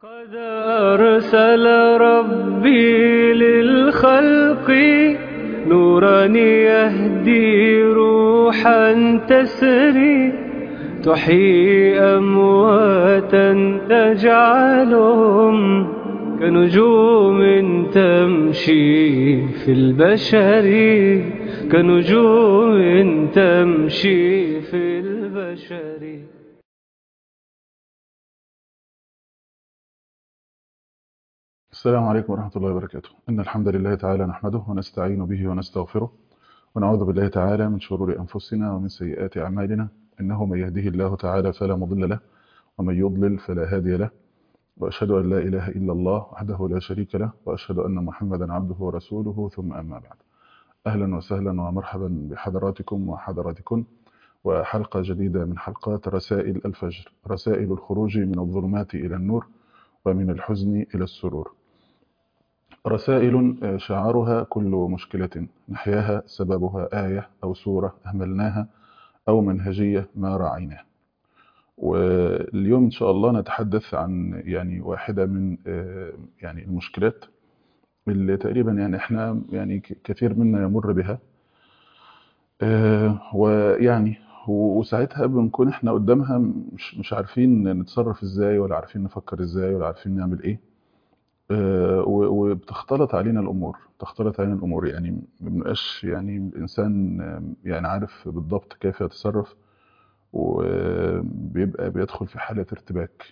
قد أرسل ربي للخلق نورا يهدي روحا تسري تحيي أمواتا تجعلهم كنجوم تمشي في البشر كنجوم تمشي في البشر السلام عليكم ورحمة الله وبركاته إن الحمد لله تعالى نحمده ونستعين به ونستغفره ونعوذ بالله تعالى من شرور أنفسنا ومن سيئات أعمالنا إنه من يهده الله تعالى فلا مضل له ومن يضلل فلا هادي له وأشهد أن لا إله إلا الله وحده لا شريك له وأشهد أن محمدا عبده ورسوله ثم أما بعد أهلا وسهلا ومرحبا بحضراتكم وحضراتكم وحلقة جديدة من حلقات رسائل الفجر رسائل الخروج من الظلمات إلى النور ومن الحزن إلى السرور رسائل شعارها كل مشكلة نحياها سببها آية أو سورة أهملناها أو منهجية ما راعيناها واليوم إن شاء الله نتحدث عن يعني واحدة من يعني المشكلات اللي تقريبا يعني احنا يعني كثير منا يمر بها ويعني وساعتها بنكون احنا قدامها مش مش عارفين نتصرف ازاي ولا عارفين نفكر ازاي ولا عارفين نعمل ايه وبتختلط علينا الامور بتختلط علينا الامور يعني ما بنبقاش يعني الانسان يعني عارف بالضبط كيف يتصرف وبيبقى بيدخل في حالة ارتباك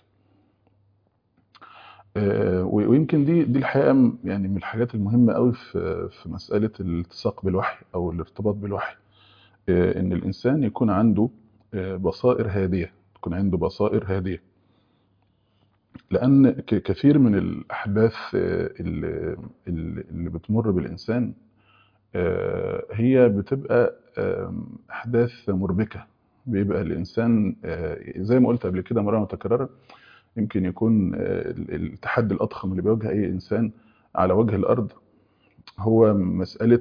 ويمكن دي دي الحقيقة يعني من الحاجات المهمة قوي في في مسألة الالتصاق بالوحي أو الارتباط بالوحي إن الإنسان يكون عنده بصائر هادية تكون عنده بصائر هادية لأن كثير من الأحداث اللي, اللي بتمر بالإنسان هي بتبقى أحداث مربكة بيبقى الإنسان زي ما قلت قبل كده مرة متكررة يمكن يكون التحدي الأضخم اللي بيواجه أي إنسان على وجه الأرض هو مسألة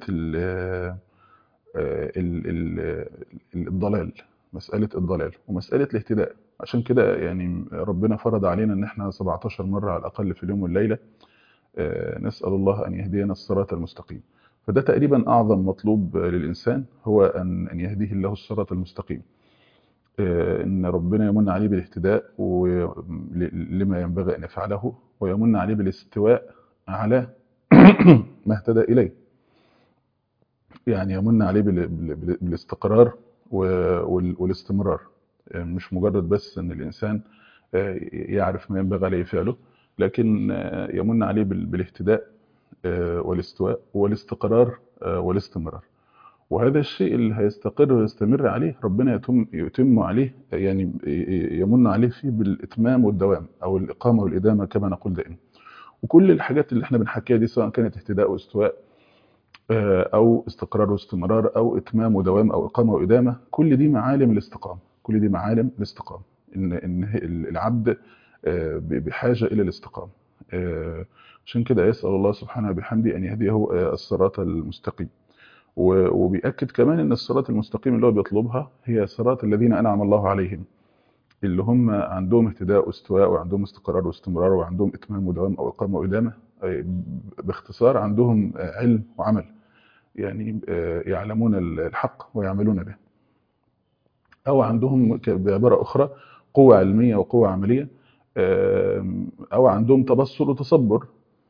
الضلال مسألة الضلال ومسألة الاهتداء عشان كده يعني ربنا فرض علينا ان احنا 17 مرة على الأقل في اليوم والليلة نسأل الله أن يهدينا الصراط المستقيم فده تقريبا أعظم مطلوب للإنسان هو أن أن يهديه الله الصراط المستقيم إن ربنا يمن عليه بالاهتداء لما ينبغي أن يفعله ويمن عليه بالاستواء على ما اهتدى إليه يعني يمن عليه بالاستقرار والاستمرار مش مجرد بس ان الانسان يعرف ما ينبغي عليه فعله لكن يمن عليه بالاهتداء والاستواء والاستقرار والاستمرار وهذا الشيء اللي هيستقر ويستمر عليه ربنا يتم يتم عليه يعني يمن عليه فيه بالاتمام والدوام او الاقامه والادامه كما نقول دائما وكل الحاجات اللي احنا بنحكيها دي سواء كانت اهتداء واستواء او استقرار واستمرار او اتمام ودوام او اقامه وادامه كل دي معالم الاستقامه كل دي معالم الاستقامه ان ان العبد بحاجه الى الاستقامه عشان كده يسال الله سبحانه وبحمده ان يهديه الصراط المستقيم وبيأكد كمان ان الصراط المستقيم اللي هو بيطلبها هي صراط الذين انعم الله عليهم اللي هم عندهم اهتداء واستواء وعندهم استقرار واستمرار وعندهم اتمام ودوام او اقامه وادامه باختصار عندهم علم وعمل يعني يعلمون الحق ويعملون به او عندهم بعباره اخرى قوه علميه وقوه عمليه او عندهم تبصر وتصبر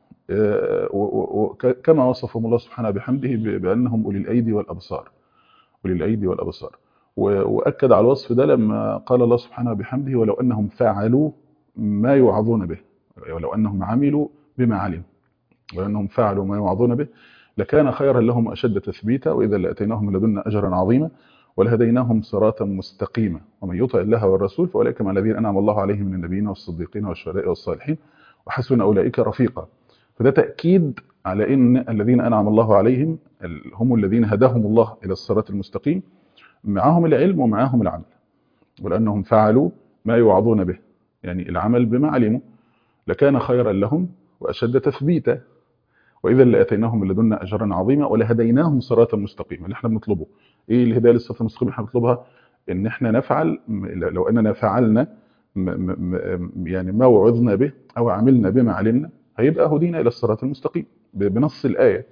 كما وصفهم الله سبحانه بحمده بانهم اولي الايدي والابصار اولي الايدي والابصار واكد على الوصف ده لما قال الله سبحانه بحمده ولو انهم فعلوا ما يوعظون به ولو انهم عملوا بما علموا وانهم فعلوا ما يوعظون به لكان خيرا لهم اشد تثبيتا واذا لاتيناهم من لدنا اجرا عظيما ولهديناهم صراطا مستقيما ومن يطع الله والرسول فاولئك مع الذين انعم الله عليهم من النبيين والصديقين والشهداء والصالحين وحسن اولئك رفيقا فده تاكيد على ان الذين انعم الله عليهم هم الذين هداهم الله الى الصراط المستقيم معهم العلم ومعهم العمل ولانهم فعلوا ما يوعظون به يعني العمل بما علموا لكان خيرا لهم واشد تثبيتا واذا لاتيناهم من لدنا اجرا عظيما ولهديناهم صراطا مستقيما اللي احنا بنطلبه ايه الهدايه للصراط المستقيم احنا بنطلبها ان احنا نفعل لو اننا فعلنا م م م يعني ما وعظنا به او عملنا بما علمنا هيبقى هدينا الى الصراط المستقيم ب- بنص الايه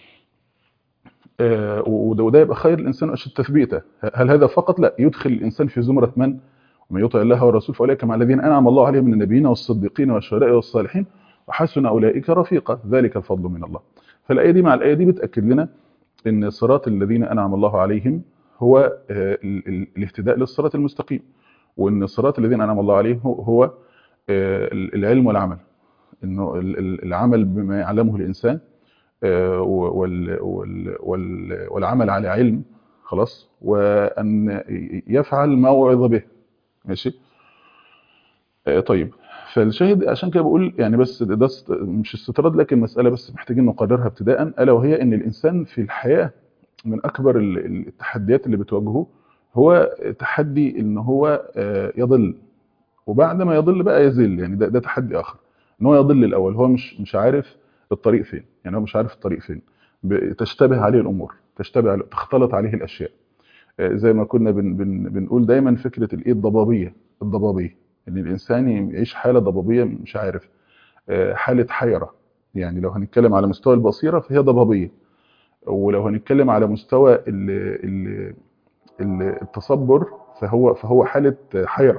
آه، وده وده يبقى خير الانسان اشد تثبيته هل هذا فقط لا يدخل الانسان في زمره من ومن يطع الله والرسول فاولئك مع الذين انعم الله عليهم من النبيين والصديقين والشهداء والصالحين وحسن اولئك رفيقا ذلك الفضل من الله فالايه دي مع الايه دي بتاكد لنا ان صراط الذين انعم الله عليهم هو آه، ال- ال- الاهتداء للصراط المستقيم وان صراط الذين انعم الله عليهم هو- هو آه، العلم والعمل انه ال- ال- العمل بما يعلمه الانسان آه، وال- وال- وال- والعمل على علم خلاص وان يفعل ما وعظ به ماشي آه، طيب فالشاهد عشان كده بقول يعني بس ده ده است- مش استطراد لكن مساله بس محتاجين نقررها ابتداء الا وهي ان الانسان في الحياه من اكبر ال- ال- التحديات اللي بتواجهه هو تحدي ان هو آه، يضل وبعد ما يضل بقى يزل يعني ده, ده تحدي اخر ان هو يضل الاول هو مش مش عارف الطريق فين يعني هو مش عارف الطريق فين ب- تشتبه عليه الامور تشتبه عليه تختلط عليه الاشياء آه، زي ما كنا بن بن بنقول دايما فكره الايه الضبابيه الضبابيه ان الانسان يعيش حاله ضبابيه مش عارف آه، حاله حيره يعني لو هنتكلم على مستوى البصيره فهي ضبابيه ولو هنتكلم على مستوى ال ال ال التصبر فهو فهو حاله حيره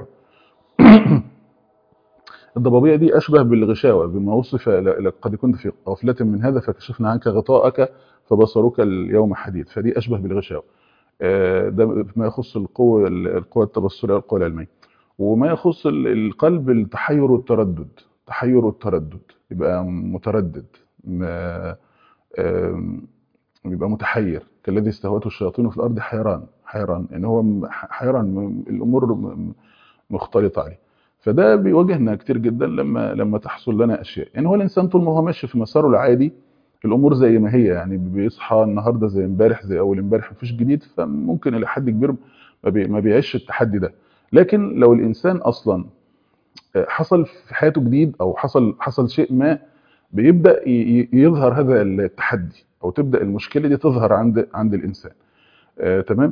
الضبابيه دي اشبه بالغشاوه بما وصف ل- لقد كنت في غفله من هذا فكشفنا عنك غطاءك فبصرك اليوم حديد فدي اشبه بالغشاوه آه، ده ما يخص القوه القوه التبصريه والقوه العلميه وما يخص ال- القلب التحير والتردد تحير والتردد يبقى متردد ما- آم، يبقى متحير كالذي استهوته الشياطين في الارض حيران حيران ان هو م- حيران م- الامور م- مختلطه عليه فده بيواجهنا كتير جدا لما لما تحصل لنا اشياء يعني هو الانسان طول ما هو ماشي في مساره العادي الامور زي ما هي يعني بيصحى النهارده زي امبارح زي اول امبارح مفيش جديد فممكن الى حد كبير ما بي- ما بيعيش التحدي ده لكن لو الانسان اصلا حصل في حياته جديد او حصل حصل شيء ما بيبدا ي- ي- يظهر هذا التحدي او تبدا المشكله دي تظهر عند عند الانسان آه تمام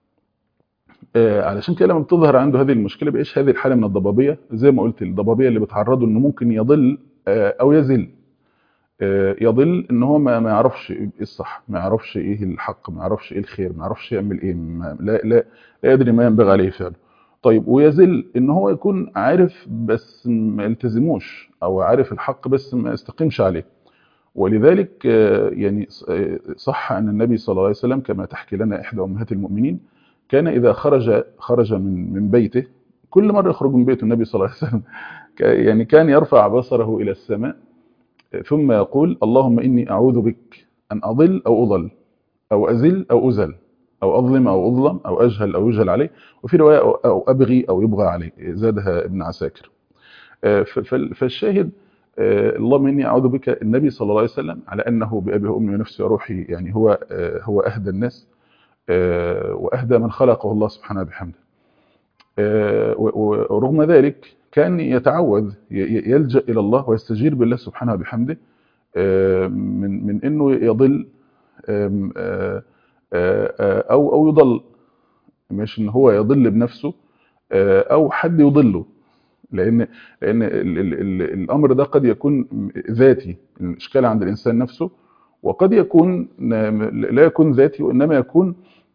آه علشان كده لما بتظهر عنده هذه المشكله بيعيش هذه الحاله من الضبابيه زي ما قلت الضبابيه اللي بتعرضه انه ممكن يضل آه او يزل آه يضل ان هو ما ما يعرفش ايه الصح ما يعرفش ايه الحق ما يعرفش ايه الخير ما يعرفش يعمل ايه ما لا لا لا يدري ما ينبغي عليه فعله طيب ويزل ان هو يكون عارف بس ما يلتزموش او عارف الحق بس ما يستقيمش عليه ولذلك آه، يعني ص- آه، صح ان النبي صلى الله عليه وسلم كما تحكي لنا احدى امهات المؤمنين كان اذا خرج خرج من من بيته كل مره يخرج من بيته النبي صلى الله عليه وسلم ك- يعني كان يرفع بصره الى السماء آه، ثم يقول اللهم اني اعوذ بك ان اضل او اضل او ازل او ازل او اظلم او اظلم او اجهل او يجهل عليه وفي روايه او أو ابغي او يبغى عليه زادها ابن عساكر آه، ف- فال- فالشاهد آه، اللهم اني اعوذ بك النبي صلى الله عليه وسلم على انه بابي وامي ونفسي وروحي يعني هو آه، هو اهدى الناس آه، واهدى من خلقه الله سبحانه بحمده آه، و- و- ورغم ذلك كان يتعوذ ي- ي- يلجا الى الله ويستجير بالله سبحانه بحمده آه، من من انه يضل آم، آه، آه، آه، او او يضل مش ان هو يضل بنفسه آه، او حد يضله لان لان ال ال ال الامر ده قد يكون ذاتي الاشكال عند الانسان نفسه وقد يكون لا يكون ذاتي وانما يكون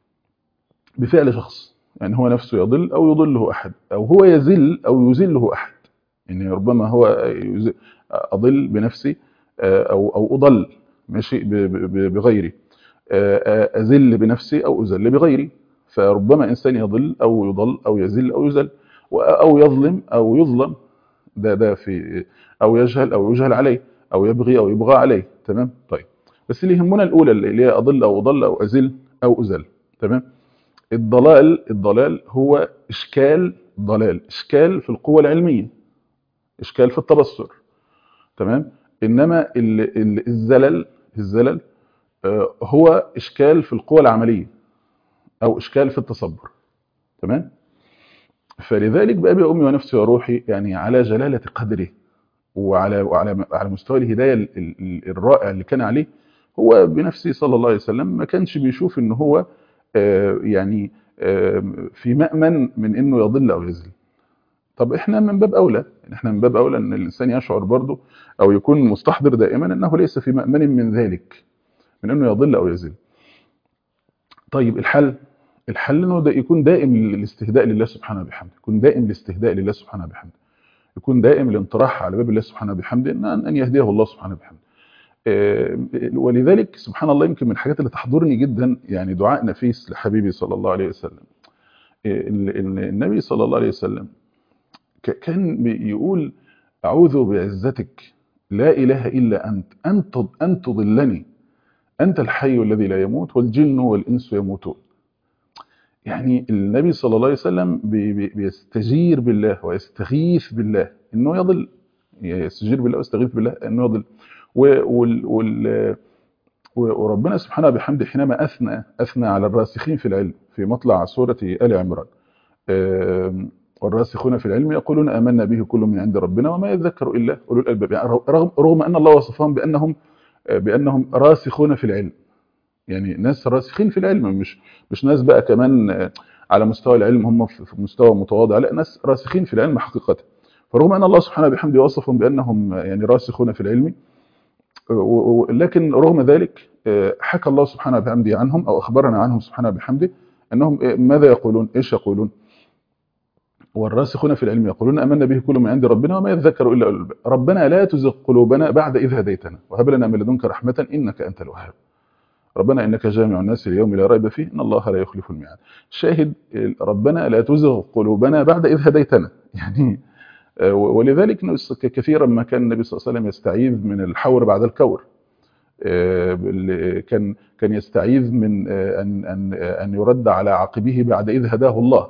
بفعل شخص يعني هو نفسه يضل او يضله احد او هو يزل او يزله احد يعني ربما هو يز- اضل بنفسي آه، او او اضل ماشي ب- ب- بغيري آه، آه، اذل بنفسي او اذل بغيري فربما انسان يضل او يضل او يزل او يزل و- او يظلم او يظلم ده ده في او يجهل او يجهل عليه او يبغي او يبغى عليه تمام طيب بس اللي يهمنا الاولى اللي هي اضل او اضل او ازل او ازل تمام الضلال الضلال هو اشكال ضلال اشكال في القوه العلميه اشكال في التبصر تمام انما ال- ال- الزلل الزلل آه، هو اشكال في القوه العمليه او اشكال في التصبر تمام فلذلك بأبي وأمي ونفسي وروحي يعني على جلالة قدره وعلى وعلى على مستوى الهداية ال- ال- الرائع اللي كان عليه هو بنفسه صلى الله عليه وسلم ما كانش بيشوف ان هو آه، يعني آه، في مأمن من انه يضل او يزل طب احنا من باب اولى يعني احنا من باب اولى ان الانسان يشعر برضه او يكون مستحضر دائما انه ليس في مأمن من ذلك من انه يضل او يزل طيب الحل الحل انه ده يكون دائم الاستهداء لله سبحانه وبحمده يكون دائم الاستهداء لله سبحانه وبحمده يكون دائم الانطراح على باب الله سبحانه وبحمده ان ان يهديه الله سبحانه وبحمده آه، ولذلك سبحان الله يمكن من الحاجات اللي تحضرني جدا يعني دعاء نفيس لحبيبي صلى الله عليه وسلم آه، ال- ال- النبي صلى الله عليه وسلم ك- كان بيقول أعوذ بعزتك لا إله إلا أنت أن تض- أن تضلني أنت الحي الذي لا يموت والجن والإنس يموتون يعني النبي صلى الله عليه وسلم بي- بي- بيستجير بالله ويستغيث بالله انه يضل يستجير بالله ويستغيث بالله انه يضل و- وال وال وربنا سبحانه بحمده حينما اثنى اثنى على الراسخين في العلم في مطلع سوره ال عمران آم، والراسخون في العلم يقولون امنا به كل من عند ربنا وما يذكر الا اولو الالباب يعني رغم رغم ان الله وصفهم بانهم بانهم راسخون في العلم يعني ناس راسخين في العلم مش مش ناس بقى كمان آه، على مستوى العلم هم في في مستوى متواضع لا ناس راسخين في العلم حقيقة فرغم ان الله سبحانه وبحمده وصفهم بانهم آه، يعني راسخون في العلم آه، و- و- لكن رغم ذلك آه، حكى الله سبحانه وبحمده عنهم او اخبرنا عنهم سبحانه وبحمده انهم آه، ماذا يقولون ايش يقولون والراسخون في العلم يقولون امنا به كل من عند ربنا وما يذكر الا اولو الالباب ربنا لا تزغ قلوبنا بعد اذ هديتنا وهب لنا من لدنك رحمه انك انت الوهاب ربنا انك جامع الناس اليوم لا ريب فيه ان الله لا يخلف الميعاد شاهد ربنا لا تزغ قلوبنا بعد اذ هديتنا يعني آه، ولذلك نس- كثيرا ما كان النبي صلى الله عليه وسلم يستعيذ من الحور بعد الكور آه، بال- كان كان يستعيذ من آه، ان ان آه، ان يرد على عقبه بعد اذ هداه الله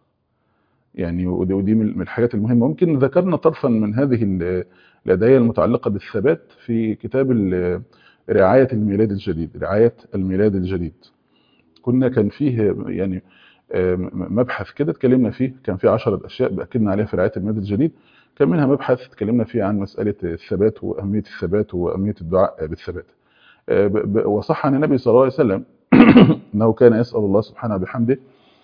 يعني ودي ودي من من الحاجات المهمه ممكن ذكرنا طرفا من هذه ال- الادعيه المتعلقه بالثبات في كتاب ال- رعايه الميلاد الجديد رعايه الميلاد الجديد كنا كان فيه يعني آه، م- مبحث كده اتكلمنا فيه كان فيه 10 اشياء باكدنا عليها في رعايه الميلاد الجديد كان منها مبحث اتكلمنا فيه عن مساله الثبات واهميه الثبات واهميه الدعاء بالثبات آه، ب- ب- وصح عن النبي صلى الله عليه وسلم انه كان يسال الله سبحانه بحمده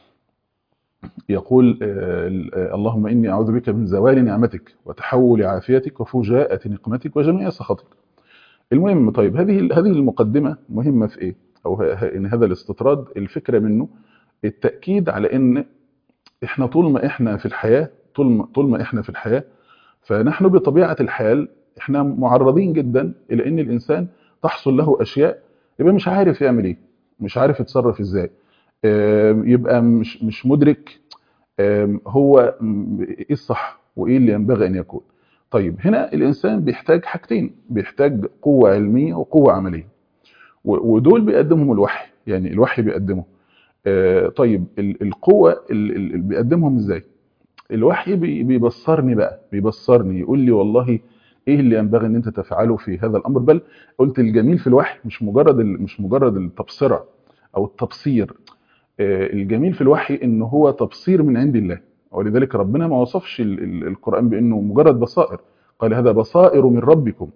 يقول آه، آه، اللهم إني أعوذ بك من زوال نعمتك وتحول عافيتك وفجاءة نقمتك وجميع سخطك المهم طيب هذه هذه المقدمة مهمة في إيه أو ه- ه- إن هذا الاستطراد الفكرة منه التأكيد على إن إحنا طول ما إحنا في الحياة طول ما طول ما إحنا في الحياة فنحن بطبيعة الحال إحنا معرضين جدا إلى إن الإنسان تحصل له أشياء يبقى مش عارف يعمل إيه مش عارف يتصرف إزاي آم، يبقى مش مش مدرك آم، هو م- ايه الصح وايه اللي ينبغي ان يكون طيب هنا الانسان بيحتاج حاجتين بيحتاج قوه علميه وقوه عمليه و- ودول بيقدمهم الوحي يعني الوحي بيقدمه آه، طيب ال- القوه ال- ال- اللي بيقدمهم ازاي الوحي بي- بيبصرني بقى بيبصرني يقول لي والله ايه اللي ينبغي ان انت تفعله في هذا الامر بل قلت الجميل في الوحي مش مجرد ال- مش مجرد التبصره او التبصير آه، الجميل في الوحي ان هو تبصير من عند الله ولذلك ربنا ما وصفش ال- ال- القرآن بانه مجرد بصائر قال هذا بصائر من ربكم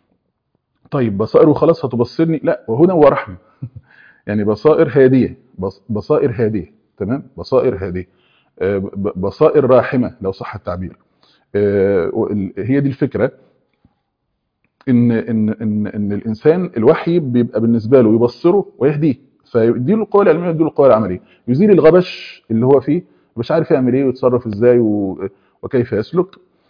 طيب بصائر وخلاص هتبصرني لا وهدى ورحمة يعني بصائر هادية بص- بصائر هادية تمام بصائر هادية آه، ب- بصائر راحمة لو صح التعبير آه، وال- هي دي الفكرة ان ان ان ان الانسان الوحي بيبقى بالنسبه له يبصره ويهديه فيديله القوه العلميه ويديله القوه العمليه يزيل الغبش اللي هو فيه مش عارف يعمل ايه ويتصرف ازاي و- وكيف يسلك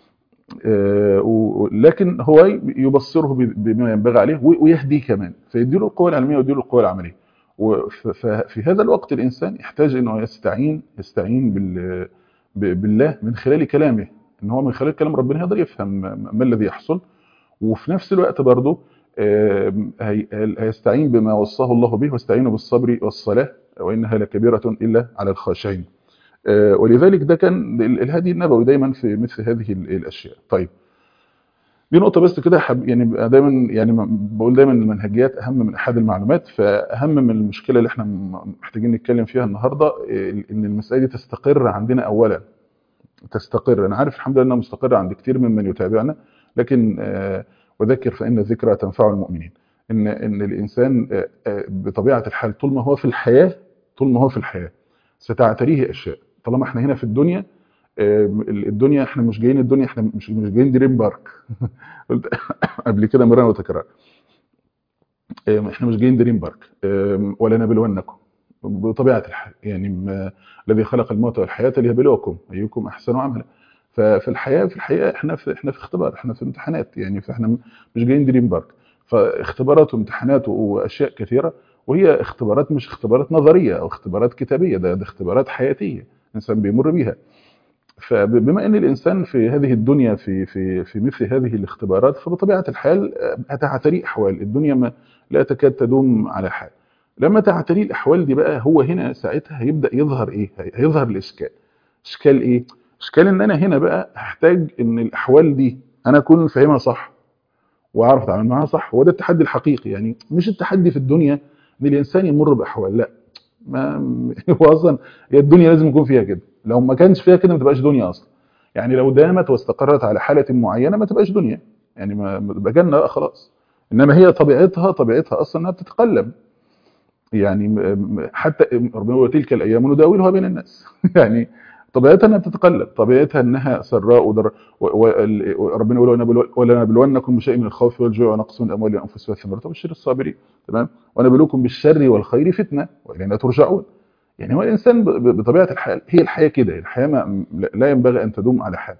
آه، و- لكن هو يبصره ب- بما ينبغي عليه و- ويهديه كمان فيديله القوه العلميه ويديله القوه العمليه وف- ففي هذا الوقت الانسان يحتاج انه يستعين يستعين بال- ب- بالله من خلال كلامه ان هو من خلال كلام ربنا يقدر يفهم ما ما الذي يحصل وفي نفس الوقت برضه آم، هي- هيستعين بما وصاه الله به واستعينوا بالصبر والصلاة وإنها لكبيرة إلا على الخاشعين آه، ولذلك ده كان ال- الهدي النبوي دايما في مثل هذه ال- الأشياء طيب دي نقطة بس كده حب يعني بقى دايما يعني م- بقول دايما المنهجيات أهم من أحد المعلومات فأهم من المشكلة اللي احنا م- محتاجين نتكلم فيها النهاردة آه، إن المسألة دي تستقر عندنا أولا تستقر أنا عارف الحمد لله إنها مستقرة عند كتير ممن يتابعنا لكن آه، وذكر فإن الذكرى تنفع المؤمنين إن إن الإنسان آه، آه، بطبيعة الحال طول ما هو في الحياة طول ما هو في الحياة ستعتريه أشياء طالما احنا هنا في الدنيا آم، الدنيا احنا مش جايين الدنيا احنا مش مش جايين دريم بارك قلت قبل كده مرة وتكرار آم، احنا مش جايين دريم بارك آم، ولا نبلونكم بطبيعه الحال يعني ما الذي خلق الموت والحياه ليبلوكم ايكم احسن عملا ففي الحياه في الحقيقه احنا في احنا في اختبار احنا في امتحانات يعني فاحنا مش جايين دريم بارك فاختبارات وامتحانات واشياء كثيره وهي اختبارات مش اختبارات نظريه او اختبارات كتابيه ده, ده اختبارات حياتيه الانسان بيمر بيها فبما ان الانسان في هذه الدنيا في في في مثل هذه الاختبارات فبطبيعه الحال هتعتريه احوال الدنيا ما لا تكاد تدوم على حال لما تعتريه الاحوال دي بقى هو هنا ساعتها هيبدا يظهر ايه هيظهر الاشكال اشكال ايه اشكال ان انا هنا بقى هحتاج ان الاحوال دي انا اكون فاهمها صح واعرف اتعامل معاها صح هو ده التحدي الحقيقي يعني مش التحدي في الدنيا ان الانسان يمر باحوال لا ما هو اصلا هي الدنيا لازم يكون فيها كده لو ما كانش فيها كده ما تبقاش دنيا اصلا يعني لو دامت واستقرت على حاله معينه ما تبقاش دنيا يعني ما ما تبقى جنه بقى خلاص انما هي طبيعتها طبيعتها اصلا انها بتتقلب يعني م- م- حتى ربنا يقول تلك الايام نداولها بين الناس يعني طبيعتها انها بتتقلب طبيعتها انها سراء وضر و- و- وربنا يقول ونبلو- ولنبلونكم بشيء من الخوف والجوع ونقص من الاموال والانفس والثمرات وبشر الصابرين تمام ونبلوكم بالشر والخير فتنه والينا ترجعون يعني هو الانسان ب- ب- بطبيعه الحال هي الحياه كده الحياه ما لا ينبغي ان تدوم على حال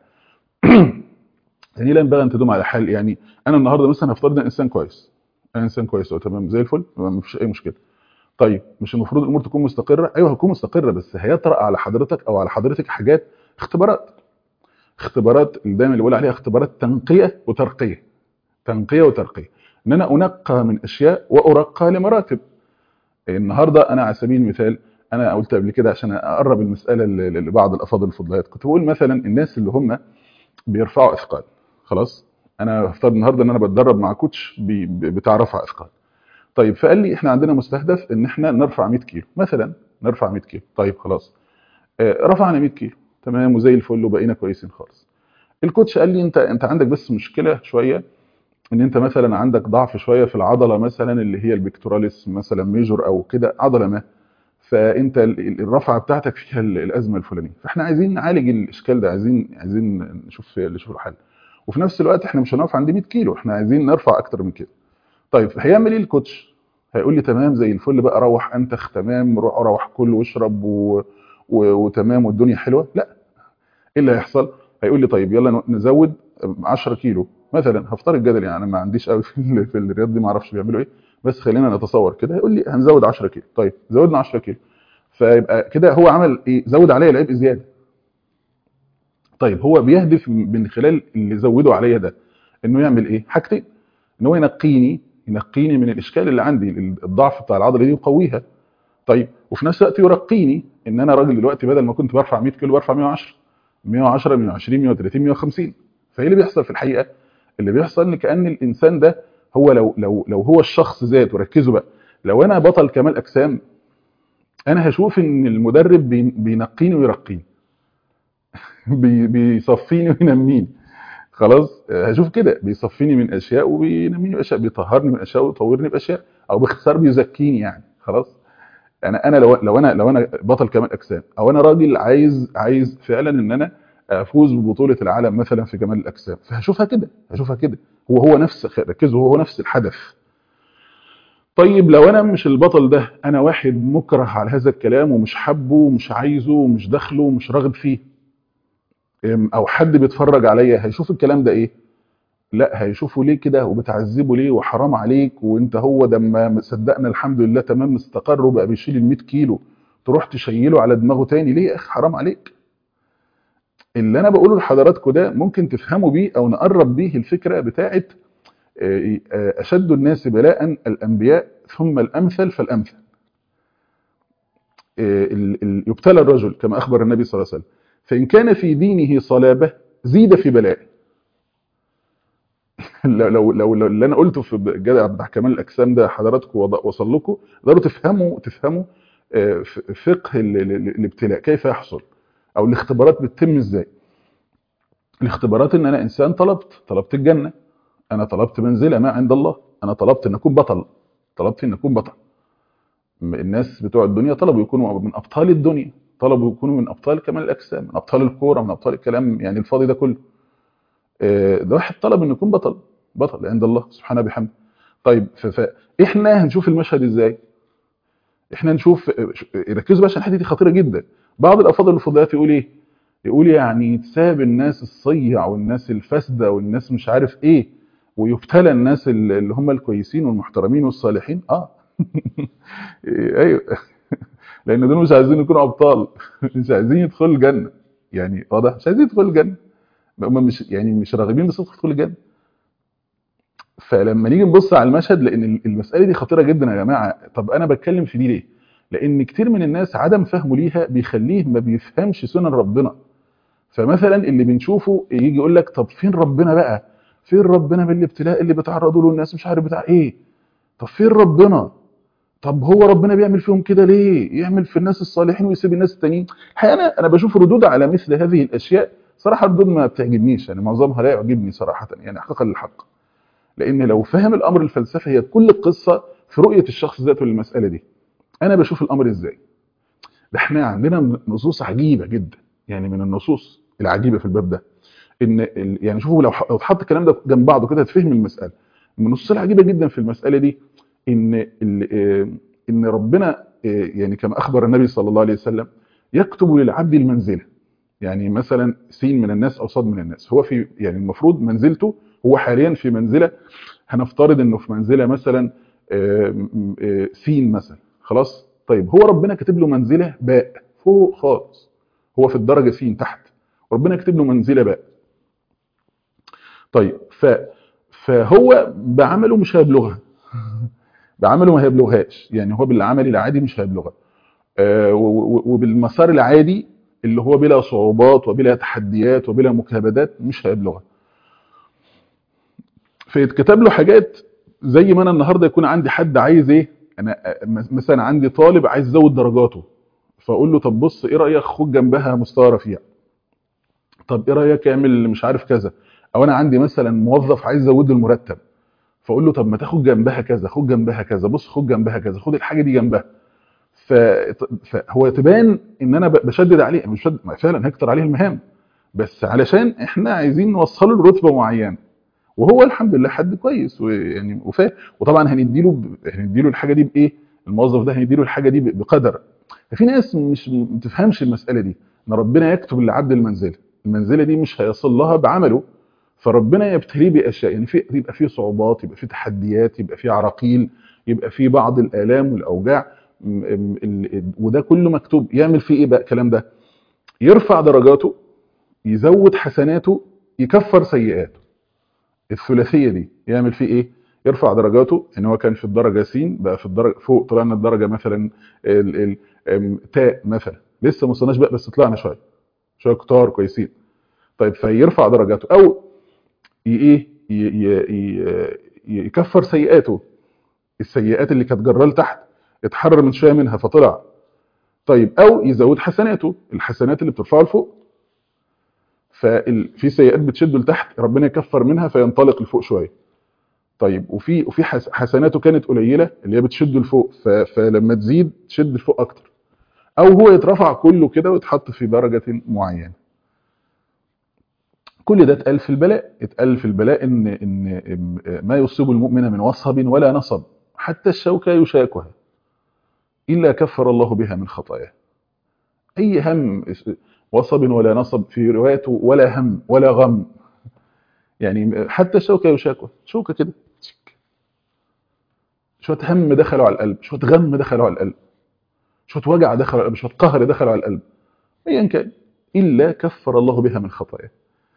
يعني لا ينبغي ان تدوم على حال يعني انا النهارده مثلا هفترض ان انسان كويس انا انسان كويس أو تمام زي الفل ما فيش اي مشكله طيب مش المفروض الامور تكون مستقره ايوه هتكون مستقره بس هيطرأ على حضرتك او على حضرتك حاجات اختبارات اختبارات اللي دايما اللي بقول عليها اختبارات تنقيه وترقيه تنقيه وترقيه ان انا انقى من اشياء وارقى لمراتب النهارده انا على سبيل المثال انا قلت قبل كده عشان اقرب المساله ل- لبعض الافاضل الفضليات كنت بقول مثلا الناس اللي هم بيرفعوا اثقال خلاص انا هفترض النهارده ان انا بتدرب مع كوتش بي- ب- بتاع رفع اثقال طيب فقال لي احنا عندنا مستهدف ان احنا نرفع 100 كيلو مثلا نرفع 100 كيلو طيب خلاص آه، رفعنا 100 كيلو تمام وزي الفل وبقينا كويسين خالص الكوتش قال لي انت انت عندك بس مشكله شويه ان انت مثلا عندك ضعف شويه في العضله مثلا اللي هي البكتوراليس مثلا ميجور او كده عضله ما فانت ال- ال- الرفعه بتاعتك فيها ال- الازمه الفلانيه فاحنا عايزين نعالج الاشكال ده عايزين عايزين نشوف نشوف له حل وفي نفس الوقت احنا مش هنقف عند 100 كيلو احنا عايزين نرفع اكتر من كده طيب هيعمل ايه الكوتش هيقول لي تمام زي الفل بقى روح انتخ تمام روح روح كل واشرب و... و... وتمام والدنيا حلوه لا ايه اللي هيحصل هيقول لي طيب يلا ن- نزود 10 كيلو مثلا هفترض جدل يعني انا ما عنديش قوي في ال- في الرياض دي ما اعرفش بيعملوا ايه بس خلينا نتصور كده هيقول لي هنزود 10 كيلو طيب زودنا 10 كيلو فيبقى كده هو عمل ايه زود عليا العبء زياده طيب هو بيهدف من خلال اللي زوده عليا ده انه يعمل ايه حاجتين ان هو ينقيني ينقيني من الاشكال اللي عندي الضعف بتاع العضله دي يقويها طيب وفي نفس الوقت يرقيني ان انا راجل دلوقتي بدل ما كنت برفع 100 كيلو برفع 110 110 120 130 150 فايه اللي بيحصل في الحقيقه اللي بيحصل ان كان الانسان ده هو لو لو لو هو الشخص ذات وركزوا بقى لو انا بطل كمال اجسام انا هشوف ان المدرب بي- بينقيني ويرقيني بي- بيصفيني وينميني خلاص آه، هشوف كده بيصفيني من اشياء وبينميني باشياء بيطهرني من اشياء ويطورني باشياء او باختصار بيزكيني يعني خلاص يعني انا لو لو انا لو انا بطل كمال اجسام او انا راجل عايز عايز فعلا ان انا افوز ببطوله العالم مثلا في كمال الاجسام فهشوفها كده هشوفها كده هو هو نفس ركزوا هو نفس الحدث طيب لو انا مش البطل ده انا واحد مكره على هذا الكلام ومش حابه ومش عايزه ومش داخله ومش راغب فيه أم، او حد بيتفرج عليا هيشوف الكلام ده ايه لا هيشوفوا ليه كده وبتعذبه ليه وحرام عليك وانت هو ده ما صدقنا الحمد لله تمام استقر وبقى بيشيل ال 100 كيلو تروح تشيله على دماغه تاني ليه يا اخي حرام عليك اللي انا بقوله لحضراتكم ده ممكن تفهموا بيه او نقرب بيه الفكره بتاعت آه، آه، اشد الناس بلاء الانبياء ثم الامثل فالامثل آه، ال- ال- يبتلى الرجل كما اخبر النبي صلى الله عليه وسلم فان كان في دينه صلابه زيد في بلائه لو لو لو لو اللي انا قلته في الجدع بتاع كمال الاجسام ده حضراتكم وض- وصل لكم تقدروا تفهموا تفهموا آه، ف- فقه ال- ال- ال- الابتلاء كيف يحصل او الاختبارات بتتم ازاي الاختبارات ان انا انسان طلبت طلبت الجنه انا طلبت منزله ما عند الله انا طلبت ان اكون بطل طلبت ان اكون بطل م- الناس بتوع الدنيا طلبوا يكونوا من ابطال الدنيا طلبوا يكونوا من ابطال كمال الاجسام من ابطال الكوره من ابطال الكلام يعني الفاضي ده كله آه، ده واحد طلب انه يكون بطل بطل عند الله سبحانه بحمده طيب ف- فاحنا هنشوف المشهد ازاي احنا نشوف ركزوا بقى عشان الحته دي خطيره جدا بعض الافاضل الفضليات يقول ايه يقول يعني تساب الناس الصيع والناس الفاسده والناس مش عارف ايه ويبتلى الناس اللي هم الكويسين والمحترمين والصالحين اه ايوه لان دول مش عايزين يكونوا ابطال مش عايزين يدخلوا الجنه يعني واضح مش عايزين يدخلوا الجنه هم مش يعني مش راغبين بصدق يدخلوا الجنه فلما نيجي نبص على المشهد لان المساله دي خطيره جدا يا جماعه طب انا بتكلم في دي ليه لان كتير من الناس عدم فهمه ليها بيخليه ما بيفهمش سنن ربنا فمثلا اللي بنشوفه يجي يقول لك طب فين ربنا بقى فين ربنا بالابتلاء اللي بيتعرضوا له الناس مش عارف بتاع ايه طب فين ربنا طب هو ربنا بيعمل فيهم كده ليه يعمل في الناس الصالحين ويسيب الناس التانيين الحقيقه انا انا بشوف ردود على مثل هذه الاشياء صراحه ردود ما بتعجبنيش يعني معظمها لا يعجبني صراحه يعني حقا للحق لان لو فهم الامر الفلسفي هي كل القصه في رؤيه الشخص ذاته للمساله دي انا بشوف الامر ازاي ده احنا عندنا نصوص عجيبه جدا يعني من النصوص العجيبه في الباب ده ان ال- يعني شوفوا لو ح- لو اتحط الكلام ده جنب بعضه كده هتفهم المساله من النصوص العجيبه جدا في المساله دي ان ال- آه، ان ربنا آه، يعني كما اخبر النبي صلى الله عليه وسلم يكتب للعبد المنزله يعني مثلا سين من الناس او صاد من الناس هو في يعني المفروض منزلته هو حاليا في منزله هنفترض انه في منزله مثلا آه، م- آه، سين مثلا خلاص طيب هو ربنا كاتب له منزله باء فوق خالص هو في الدرجه سين تحت وربنا كاتب له منزله باء طيب ف فهو بعمله مش هيبلغها بعمله ما هيبلغهاش يعني هو بالعمل العادي مش هيبلغها آه، و- و- وبالمسار العادي اللي هو بلا صعوبات وبلا تحديات وبلا مكابدات مش هيبلغها فيتكتب له حاجات زي ما انا النهارده يكون عندي حد عايز ايه انا آه، مثلا عندي طالب عايز يزود درجاته فاقول له طب بص ايه رايك خد جنبها مستوى رفيع طب ايه رايك اعمل مش عارف كذا او انا عندي مثلا موظف عايز ازود له المرتب فاقول له طب ما تاخد جنبها كذا خد جنبها كذا بص خد جنبها كذا خد الحاجه دي جنبها ف... فهو تبان ان انا ب- بشدد عليه مش بشدد ما فعلا هكتر عليه المهام بس علشان احنا عايزين نوصله لرتبه معينه وهو الحمد لله حد كويس ويعني وفاهم وطبعا هنديله ب... هنديله الحاجه دي بايه الموظف ده هنديله الحاجه دي ب- بقدر في ناس مش ما تفهمش المساله دي ان ربنا يكتب لعبد المنزله المنزله دي مش هيصل لها بعمله فربنا يبتليه باشياء يعني في يبقى في صعوبات يبقى في تحديات يبقى في عراقيل يبقى في بعض الالام والاوجاع م- م- ال- وده كله مكتوب يعمل فيه ايه بقى الكلام ده يرفع درجاته يزود حسناته يكفر سيئاته الثلاثيه دي يعمل فيه ايه يرفع درجاته ان هو كان في الدرجه س بقى في الدرجه فوق طلعنا الدرجه مثلا ال ال أم، تاء مثلا لسه ما وصلناش بقى بس طلعنا شويه شويه كتار كويسين طيب فيرفع درجاته او ي- ايه ي- ي- ي- يكفر سيئاته السيئات اللي كانت جراه لتحت اتحرر من شويه منها فطلع طيب او يزود حسناته الحسنات اللي بترفعه لفوق ففي سيئات بتشده لتحت ربنا يكفر منها فينطلق لفوق شويه طيب وفي وفي حس- حسناته كانت قليله اللي هي بتشده لفوق ف- فلما تزيد تشد لفوق اكتر او هو يترفع كله كده ويتحط في درجه معينه كل ده اتقال في البلاء اتقال في البلاء ان ان إن ما يصيب المؤمن من وصب ولا نصب حتى الشوكه يشاكها الا كفر الله بها من خطاياه اي هم وصب ولا نصب في روايته ولا هم ولا غم يعني حتى الشوكه يشاكها شوكه كده تشك. شويه هم دخلوا على القلب شويه غم دخلوا على القلب شويه وجع دخلوا على القلب شويه قهر دخلوا على القلب ايا كان الا كفر الله بها من خطاياه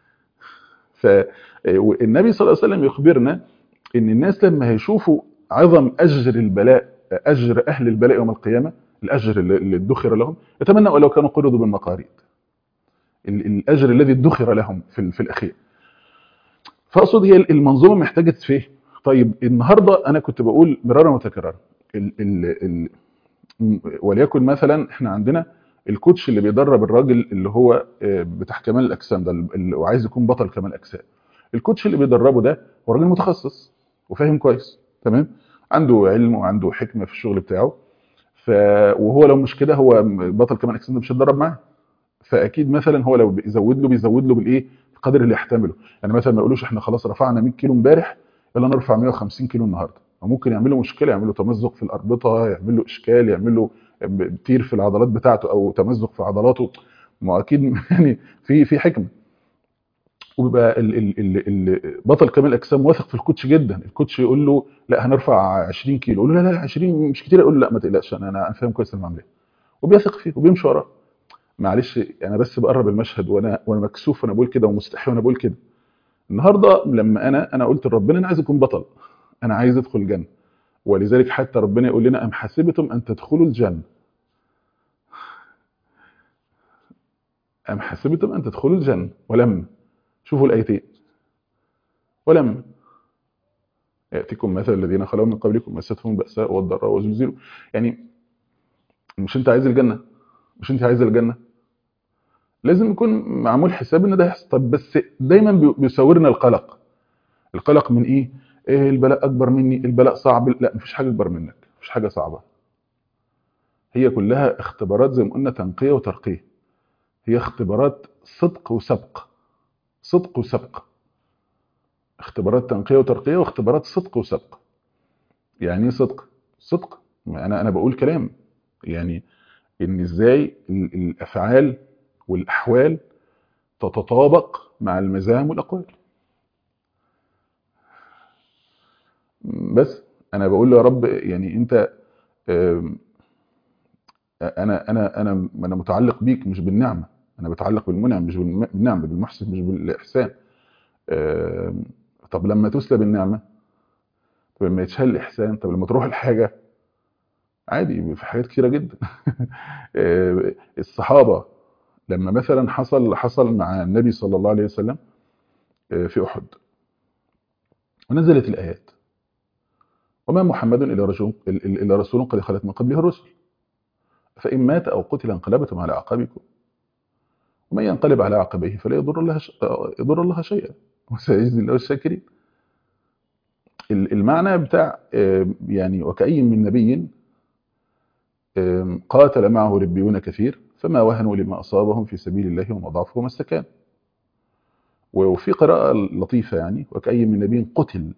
فالنبي صلى الله عليه وسلم يخبرنا ان الناس لما هيشوفوا عظم اجر البلاء اجر اهل البلاء يوم القيامه الاجر اللي اللي ادخر لهم يتمنوا لو كانوا قرضوا بالمقاريض ال- الاجر الذي ادخر لهم في ال- في الاخير فاقصد هي المنظومه محتاجه تفهم طيب النهارده انا كنت بقول مرارا وتكرارا ال ال ال م- وليكن مثلا احنا عندنا الكوتش اللي بيدرب الراجل اللي هو آه، بتاع كمال الاجسام ده اللي وعايز يكون بطل كمال اجسام الكوتش اللي بيدربه ده هو راجل متخصص وفاهم كويس تمام عنده علم وعنده حكمه في الشغل بتاعه ف وهو لو مش كده هو بطل كمان اجسام ده مش هيتدرب معاه فاكيد مثلا هو لو بيزود له بيزود له بالايه القدر اللي يحتمله يعني مثلا ما يقولوش احنا خلاص رفعنا 100 كيلو امبارح يلا نرفع 150 كيلو النهارده وممكن يعمل له مشكله يعمل له تمزق في الاربطه يعمل له اشكال يعمل له تير في العضلات بتاعته او تمزق في عضلاته ما اكيد يعني في في حكمه وبيبقى ال ال ال ال بطل كمال الاجسام واثق في الكوتش جدا الكوتش يقول له لا هنرفع 20 كيلو يقول له لا لا 20 مش كتير يقول له لا ما تقلقش انا انا فاهم كويس انا بعمل ايه وبيثق فيه وبيمشي وراه معلش انا بس بقرب المشهد وانا وانا مكسوف وانا بقول كده ومستحي وانا بقول كده النهارده لما انا انا قلت لربنا انا عايز اكون بطل انا عايز ادخل الجنه ولذلك حتى ربنا يقول لنا ام حسبتم ان تدخلوا الجنه ام حسبتم ان تدخلوا الجنه ولما شوفوا الايتين ولما ياتيكم مثل الذين خلوا من قبلكم مستهم الباساء والضراء وزلزلوا يعني مش انت عايز الجنه مش انت عايز الجنه لازم يكون معمول حساب ان ده يحصل طب بس دايما بيساورنا القلق القلق من ايه إيه البلاء اكبر مني البلاء صعب لا مفيش حاجه اكبر منك مفيش حاجه صعبه هي كلها اختبارات زي ما قلنا تنقيه وترقيه هي اختبارات صدق وسبق صدق وسبق اختبارات تنقيه وترقيه واختبارات صدق وسبق يعني ايه صدق صدق انا انا بقول كلام يعني ان ازاي الافعال والاحوال تتطابق مع المزايا والاقوال بس انا بقول له يا رب يعني انت انا انا انا انا متعلق بيك مش بالنعمه انا بتعلق بالمنعم مش بالنعمه بالمحسن مش بالاحسان طب لما تسلب النعمه طب لما يتشال الاحسان طب لما تروح الحاجه عادي في حاجات كتيره جدا الصحابه لما مثلا حصل حصل مع النبي صلى الله عليه وسلم في احد ونزلت الايات وما محمد الا رجل الا رسول قد خلت من قبله الرسل فان مات او قتل انقلبتم على اعقابكم ومن ينقلب على عقبيه فلا يضر الله يضر الله شيئا وسيجزي الله الشاكرين المعنى بتاع يعني وكأي من نبي قاتل معه ربيون كثير فما وهنوا لما أصابهم في سبيل الله وما ضعفوا وما استكان وفي قراءة لطيفة يعني وكأي من نبي قتل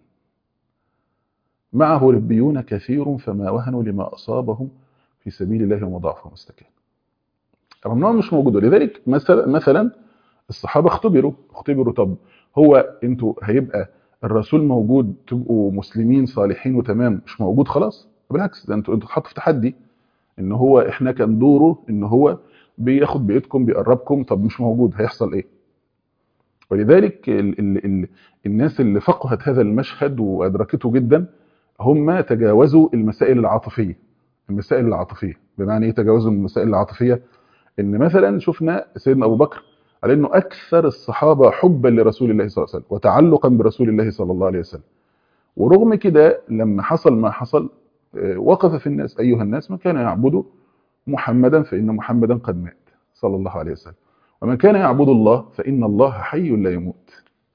معه ربيون كثير فما وهنوا لما أصابهم في سبيل الله وما ضعفوا وما استكان رغم مش موجود ولذلك مثلا مثلا الصحابة اختبروا اختبروا طب هو انتوا هيبقى الرسول موجود تبقوا مسلمين صالحين وتمام مش موجود خلاص بالعكس ده انتوا انتوا اتحطوا في تحدي ان هو احنا كان دوره ان هو بياخد بايدكم بيقربكم طب مش موجود هيحصل ايه ولذلك ال ال ال الناس اللي فقهت هذا المشهد وادركته جدا هم تجاوزوا المسائل العاطفيه المسائل العاطفيه بمعنى ايه تجاوزوا المسائل العاطفيه ان مثلا شفنا سيدنا ابو بكر على انه اكثر الصحابه حبا لرسول الله صلى الله عليه وسلم وتعلقا برسول الله صلى الله عليه وسلم ورغم كده لما حصل ما حصل وقف في الناس ايها الناس من كان يعبد محمدا فان محمدا قد مات صلى الله عليه وسلم ومن كان يعبد الله فان الله حي لا يموت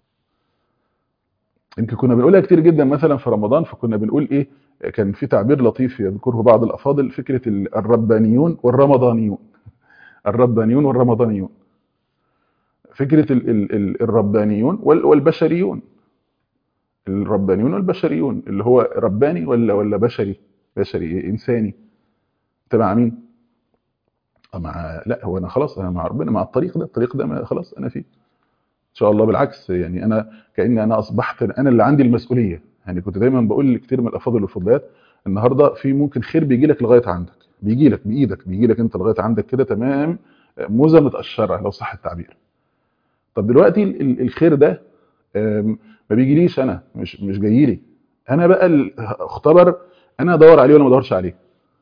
يمكن كنا بنقولها كتير جدا مثلا في رمضان فكنا بنقول ايه كان في تعبير لطيف يذكره بعض الافاضل فكره الربانيون والرمضانيون الربانيون والرمضانيون فكرة ال ال ال الربانيون والبشريون الربانيون والبشريون اللي هو رباني ولا ولا بشري بشري انساني انت مع مين مع لا هو انا خلاص انا مع ربنا مع الطريق ده الطريق ده خلاص انا فيه ان شاء الله بالعكس يعني انا كاني انا اصبحت انا اللي عندي المسؤوليه يعني كنت دايما بقول لكتير من الافاضل والفضليات النهارده في ممكن خير بيجي لك لغايه عندك بيجي لك بايدك بيجي لك انت لغايه عندك كده تمام موزه متقشره لو صح التعبير طب دلوقتي الخير ده ما بيجيليش انا مش مش جاي لي انا بقى اختبر انا ادور عليه ولا ما ادورش عليه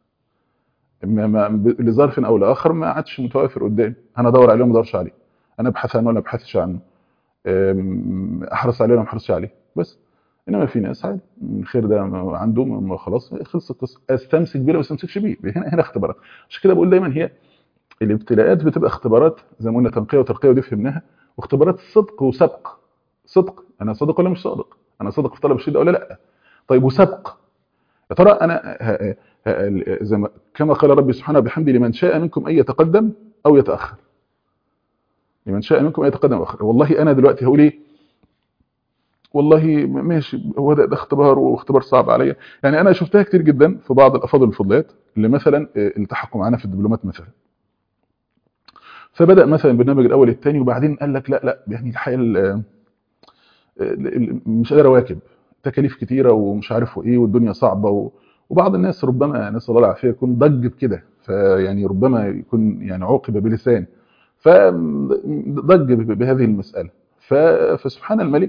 لظرف او لاخر ما عادش متوافر قدامي انا ادور عليه ولا ما ادورش عليه انا ابحث عنه ولا ما ابحثش عنه احرص عليه ولا ما احرصش عليه بس انما في ناس عادي الخير ده عنده خلاص خلص القصه استمسك بيه ولا ما استمسكش بيه هنا هنا اختبارات عشان كده بقول دايما هي الابتلاءات بتبقى اختبارات زي ما قلنا تنقيه وترقيه ودي فهمناها واختبارات صدق وسبق صدق انا صادق ولا مش صادق انا صادق في طلب الشيء ده ولا لا طيب وسبق يا ترى انا ه- ه- زي ما كما قال ربي سبحانه وبحمده لمن شاء منكم ان يتقدم او يتاخر لمن شاء منكم ان يتقدم او يتاخر والله انا دلوقتي هقول ايه والله ماشي هو ده, ده اختبار واختبار صعب عليا يعني انا شفتها كتير جدا في بعض الافاضل الفضليات اللي مثلا آه، التحقوا معانا في الدبلومات مثلا فبدا مثلا البرنامج الاول الثاني وبعدين قال لك لا لا يعني الحقيقه ال- ال- ال- مش قادر اواكب تكاليف كتيره ومش عارف ايه والدنيا صعبه و... وبعض الناس ربما نسال الله العافيه يكون ضج بكده فيعني ربما يكون يعني عوقب بلسان فضج ب- بهذه المساله ف... فسبحان الملك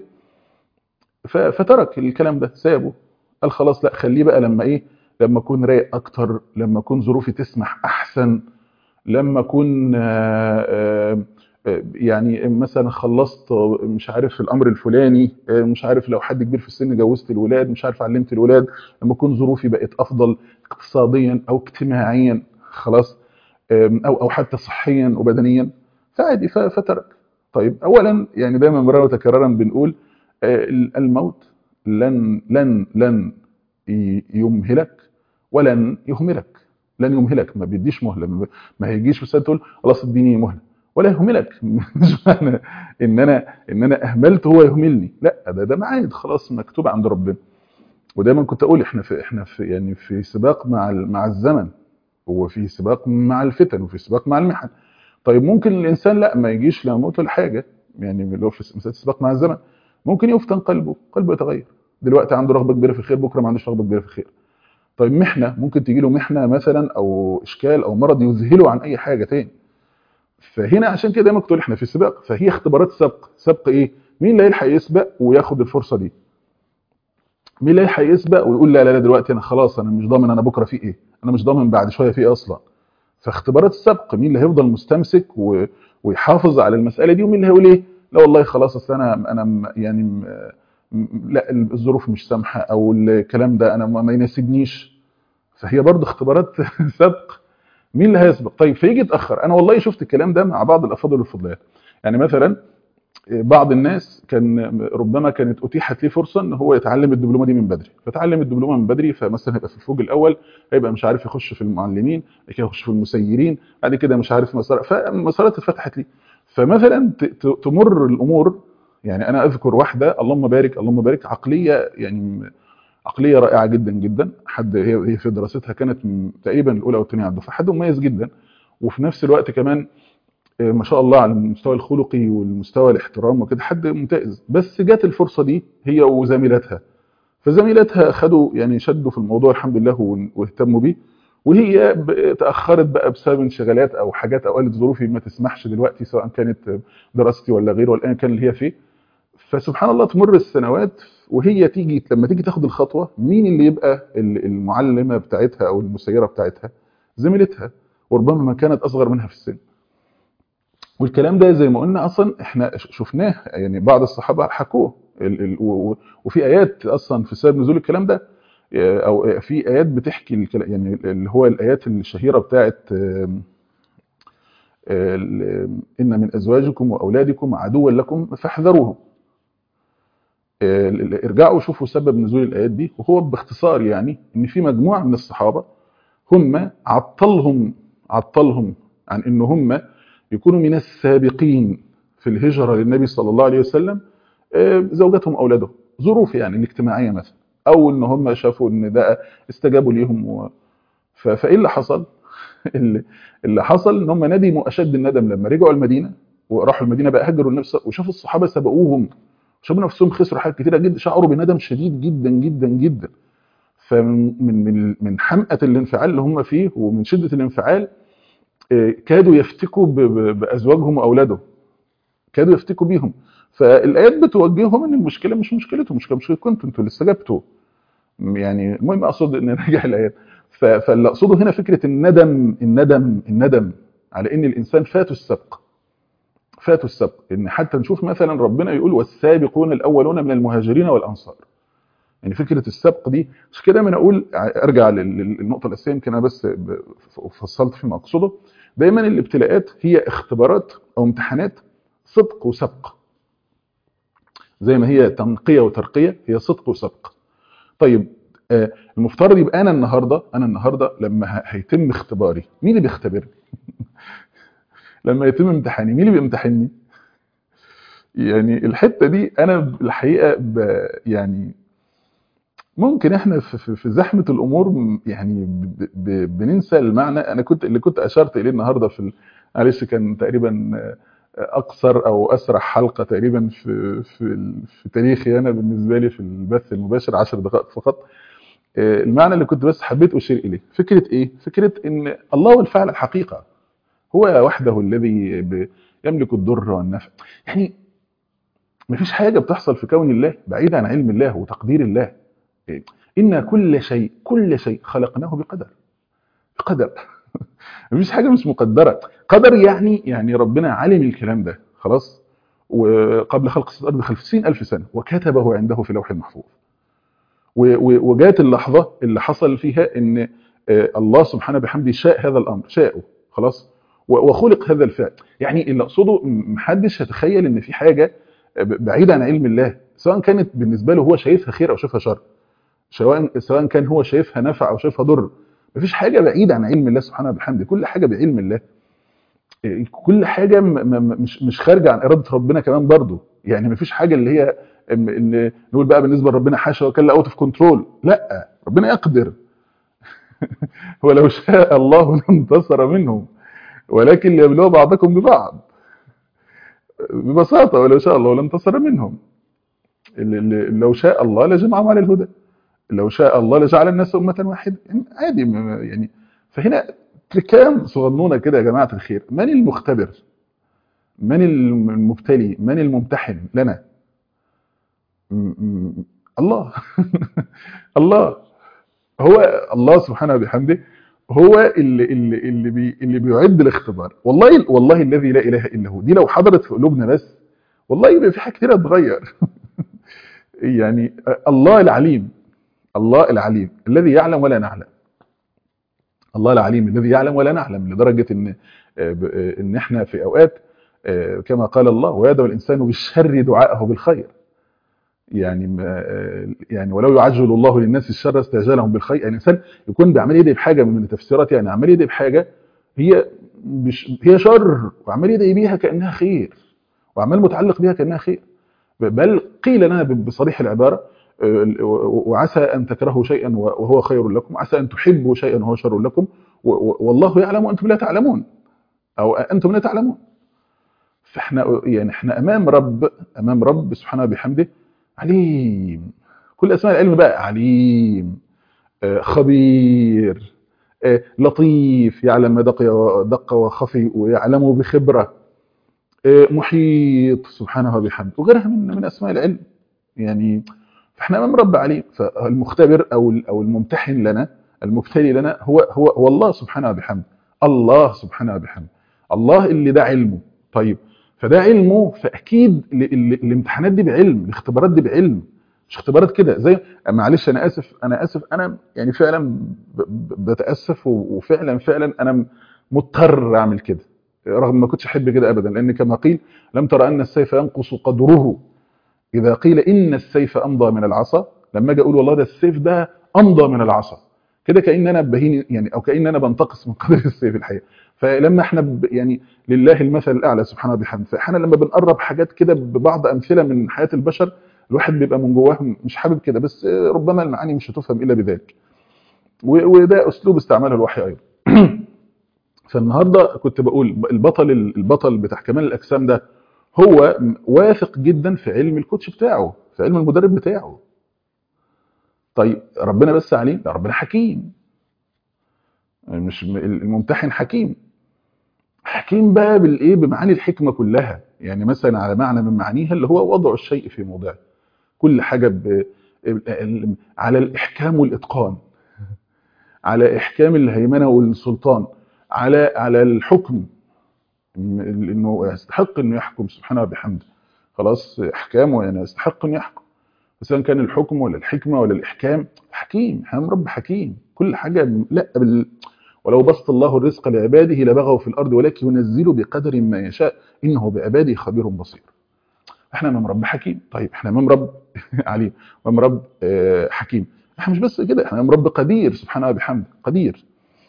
ف... فترك الكلام ده سابه قال خلاص لا خليه بقى لما ايه لما اكون رايق اكتر لما اكون ظروفي تسمح احسن لما اكون آه، آه، آه، يعني مثلا خلصت مش عارف الامر الفلاني آه، مش عارف لو حد كبير في السن جوزت الولاد مش عارف علمت الولاد لما اكون ظروفي بقت افضل اقتصاديا او اجتماعيا خلاص آم، او او حتى صحيا وبدنيا فعادي ف- فترك طيب اولا يعني دايما مرارا وتكرارا بنقول آه، الموت لن لن لن ي- يمهلك ولن يهملك لن يمهلك ما بيديش مهله ما ما هيجيش في سنه تقول خلاص اديني مهله ولا يهملك مش معنى ان انا ان انا اهملت هو يهملني لا ده ده ميعاد خلاص مكتوب عند ربنا ودايما كنت اقول احنا في احنا في يعني في سباق مع ال- مع الزمن وفي سباق مع الفتن وفي سباق مع المحن طيب ممكن الانسان لا ما يجيش لا موت ولا حاجه يعني اللي هو في مسألة السباق مع الزمن ممكن يفتن قلبه قلبه يتغير دلوقتي عنده رغبه كبيره في الخير بكره ما عندوش رغبه كبيره في الخير طيب محنه ممكن تجي له محنه مثلا او اشكال او مرض يذهله عن اي حاجه تاني فهنا عشان كده دايما كنت أقول احنا في سباق فهي اختبارات سبق سبق ايه مين اللي هيلحق يسبق وياخد الفرصه دي مين اللي هيلحق يسبق ويقول لا لا لا دلوقتي انا خلاص انا مش ضامن انا بكره في ايه انا مش ضامن بعد شويه في ايه اصلا فاختبارات السبق مين اللي هيفضل مستمسك و... ويحافظ على المساله دي ومين اللي هيقول ايه لا والله خلاص اصل انا انا م- يعني م- م- لا الظروف مش سامحه او الكلام ده انا ما ما يناسبنيش فهي برضه اختبارات سبق مين اللي هيسبق طيب فيجي يتاخر انا والله شفت الكلام ده مع بعض الافاضل والفضليات يعني مثلا بعض الناس كان ربما كانت اتيحت ليه فرصه ان هو يتعلم الدبلومه دي من بدري فتعلم الدبلومه من بدري فمثلا هيبقى في الفوج الاول هيبقى مش عارف يخش في المعلمين بعد كده يخش في المسيرين بعد كده مش عارف مسار فمسارات اتفتحت ليه فمثلا ت- ت- تمر الامور يعني انا اذكر واحده اللهم بارك اللهم بارك عقليه يعني عقليه رائعه جدا جدا حد هي هي في دراستها كانت م- تقريبا الاولى او الثانيه على الدفعه حد مميز جدا وفي نفس الوقت كمان آه، ما شاء الله على المستوى الخلقي والمستوى الاحترام وكده حد ممتاز بس جات الفرصه دي هي وزميلاتها فزميلاتها خدوا يعني شدوا في الموضوع الحمد لله ون- واهتموا بيه وهي ب- تاخرت بقى بسبب انشغالات او حاجات او قالت ظروفي ما تسمحش دلوقتي سواء كانت دراستي ولا غيره ولا ايا كان اللي هي فيه فسبحان الله تمر السنوات وهي تيجي لما تيجي تاخد الخطوه مين اللي يبقى ال- المعلمه بتاعتها او المسيره بتاعتها زميلتها وربما ما كانت اصغر منها في السن والكلام ده زي ما قلنا اصلا احنا ش- شفناه يعني بعض الصحابه حكوه ال- ال- و- و- وفي ايات اصلا في سبب نزول الكلام ده آه، او في ايات بتحكي الكلام يعني اللي هو الايات الشهيره بتاعت آم، ال- ان من ازواجكم واولادكم عدوا لكم فاحذروهم آه، ال- ال- ارجعوا شوفوا سبب نزول الايات دي وهو باختصار يعني ان في مجموعه من الصحابه هم عطلهم عطلهم عن ان هم يكونوا من السابقين في الهجره للنبي صلى الله عليه وسلم آه، زوجاتهم واولادهم ظروف يعني الاجتماعيه مثلا او ان هم شافوا ان ده استجابوا ليهم و... ف... فايه اللي حصل؟ اللي, اللي حصل ان هم ندموا اشد الندم لما رجعوا المدينه وراحوا المدينه بقى هجروا النبي صلى- وشافوا الصحابه سبقوهم شافوا نفسهم خسروا حاجات كتيره جدا شعروا بندم شديد جدا جدا جدا فمن من من من حمقى الانفعال اللي هم فيه ومن شده الانفعال آه، كادوا يفتكوا ب- ب- بازواجهم واولادهم كادوا يفتكوا بيهم فالايات بتوجههم ان المشكله مش مشكلتهم المشكله مشكلتكم انتوا انتوا اللي استجبتوا يعني المهم اقصد ان نرجع الايات ف- فاللي اقصده هنا فكره الندم الندم الندم على ان الانسان فاته السبق فاتوا السبق ان حتى نشوف مثلا ربنا يقول والسابقون الاولون من المهاجرين والانصار يعني فكره السبق دي مش كده من اقول ارجع لل- لل- للنقطه الاساسيه يمكن انا بس ب- فصلت فيما اقصده دايما الابتلاءات هي اختبارات او امتحانات صدق وسبق زي ما هي تنقيه وترقيه هي صدق وسبق طيب آه، المفترض يبقى انا النهارده انا النهارده لما ه- هيتم اختباري مين اللي بيختبرني لما يتم امتحاني مين اللي بيمتحني يعني الحته دي انا الحقيقه ب يعني ممكن احنا في, في, في زحمه الامور م- يعني ب ب بننسى المعنى انا كنت اللي كنت اشرت اليه النهارده في ال- معلش كان تقريبا آه، اقصر او اسرع حلقه تقريبا في في ال- في تاريخي انا بالنسبه لي في البث المباشر 10 دقائق فقط آه، المعنى اللي كنت بس حبيت اشير اليه فكره ايه فكره ان الله هو الفاعل الحقيقه هو وحده الذي ب- يملك الضر والنفع يعني مفيش حاجه بتحصل في كون الله بعيد عن علم الله وتقدير الله إيه؟ ان كل شيء كل شيء خلقناه بقدر بقدر مفيش حاجه مش مقدره قدر يعني يعني ربنا علم الكلام ده خلاص وقبل خلق الارض بخمسين الف سنه وكتبه عنده في لوح محفوظ و- و- وجات اللحظه اللي حصل فيها ان آه، الله سبحانه بحمده شاء هذا الامر شاءه خلاص و- وخلق هذا الفعل يعني اللي اقصده م- محدش هيتخيل ان في حاجه ب- بعيده عن علم الله سواء كانت بالنسبه له هو شايفها خير او شايفها شر سواء سواء كان هو شايفها نفع او شايفها ضر مفيش حاجه بعيده عن علم الله سبحانه وبحمده كل حاجه بعلم الله إيه، كل حاجه م- م- مش مش خارجه عن اراده ربنا كمان برضو يعني مفيش حاجه اللي هي م- اللي نقول بقى بالنسبه لربنا حاشا وكلا اوت اوف كنترول لا ربنا يقدر ولو شاء الله لانتصر منهم ولكن ليبلو بعضكم ببعض ببساطه ولو شاء الله لانتصر منهم ال- ال- لو شاء الله لجمعهم على الهدى لو شاء الله لجعل الناس امه واحده يعني عادي م- يعني فهنا تركام صغنونه كده يا جماعه الخير من المختبر من المبتلي من الممتحن لنا م- م- الله الله هو الله سبحانه وبحمده هو اللي اللي اللي, بي اللي بيعد الاختبار والله والله الذي لا اله الا هو دي لو حضرت في قلوبنا بس والله يبقى في حاجه كتير هتتغير يعني الله العليم الله العليم الذي يعلم ولا نعلم الله العليم الذي يعلم ولا نعلم لدرجه ان ان احنا في اوقات كما قال الله ويدعو الانسان بالشر دعاءه بالخير يعني ما يعني ولو يعجل الله للناس الشر استعجالهم بالخير يعني الانسان يكون بيعمل يدعي بحاجه من التفسيرات يعني عمال يدعي بحاجه هي مش هي شر وعمال يدعي بيها كانها خير وعمال متعلق بيها كانها خير بل قيل لنا بصريح العباره وعسى ان تكرهوا شيئا وهو خير لكم عسى ان تحبوا شيئا وهو شر لكم والله يعلم وانتم لا تعلمون او انتم لا تعلمون فاحنا يعني احنا امام رب امام رب سبحانه وبحمده عليم كل اسماء العلم بقى عليم خبير لطيف يعلم ما دق دق وخفي ويعلمه بخبره محيط سبحانه وبحمده وغيرها من من اسماء العلم يعني فاحنا امام رب عليم فالمختبر او او الممتحن لنا المبتلي لنا هو هو هو الله سبحانه وبحمده الله سبحانه وبحمده الله اللي ده علمه طيب فده علمه فاكيد الامتحانات دي بعلم الاختبارات دي بعلم مش اختبارات كده زي معلش انا اسف انا اسف انا يعني فعلا بتاسف وفعلا فعلا انا مضطر اعمل كده رغم ما كنتش احب كده ابدا لان كما قيل لم ترى ان السيف ينقص قدره اذا قيل ان السيف امضى من العصا لما اجي اقول والله ده السيف ده امضى من العصا كده كان انا بهين يعني او كان انا بنتقص من قدر السيف الحقيقه فلما احنا يعني لله المثل الاعلى سبحانه وبحمده فاحنا لما بنقرب حاجات كده ببعض امثله من حياه البشر الواحد بيبقى من جواه مش حابب كده بس ربما المعاني مش هتفهم الا بذلك وده اسلوب استعماله الوحي ايضا فالنهارده كنت بقول البطل البطل بتاع كمال الاجسام ده هو واثق جدا في علم الكوتش بتاعه في علم المدرب بتاعه طيب ربنا بس عليه لا ربنا حكيم مش الممتحن حكيم حكيم بقى بالايه بمعاني الحكمه كلها يعني مثلا على معنى من معانيها اللي هو وضع الشيء في موضعه كل حاجه ب... على الاحكام والاتقان على احكام الهيمنه والسلطان على على الحكم انه يستحق انه يحكم سبحانه وبحمده خلاص احكامه يعني يستحق انه يحكم سواء كان الحكم ولا الحكمه ولا الاحكام حكيم احنا رب حكيم كل حاجه لا بال... ولو بسط الله الرزق لعباده لبغوا في الارض ولكن ينزل بقدر ما يشاء انه بعباده خبير بصير احنا امام رب حكيم طيب احنا امام رب عليم امام رب حكيم احنا مش بس كده احنا رب قدير سبحانه وبحمده قدير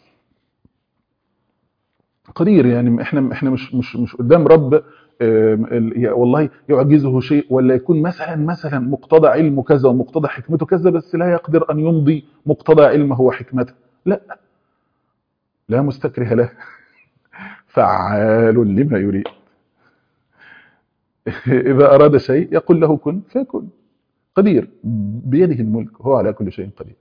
قدير يعني احنا احنا مش مش مش قدام رب آم، ال- يا- والله يعجزه شيء ولا يكون مثلا مثلا مقتضى علمه كذا ومقتضى حكمته كذا بس لا يقدر ان يمضي مقتضى علمه وحكمته لا لا مستكره له فعال لما يريد اذا اراد شيء يقول له كن فيكون قدير بيده الملك وهو على كل شيء قدير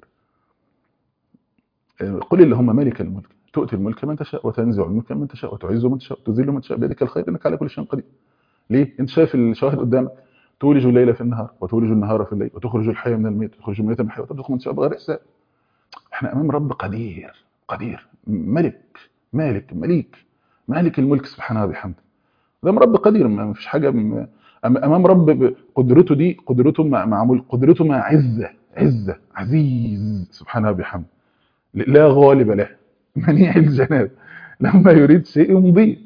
قل اللهم مالك الملك تؤتي الملك من تشاء وتنزع الملك من تشاء وتعز من تشاء وتذل من تشاء بيدك الخير انك على كل شيء قدير ليه انت شايف الشواهد قدامك تولج الليل في النهار وتولج النهار في الليل وتخرج الحي من الميت وتخرج الميت من الحي وترزق من تشاء بغير حساب احنا امام رب قدير قدير ملك مالك مليك مالك الملك سبحانه وبحمده امام رب قدير ما فيش حاجه م- أم- امام رب ب- قدرته دي قدرته مع مع ملك قدرته مع عزه عزه عزيز سبحانه وبحمده لا غالب له منيع الجناب لما يريد شيء يمضيه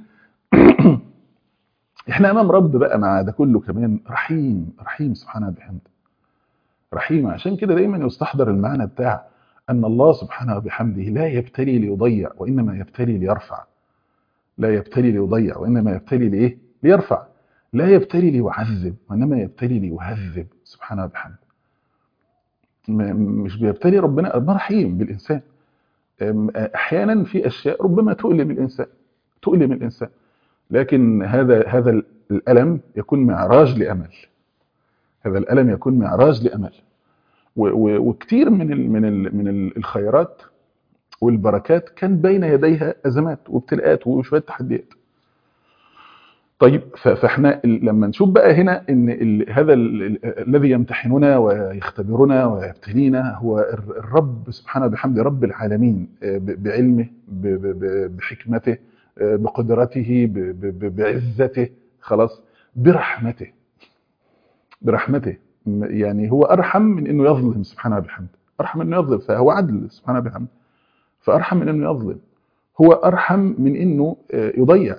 احنا امام رب بقى مع ده كله كمان رحيم رحيم سبحانه وبحمده رحيم عشان كده دايما يستحضر المعنى بتاع ان الله سبحانه وبحمده لا يبتلي ليضيع وانما يبتلي ليرفع لا يبتلي ليضيع وانما يبتلي لايه ليرفع لا يبتلي ليعذب وانما يبتلي ليهذب سبحانه وبحمده م- مش بيبتلي ربنا ربنا رحيم بالانسان أم، احيانا في اشياء ربما تؤلم الانسان تؤلم الانسان لكن هذا هذا الالم يكون معراج لامل هذا الالم يكون معراج لامل و- و- وكتير من ال من ال من ال- الخيرات والبركات كان بين يديها ازمات وابتلاءات وشويه تحديات طيب ف- فاحنا ال- لما نشوف بقى هنا ان ال- هذا ال- ال- الذي يمتحننا ويختبرنا ويبتلينا هو الر- الرب سبحانه وبحمده رب العالمين آه، ب- بعلمه ب- ب- ب- بحكمته آه، بقدرته ب- ب- ب- بعزته خلاص برحمته برحمته م- يعني هو ارحم من انه يظلم سبحانه وبحمده ارحم من انه يظلم فهو عدل سبحانه وبحمده فارحم من انه يظلم هو ارحم من انه آه، يضيع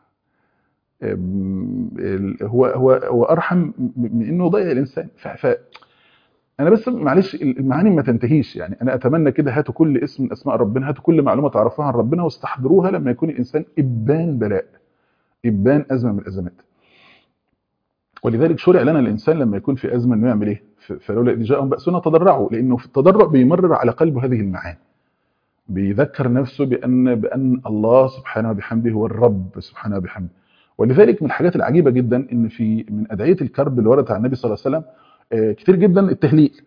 أم، ال- هو هو هو ارحم م- من انه يضيع الانسان ف, ف انا بس معلش المعاني ما تنتهيش يعني انا اتمنى كده هاتوا كل اسم من اسماء ربنا هاتوا كل معلومه تعرفوها عن ربنا واستحضروها لما يكون الانسان ابان بلاء ابان ازمه من الازمات ولذلك شرع لنا الانسان لما يكون في ازمه انه يعمل ايه ف- فلولا اذ جاءهم باسنا تضرعوا لانه في التضرع بيمرر على قلبه هذه المعاني بيذكر نفسه بان بان الله سبحانه وبحمده هو الرب سبحانه وبحمده ولذلك من الحاجات العجيبه جدا ان في من ادعيه الكرب اللي وردت عن النبي صلى الله عليه وسلم آه، كتير جدا التهليل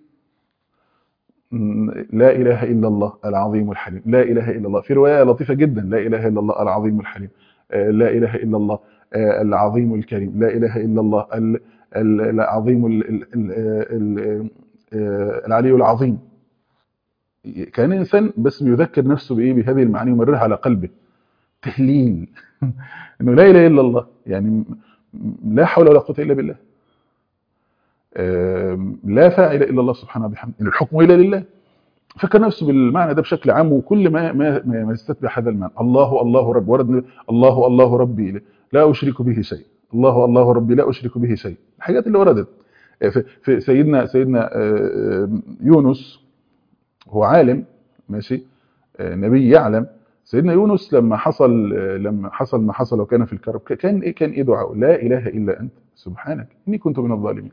م، لا اله الا الله العظيم الحليم لا اله الا الله في روايه لطيفه جدا لا اله الا الله العظيم الحليم آه، لا اله الا الله آه، العظيم الكريم لا اله الا الله ال- ال- العظيم ال- ال- ال- ال- آه، العلي العظيم كان انسان بس بيذكر نفسه بايه بهذه المعاني ويمررها على قلبه تهليل انه لا اله الا الله يعني م- م- لا حول ولا قوه الا بالله آم، لا فاعل الا الله سبحانه وبحمده ان الحكم الا لله فكر نفسه بالمعنى ده بشكل عام وكل ما ما ما ما يستتبع هذا المعنى الله الله رب ورد الله الله ربي لا اشرك به شيء الله الله ربي لا اشرك به شيء الحاجات اللي وردت في في سيدنا سيدنا آه، يونس هو عالم ماشي آه، نبي يعلم سيدنا يونس لما حصل آه، لما حصل ما حصل وكان في الكرب ك- كان ايه كان ايه دعاءه لا اله الا انت سبحانك اني كنت من الظالمين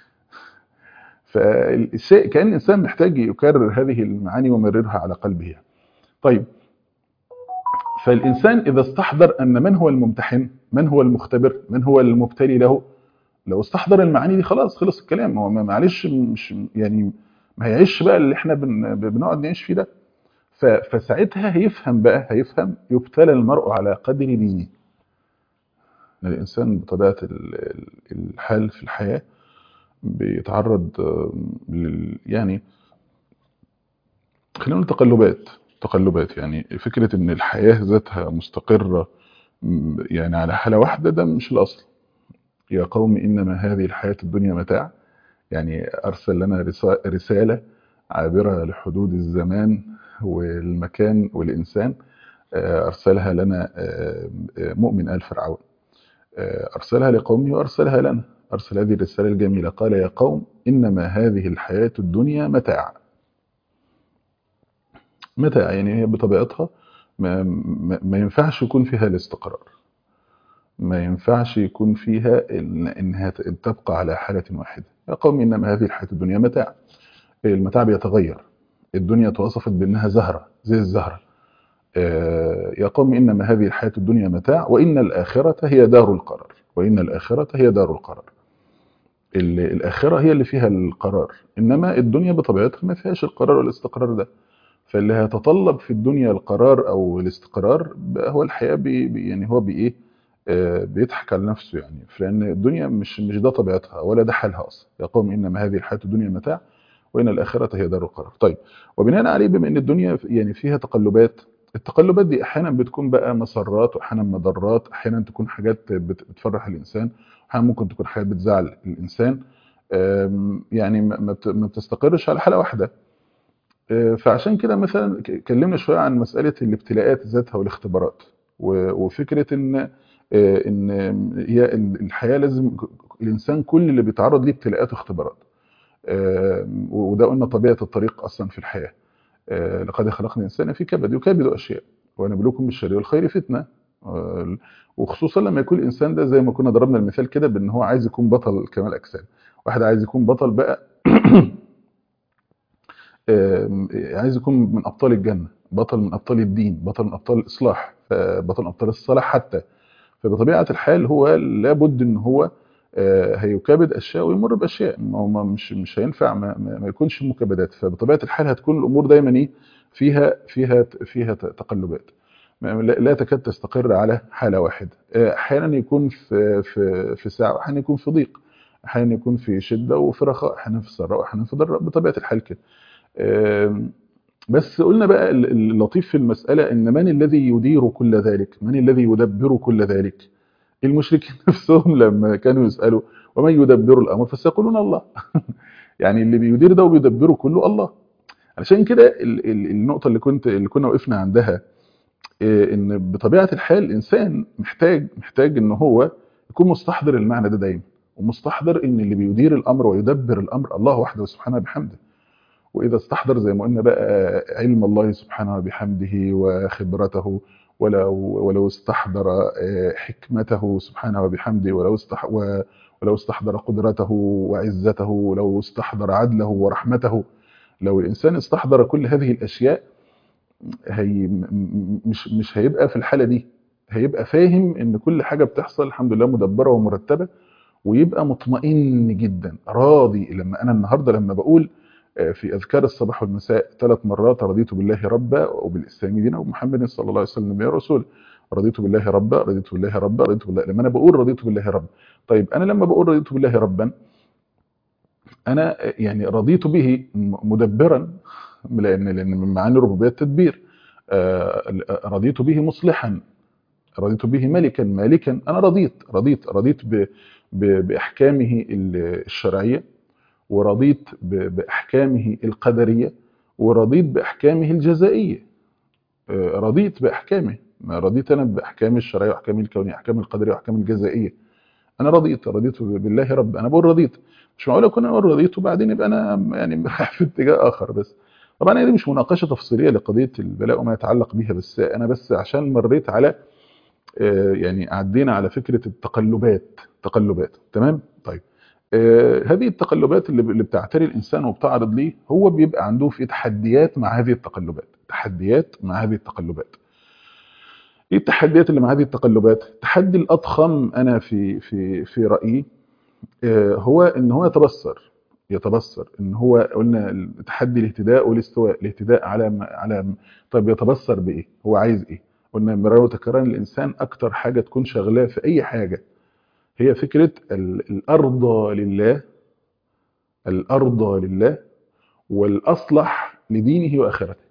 فالشيء كان الانسان محتاج يكرر هذه المعاني ويمررها على قلبه يعني. طيب فالانسان اذا استحضر ان من هو الممتحن من هو المختبر من هو المبتلي له لو استحضر المعاني دي خلاص خلص الكلام هو ما- معلش مش يعني ما هيعيش بقى اللي احنا بن بنقعد نعيش فيه ده ف- فساعتها هيفهم بقى هيفهم يبتلى المرء على قدر دينه يعني الانسان بطبيعه ال- ال- الحال في الحياه بيتعرض آم، لل- يعني خلينا نقول تقلبات تقلبات يعني فكرة ان الحياة ذاتها مستقرة م، يعني على حالة واحدة ده مش الأصل يا قوم إنما هذه الحياة الدنيا متاع يعني أرسل لنا رسا- رسالة عابرة لحدود الزمان والمكان والإنسان آه، أرسلها لنا آه، آه، مؤمن آل فرعون آه، أرسلها لقومه وأرسلها لنا أرسل هذه الرسالة الجميلة قال يا قوم إنما هذه الحياة الدنيا متاع متاع يعني هي بطبيعتها ما, ما, ما ينفعش يكون فيها الاستقرار ما ينفعش يكون فيها إن- انها ت- تبقى على حالة واحدة يا قوم انما هذه الحياة الدنيا متاع المتاع بيتغير الدنيا توصفت بانها زهرة زي الزهرة آه، يا قوم انما هذه الحياة الدنيا متاع وان الاخرة هي دار القرار وان الاخرة هي دار القرار ال- الاخرة هي اللي فيها القرار انما الدنيا بطبيعتها ما فيهاش القرار والاستقرار ده فاللي هيتطلب في الدنيا القرار او الاستقرار بقى هو الحياه بي بي- يعني هو بايه آه، بيضحك على نفسه يعني لان الدنيا مش مش ده طبيعتها ولا ده حالها اصلا يا قوم انما هذه الحياه الدنيا متاع وان الاخره هي دار القرار طيب وبناء عليه بما ان الدنيا يعني فيها تقلبات التقلبات دي احيانا بتكون بقى مسرات واحيانا مضرات احيانا تكون حاجات بت- بتفرح الانسان احيانا ممكن تكون حاجات بتزعل الانسان آم، يعني ما ما بت- ما بتستقرش على حاله واحده آه، فعشان كده مثلا ك- اتكلمنا شويه عن مساله الابتلاءات ذاتها والاختبارات و- وفكره ان آه، ان هي ال- الحياه لازم ك- الانسان كل اللي بيتعرض ليه ابتلاءات واختبارات آه، وده قلنا طبيعه الطريق اصلا في الحياه آه، لقد خلقنا الانسان في كبد يكبد اشياء ونبلوكم بالشر والخير فتنه آه، وخصوصا لما يكون الانسان ده زي ما كنا ضربنا المثال كده بان هو عايز يكون بطل كمال اجسام واحد عايز يكون بطل بقى آم، عايز يكون من ابطال الجنه بطل من ابطال الدين بطل من ابطال الاصلاح آه، بطل من ابطال الصلاح حتى فبطبيعه الحال هو لابد ان هو آه، هيكابد اشياء ويمر باشياء ما هو ما- مش مش هينفع ما, ما ما يكونش مكابدات فبطبيعه الحال هتكون الامور دايما ايه فيها فيها فيها تقلبات ما- لا لا تكاد تستقر على حاله واحده آه، احيانا يكون في في في ساعه واحيانا يكون في ضيق احيانا يكون في شده وفي رخاء احيانا في سراء واحيانا في ضراء بطبيعه الحال كده آم، بس قلنا بقى ال- اللطيف في المسألة إن من الذي يدير كل ذلك من الذي يدبر كل ذلك المشركين نفسهم لما كانوا يسألوا ومن يدبر الأمر فسيقولون الله يعني اللي بيدير ده وبيدبره كله الله علشان كده ال- ال- النقطة اللي كنت اللي كنا وقفنا عندها إيه، ان بطبيعة الحال الانسان محتاج محتاج ان هو يكون مستحضر المعنى ده دايما ومستحضر ان اللي بيدير الامر ويدبر الامر الله وحده سبحانه بحمده واذا استحضر زي ما قلنا بقى علم الله سبحانه بحمده وخبرته ولو ولو استحضر آه، حكمته سبحانه وبحمده ولو استح و- ولو استحضر قدرته وعزته ولو استحضر عدله ورحمته لو الانسان استحضر كل هذه الاشياء هي م- م- مش مش هيبقى في الحاله دي هيبقى فاهم ان كل حاجه بتحصل الحمد لله مدبره ومرتبه ويبقى مطمئن جدا راضي لما انا النهارده لما بقول آه، في اذكار الصباح والمساء ثلاث مرات رضيت بالله ربا وبالاسلام دينا ومحمد صلى الله عليه وسلم يا رسول رضيت بالله ربا رضيت بالله ربا رضيت بالله لما انا بقول رضيت بالله ربا طيب انا لما بقول رضيت بالله ربا انا يعني رضيت به مدبرا لان لان من معاني الربوبيه التدبير آه، رضيت به مصلحا رضيت به ملكا مالكا انا رضيت رضيت رضيت ب ب باحكامه الشرعيه ورضيت ب- باحكامه القدريه ورضيت باحكامه الجزائيه آه، رضيت باحكامه ما رضيت انا باحكام الشرعيه واحكام الكونيه احكام القدريه واحكام الجزائيه انا رضيت رضيت بالله رب انا بقول رضيت مش معقول اكون انا بقول رضيت وبعدين يبقى انا يعني في اتجاه اخر بس طبعا هي دي مش مناقشه تفصيليه لقضيه البلاء وما يتعلق بها بس انا بس عشان مريت على آه، يعني عدينا على فكره التقلبات تقلبات تمام طيب آه، هذه التقلبات اللي اللي بتعتري الانسان وبتعرض ليه هو بيبقى عنده في تحديات مع هذه التقلبات تحديات مع هذه التقلبات ايه التحديات اللي مع هذه التقلبات التحدي الاضخم انا في في في رايي آه، هو ان هو يتبصر يتبصر ان هو قلنا تحدي الاهتداء والاستواء الاهتداء على ما- على طيب يتبصر بايه هو عايز ايه قلنا مرارا وتكرارا الانسان اكتر حاجه تكون شغلاه في اي حاجه هي فكره ال- الارضى لله الارضى لله والاصلح لدينه واخرته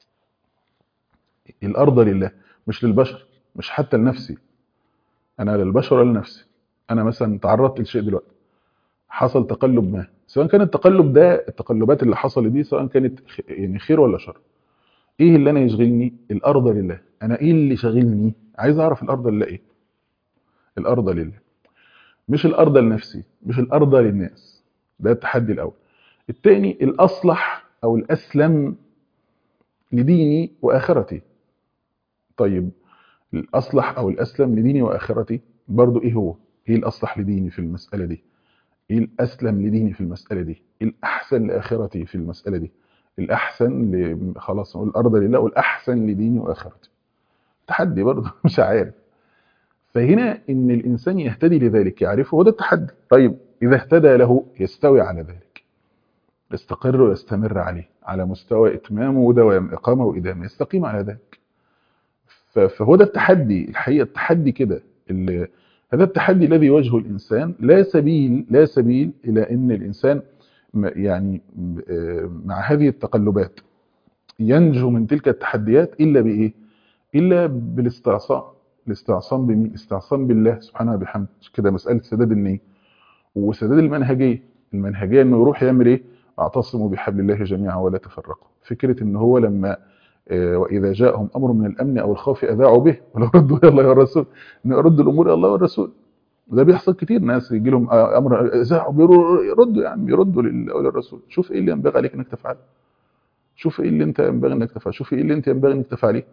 الارضى لله مش للبشر مش حتى لنفسي انا لا للبشر ولا لنفسي انا مثلا تعرضت لشيء دلوقتي حصل تقلب ما سواء كان التقلب ده التقلبات اللي حصلت دي سواء كانت خ- يعني خير ولا شر ايه اللي انا يشغلني الارض لله انا ايه اللي شاغلني عايز اعرف الارض لله ايه الارض لله مش الارض لنفسي مش الارض للناس ده التحدي الاول الثاني الاصلح او الاسلم لديني واخرتي طيب الاصلح او الاسلم لديني واخرتي برضو ايه هو ايه الاصلح لديني في المساله دي ايه الاسلم لديني في المساله دي ايه الاحسن لاخرتي في المساله دي الاحسن ل... خلاص نقول الارض لله والاحسن لديني واخرتي تحدي برضه مش عارف فهنا ان الانسان يهتدي لذلك يعرفه هو ده التحدي طيب اذا اهتدى له يستوي على ذلك يستقر ويستمر عليه على مستوى اتمامه ودوام اقامه وادامه يستقيم على ذلك ف- فهو ده التحدي الحقيقه التحدي كده اللي هذا التحدي الذي يواجهه الانسان لا سبيل لا سبيل الى ان الانسان م- يعني م- آه مع هذه التقلبات ينجو من تلك التحديات الا بايه؟ الا بالاستعصام الاستعصام بمين؟ الاستعصام بالله سبحانه وبحمده عشان كده مساله سداد النيه وسداد المنهجيه المنهجيه انه يروح يعمل ايه؟ اعتصموا بحبل الله جميعا ولا تفرقوا فكره ان هو لما آه، واذا جاءهم امر من الامن او الخوف اذاعوا به ولو ردوا الى الله والرسول ان يردوا الامور الى الله والرسول وده بيحصل كتير ناس يجي لهم آه، امر اذاعوا بيروا- يردوا يا عم يردوا لله وللرسول شوف ايه اللي ينبغي عليك انك تفعله شوف ايه اللي انت ينبغي انك تفعله شوف ايه اللي انت ينبغي انك تفعليه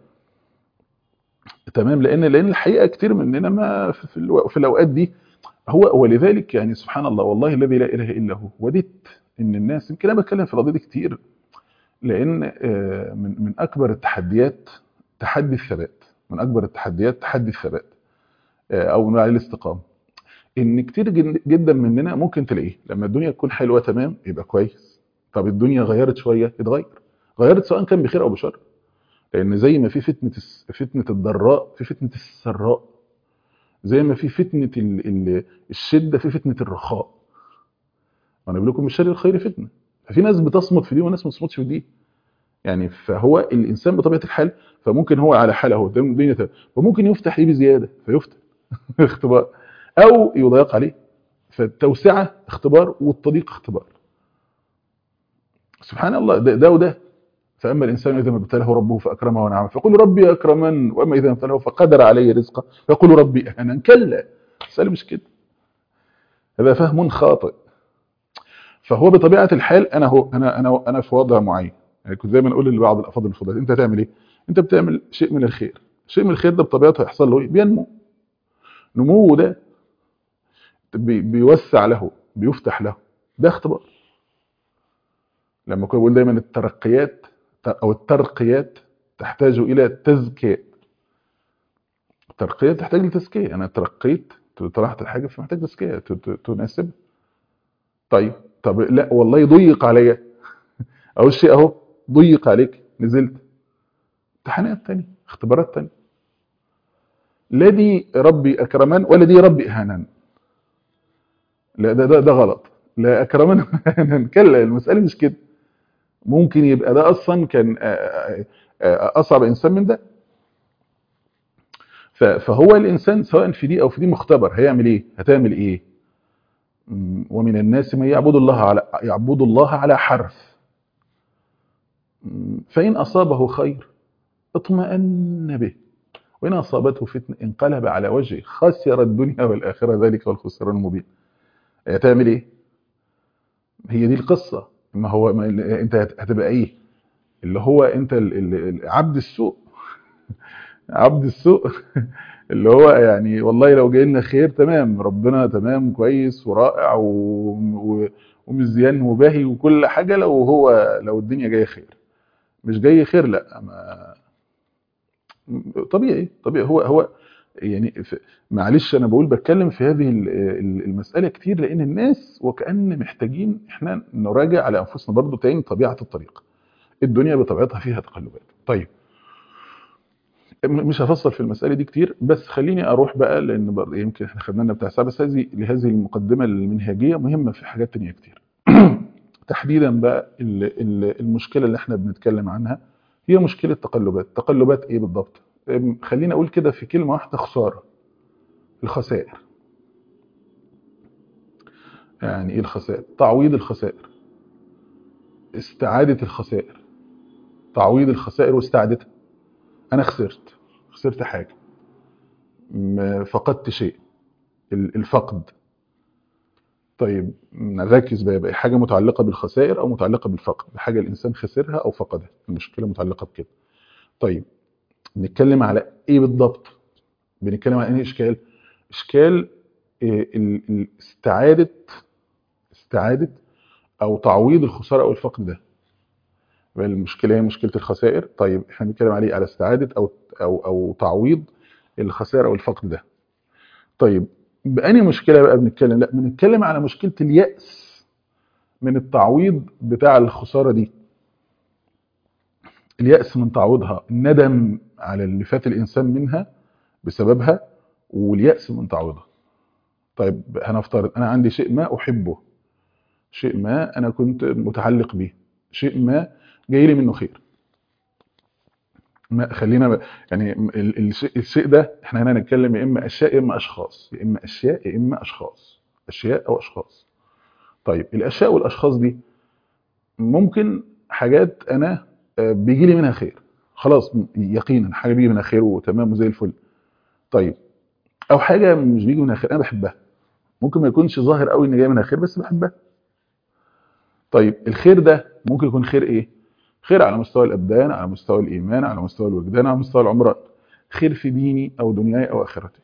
تمام لان لان الحقيقه كتير مننا ما في, في, الو- في الاوقات دي هو ولذلك يعني سبحان الله والله الذي لا اله الا هو وددت ان الناس يمكن انا بتكلم في القضيه دي كتير لان آه، من من اكبر التحديات تحدي الثبات من اكبر التحديات تحدي الثبات آه، او نقول عليه الاستقامه ان كتير جد- جدا مننا ممكن تلاقيه لما الدنيا تكون حلوه تمام يبقى كويس طب الدنيا غيرت شويه يتغير غيرت سواء كان بخير او بشر لان زي ما في فتنه الس- فتنه الضراء في فتنه السراء زي ما في فتنه ال- ال- الشده في فتنه الرخاء وانا بقول لكم من شر الخير فتنه ففي ناس بتصمت في دي وناس ما بتصمتش في دي يعني فهو الانسان بطبيعه الحال فممكن هو على حاله هو قدام الدنيا تمام وممكن يفتح ليه بزياده فيفتح اختبار او يضيق عليه فالتوسعه اختبار والتضييق اختبار سبحان الله ده, ده وده فاما الانسان اذا ما ابتلاه ربه فاكرمه ونعمه فيقول ربي اكرمن واما اذا ما ابتلاه فقدر عليه رزقه فيقول ربي اهانن كلا المساله مش كده هذا فهم خاطئ فهو بطبيعه الحال انا هو انا انا انا في وضع معين يعني كنت دايما اقول لبعض الافاضل الفضلاء انت هتعمل ايه؟ انت بتعمل شيء من الخير شيء من الخير ده بطبيعته هيحصل له ايه؟ بينمو نموه ده بي- بيوسع له بيفتح له ده اختبار لما كنا بقول دايما الترقيات او الترقيات تحتاج الى تزكيه الترقيات تحتاج لتزكيه انا ترقيت طلعت الحاجه فمحتاج تزكيه ت- ت- تناسب طيب طب لا والله ضيق عليا او الشيء اهو ضيق عليك نزلت امتحانات تانية اختبارات تانية لا دي ربي اكرمن ولا دي ربي اهانن لا ده ده ده غلط لا اكرمن اهانن كلا المساله مش كده ممكن يبقى ده اصلا كان آه، آه، آه، اصعب انسان من ده ف- فهو الانسان سواء في دي او في دي مختبر هيعمل ايه هتعمل ايه م، ومن الناس من يعبد الله على يعبد الله على حرف م، فان اصابه خير اطمأن به وإن أصابته فتنة انقلب على وجهه خسر الدنيا والآخرة ذلك هو الخسران المبين هتعمل إيه؟ هي دي القصة ما هو ما أنت هت- هتبقى إيه؟ اللي هو أنت ال- ال- ال- عبد السوء عبد السوء اللي هو يعني والله لو جاي لنا خير تمام ربنا تمام كويس ورائع و... و... ومزيان وباهي وكل حاجة لو هو لو الدنيا جاية خير مش جاي خير لا ما طبيعي طبيعي هو هو يعني ف- معلش انا بقول بتكلم في هذه ال- ال- المساله كتير لان الناس وكأن محتاجين احنا نراجع على انفسنا برضو تاني طبيعه الطريق الدنيا بطبيعتها فيها تقلبات طيب م- مش هفصل في المساله دي كتير بس خليني اروح بقى لان برضه يمكن احنا خدنا لنا بتاع ساعه بس هذه لهذه المقدمه المنهجيه مهمه في حاجات تانية كتير تحديدا بقى ال- ال- المشكله اللي احنا بنتكلم عنها هي مشكله تقلبات تقلبات ايه بالضبط أم، خليني اقول كده في كلمه واحده خساره الخسائر يعني ايه الخسائر تعويض الخسائر استعاده الخسائر تعويض الخسائر واستعادتها انا خسرت خسرت حاجه م- فقدت شيء ال- الفقد طيب نركز بقى يبقى حاجه متعلقه بالخسائر او متعلقه بالفقد حاجه الانسان خسرها او فقدها المشكله متعلقه بكده طيب بنتكلم على ايه بالضبط بنتكلم على انهي اشكال اشكال إيه ال- ال- استعاده استعاده او تعويض الخساره او الفقد ده يبقى المشكله هي مشكله الخسائر طيب احنا بنتكلم عليه على استعاده او او او تعويض الخسائر او الفقد ده طيب بأني مشكله بقى بنتكلم لا بنتكلم على مشكله اليأس من التعويض بتاع الخساره دي اليأس من تعويضها الندم على اللي فات الانسان منها بسببها واليأس من تعويضها طيب هنفترض انا عندي شيء ما احبه شيء ما انا كنت متعلق به شيء ما جاي لي منه خير ما خلينا ب... يعني ال- الشيء, الشيء ده احنا هنا نتكلم يا اما اشياء يا اما اشخاص يا اما اشياء يا اما اشخاص اشياء او اشخاص طيب الاشياء والاشخاص دي ممكن حاجات انا آه، بيجي لي منها خير خلاص م- يقينا حاجه بيجي منها خير وتمام وزي الفل طيب او حاجه مش بيجي منها خير انا بحبها ممكن ما يكونش ظاهر قوي ان جاي منها خير بس بحبها طيب الخير ده ممكن يكون خير ايه خير على مستوى الابدان على مستوى الايمان على مستوى الوجدان على مستوى العمران خير في ديني او دنياي او اخرتي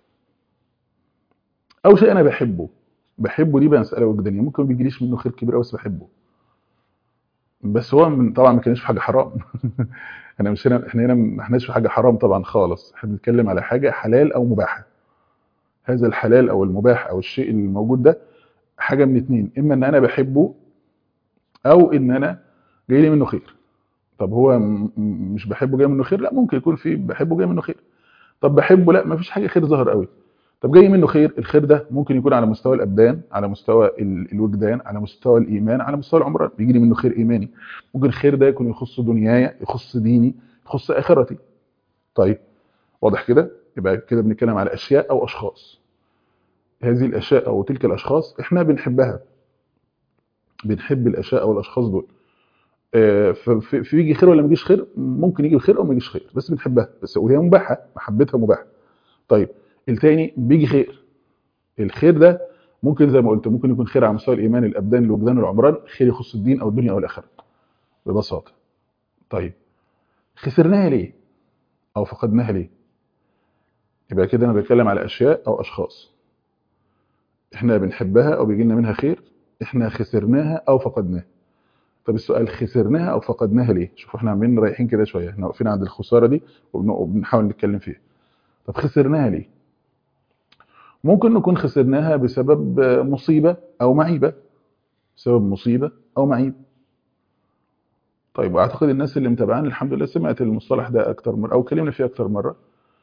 او شيء انا بحبه بحبه دي بقى مساله وجدانيه ممكن ما بيجيليش منه خير كبير قوي بس بحبه بس هو من طبعا ما كانش في حاجه حرام انا مش هنا احنا هنا ما احناش في حاجه حرام طبعا خالص احنا بنتكلم على حاجه حلال او مباحه هذا الحلال او المباح او الشيء الموجود ده حاجه من اتنين اما ان انا بحبه او ان انا جاي لي منه خير طب هو م- م- مش بحبه جاي منه خير لا ممكن يكون في بحبه جاي منه خير طب بحبه لا ما فيش حاجه خير ظاهر قوي طب جاي منه خير الخير ده ممكن يكون على مستوى الابدان على مستوى ال- الوجدان على مستوى الايمان على مستوى العمران بيجي لي منه خير ايماني ممكن الخير ده يكون يخص دنياي يخص ديني يخص اخرتي طيب واضح كده يبقى كده بنتكلم على اشياء او اشخاص هذه الاشياء او تلك الاشخاص احنا بنحبها بنحب الاشياء او الاشخاص دول آه، ففي في يجي خير ولا ما يجيش خير ممكن يجي خير او ما يجيش خير بس بنحبها بس وهي مباحه محبتها مباحه طيب التاني بيجي خير الخير ده ممكن زي ما قلت ممكن يكون خير على مستوى الايمان الابدان الوجدان العمران خير يخص الدين او الدنيا او الاخره ببساطه طيب خسرناها ليه او فقدناها ليه يبقى كده انا بتكلم على اشياء او اشخاص احنا بنحبها او بيجي لنا منها خير احنا خسرناها او فقدناها طب السؤال خسرناها او فقدناها ليه شوفوا احنا عاملين رايحين كده شويه احنا واقفين عند الخساره دي وبن- وبنحاول نتكلم فيها طب خسرناها ليه ممكن نكون خسرناها بسبب مصيبه او معيبه بسبب مصيبه او معيبه طيب واعتقد الناس اللي متابعانا الحمد لله سمعت المصطلح ده اكتر مره او اتكلمنا فيه اكتر مره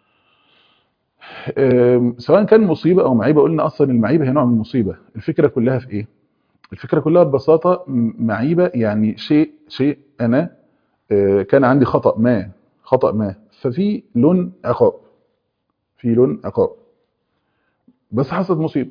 أم، سواء كان مصيبه او معيبه قلنا اصلا المعيبه هي نوع من المصيبه الفكره كلها في ايه الفكره كلها ببساطه م- معيبه يعني شيء شيء انا آه، كان عندي خطا ما خطا ما ففي لون عقاب في لون عقاب بس حصلت مصيبه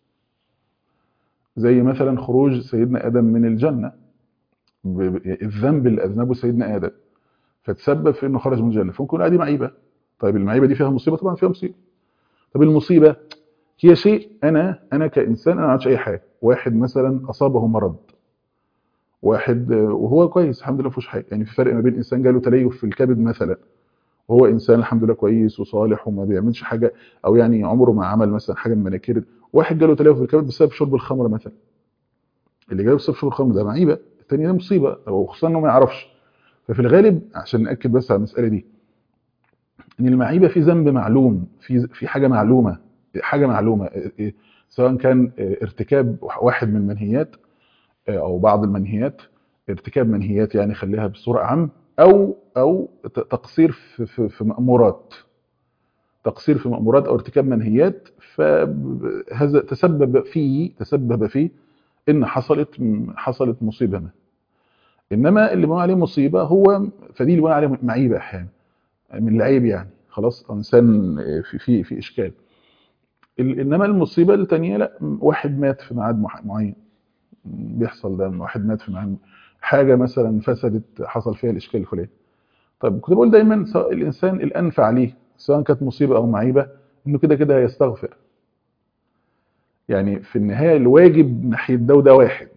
زي مثلا خروج سيدنا ادم من الجنه ب- ب- الذنب اللي اذنبه سيدنا ادم فتسبب في انه خرج من الجنه فممكن عادي معيبه طيب المعيبه دي فيها مصيبه طبعا فيها مصيبه طب المصيبه هي شيء انا انا كانسان انا ما عملتش اي حاجه واحد مثلا اصابه مرض واحد آه، وهو كويس الحمد لله ما فيهوش حاجه يعني في فرق ما بين انسان جاله تليف في الكبد مثلا وهو انسان الحمد لله كويس وصالح وما بيعملش حاجه او يعني عمره ما عمل مثلا حاجه من مناكير واحد جاله تليف في الكبد بسبب شرب الخمر مثلا اللي جاله بسبب شرب الخمر ده معيبه الثاني ده مصيبه وخصوصا انه ما يعرفش ففي الغالب عشان ناكد بس على المساله دي ان المعيبه في ذنب معلوم في في حاجه معلومه حاجه معلومه إيه- إيه، سواء كان آه، ارتكاب واحد من المنهيات آه، او بعض المنهيات ارتكاب منهيات يعني خليها بصوره اعم او او ت- تقصير في في, في مامورات تقصير في مامورات او ارتكاب منهيات فهذا تسبب فيه تسبب فيه ان حصلت حصلت مصيبه ما انما اللي بنقول عليه مصيبه هو فدي اللي بنقول عليه معيبه احيانا من العيب يعني خلاص انسان في في في اشكال ال- انما المصيبه الثانيه لا واحد مات في ميعاد مح- معين بيحصل ده واحد مات في ميعاد حاجه مثلا فسدت حصل فيها الاشكال الفلاني طب كنت بقول دايما سواء الانسان الانفع ليه سواء كانت مصيبه او معيبه انه كده كده هيستغفر يعني في النهايه الواجب ناحيه ده وده واحد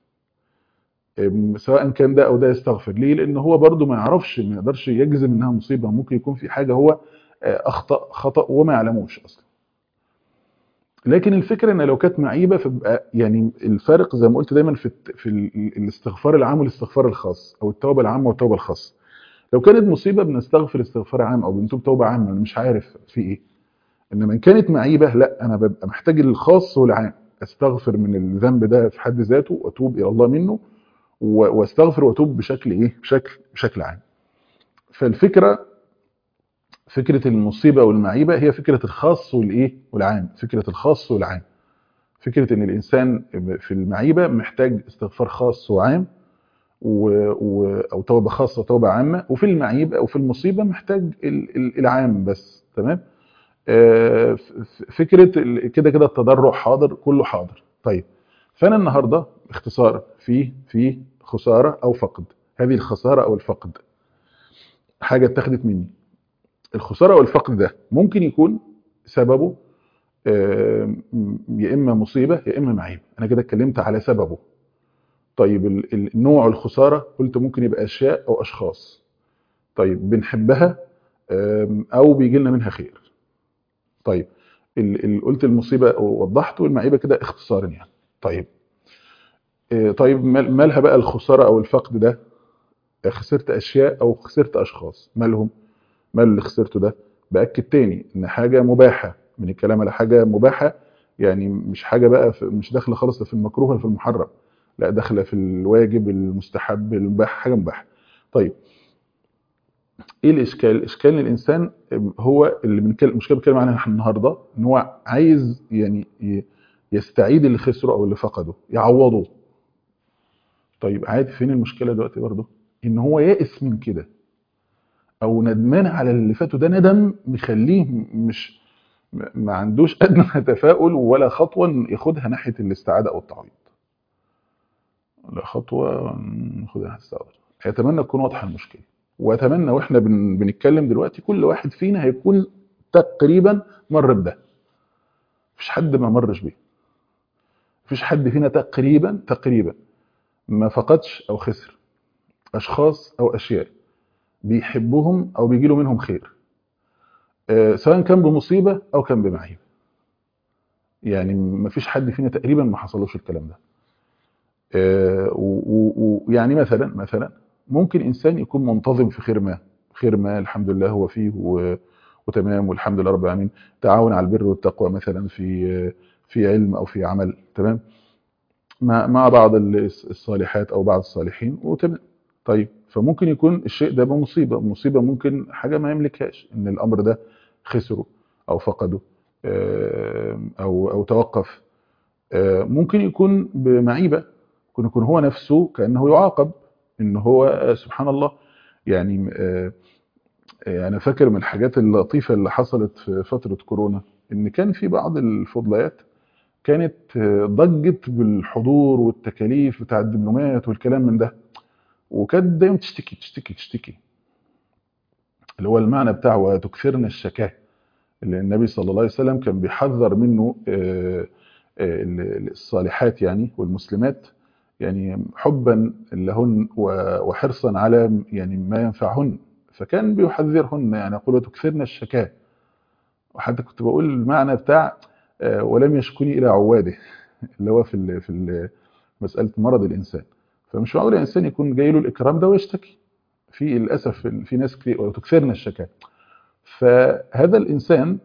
أم، سواء كان ده او ده يستغفر ليه لان هو برضو ما يعرفش ما يقدرش يجزم انها مصيبه ممكن يكون في حاجه هو آه، اخطا خطا وما يعلموش اصلا لكن الفكره ان لو كانت معيبه فبقى يعني الفرق زي ما قلت دايما في الت- في ال- الاستغفار العام والاستغفار الخاص او التوبه العامه والتوبه الخاصه لو كانت مصيبه بنستغفر استغفار عام او بنتوب توبه عامه انا مش عارف في ايه انما ان كانت معيبه لا انا ببقى محتاج الخاص والعام استغفر من الذنب ده في حد ذاته واتوب الى الله منه و- واستغفر واتوب بشكل ايه بشكل بشكل عام فالفكره فكره المصيبه والمعيبه هي فكره الخاص والايه والعام فكره الخاص والعام فكره ان الانسان في المعيبه محتاج استغفار خاص وعام و... و... او توبه خاصه وتوبه عامه وفي المعيبه او في المصيبه محتاج ال... ال- العام بس تمام آه، ف- ف- فكره ال- كده كده التضرع حاضر كله حاضر طيب فانا النهارده باختصار في في خساره او فقد هذه الخساره او الفقد حاجه اتخذت مني الخساره او الفقد ده ممكن يكون سببه آه، يا اما مصيبه يا اما معيب انا كده اتكلمت على سببه طيب ال- ال- نوع الخساره قلت ممكن يبقى اشياء او اشخاص طيب بنحبها آم، او بيجي لنا منها خير طيب ال- ال- قلت المصيبه ووضحت والمعيبه كده اختصارا يعني طيب آه، طيب مال- مالها بقى الخساره او الفقد ده خسرت اشياء او خسرت اشخاص مالهم مال اللي خسرته ده باكد تاني ان حاجه مباحه من الكلام على حاجه مباحه يعني مش حاجه بقى في مش داخله خالص لا في المكروه ولا في المحرم لا داخله في الواجب المستحب المباح حاجه مباحه طيب ايه الاشكال الاشكال ان الانسان هو اللي بنتكلم المشكله بنتكلم عنها احنا النهارده ان هو عايز يعني ي- يستعيد اللي خسره او اللي فقده يعوضه طيب عادي فين المشكله دلوقتي برضه ان هو يائس من كده او ندمان على اللي فاته ده ندم مخليه مش ما ما عندوش ادنى تفاؤل ولا خطوه ياخدها ناحيه الاستعاده او التعويض لا خطوه ناخدها ناحيه الاستعاده اتمنى تكون واضحه المشكله واتمنى واحنا بن بنتكلم دلوقتي كل واحد فينا هيكون تقريبا مر بده مفيش حد ما مرش بيه مفيش حد فينا تقريبا تقريبا ما فقدش او خسر اشخاص او اشياء بيحبهم او بيجي له منهم خير آه، سواء كان بمصيبه او كان بمعيب يعني مفيش حد فينا تقريبا ما حصلوش الكلام ده آه، و- و- ويعني مثلا مثلا ممكن انسان يكون منتظم في خير ما خير ما الحمد لله هو فيه و- وتمام والحمد لله رب العالمين تعاون على البر والتقوى مثلا في في علم او في عمل تمام مع مع بعض ال- الصالحات او بعض الصالحين وتمام طيب فممكن يكون الشيء ده بمصيبه مصيبه ممكن حاجه ما يملكهاش ان الامر ده خسره او فقده آه، او او توقف آه، ممكن يكون بمعيبه ممكن يكون هو نفسه كانه يعاقب ان هو آه، سبحان الله يعني آه، آه، انا فاكر من الحاجات اللطيفه اللي حصلت في فتره كورونا ان كان في بعض الفضليات كانت آه، ضجت بالحضور والتكاليف بتاع الدبلومات والكلام من ده وكانت دايما تشتكي تشتكي تشتكي اللي هو المعنى بتاع وتكثرن الشكاه اللي النبي صلى الله عليه وسلم كان بيحذر منه آه، آه، ال- الصالحات يعني والمسلمات يعني حبا لهن و- وحرصا على يعني ما ينفعهن فكان بيحذرهن يعني يقول وتكثرن الشكاه وحتى كنت بقول المعنى بتاع آه، ولم يشكني الى عواده اللي هو في ال في ال مساله مرض الانسان فمش معقول الانسان يكون جاي له الاكرام ده ويشتكي في للاسف في ناس كتير وتكثرن الشكاه فهذا الانسان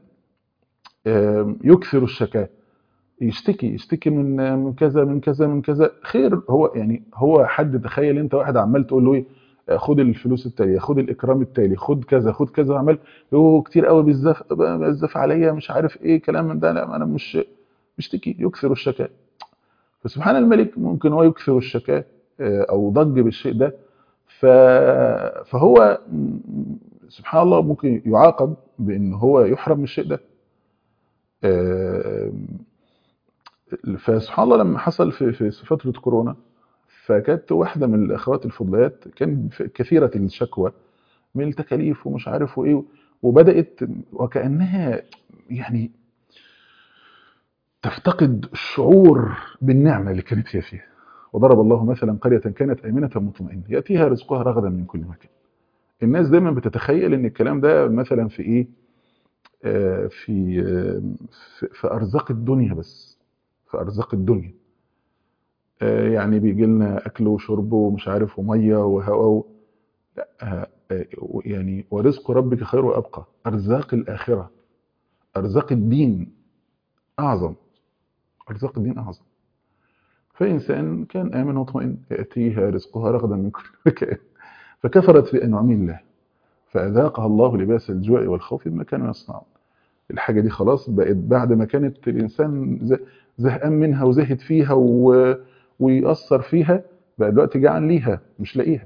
آم، يكثر الشكاه يشتكي يشتكي من من كذا من كذا من كذا خير هو يعني هو حد تخيل انت واحد عمال تقول له ايه آه، خد الفلوس التاليه خد الاكرام التالي خد كذا خد كذا عمال هو كتير قوي بالزف بالزف عليا مش عارف ايه كلام من ده لا انا مش مشتكي يكثر الشكاه فسبحان الملك ممكن هو يكثر الشكاه آه، او ضج بالشيء ده ف... فهو م- سبحان الله ممكن يعاقب بان هو يحرم من الشيء ده آه، فسبحان الله لما حصل في في فتره كورونا فكانت واحده من الاخوات الفضليات كان في- كثيره الشكوى من التكاليف ومش عارف وايه وبدات وكانها يعني تفتقد الشعور بالنعمة اللي كانت هي فيها وضرب الله مثلا قرية كانت آمنة مطمئنة يأتيها رزقها رغدا من كل مكان الناس دايما بتتخيل ان الكلام ده مثلا في ايه آه في, آه في في ارزاق الدنيا بس في ارزاق الدنيا آه يعني بيجي لنا اكل وشرب ومش عارف وميه وهواء لا آه آه يعني ورزق ربك خير وابقى ارزاق الاخره ارزاق الدين اعظم ارزاق الدين اعظم فانسان كان امن مطمئن ياتيها رزقها رغدا من كل مكان فكفرت بانعم الله فاذاقها الله لباس الجوع والخوف بما كانوا يصنعون الحاجه دي خلاص بقت بعد ما كانت الانسان زهقان منها وزهد فيها و... ويأثر فيها بقى دلوقتي جعان ليها مش لاقيها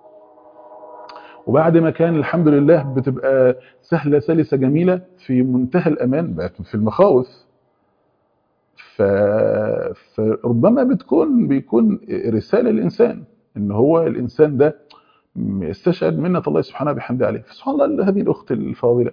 وبعد ما كان الحمد لله بتبقى سهله سلسه جميله في منتهى الامان بقت في المخاوف ف... فربما بتكون بيكون رساله للانسان ان هو الانسان ده استشهد منة الله سبحانه بحمده عليه فسبحان الله هذه الأخت الفاضلة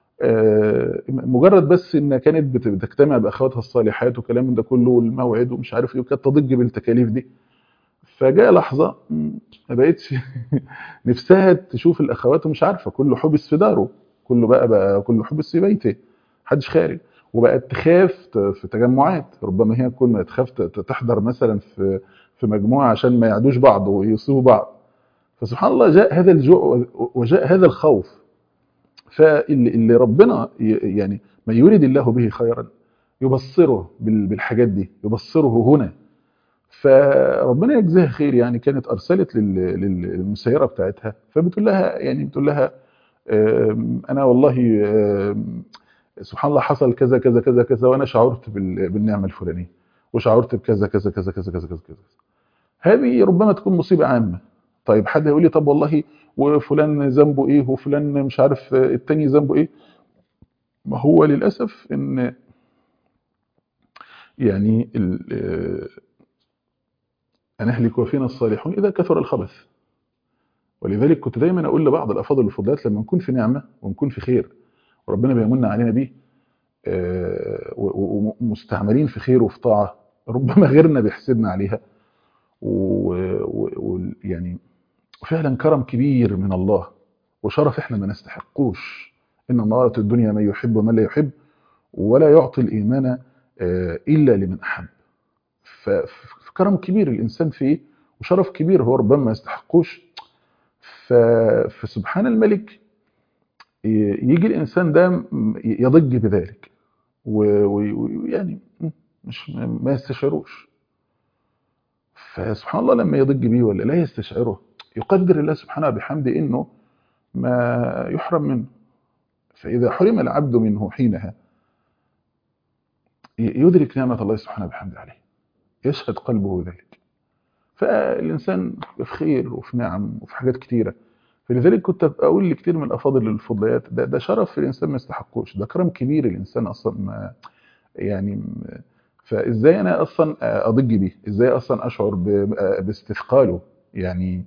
مجرد بس إنها كانت بتجتمع بأخواتها الصالحات وكلام من ده كله والموعد ومش عارف ايه وكانت تضج بالتكاليف دي فجاء لحظة ما بقتش نفسها تشوف الأخوات ومش عارفة كله حبس في داره كله بقى بقى كله حبس في بيته محدش خارج وبقت تخاف في تجمعات ربما هي تكون تخاف تحضر مثلا في في مجموعة عشان ما يعدوش بعض ويصيبوا بعض فسبحان الله جاء هذا الجوع وجاء هذا الخوف فاللي ربنا يعني ما يريد الله به خيرا يبصره بالحاجات دي يبصره هنا فربنا يجزيها خير يعني كانت ارسلت للمسيره بتاعتها فبتقول لها يعني بتقول لها انا والله سبحان الله حصل كذا كذا كذا كذا وانا شعرت بالنعمه الفلانيه وشعرت بكذا كذا كذا كذا كذا كذا كذا هذه ربما تكون مصيبه عامه طيب حد هيقول لي طب والله وفلان ذنبه ايه وفلان مش عارف التاني ذنبه ايه ما هو للاسف ان يعني أنهلك وفينا الصالحون إذا كثر الخبث ولذلك كنت دايما أقول لبعض الأفاضل والفضلات لما نكون في نعمة ونكون في خير وربنا بيمن علينا بيه ومستعملين في خير وفي طاعة ربما غيرنا بيحسدنا عليها ويعني وفعلا كرم كبير من الله وشرف احنا ما نستحقوش ان الله يعطي الدنيا من يحب ومن لا يحب ولا يعطي الايمان الا لمن احب فكرم كبير الانسان فيه وشرف كبير هو ربما ما يستحقوش فسبحان الملك يجي الانسان ده يضج بذلك ويعني مش ما يستشعروش فسبحان الله لما يضج بيه ولا لا يستشعره يقدر الله سبحانه بحمده انه ما يحرم منه فاذا حرم العبد منه حينها يدرك نعمه الله سبحانه بحمده عليه يشهد قلبه ذلك فالانسان في خير وفي نعم وفي حاجات كتيره فلذلك كنت اقول لكتير من الافاضل الفضليات ده, ده شرف الانسان ما يستحقوش ده كرم كبير الانسان اصلا ما يعني فازاي انا اصلا اضج بيه ازاي اصلا اشعر باستثقاله يعني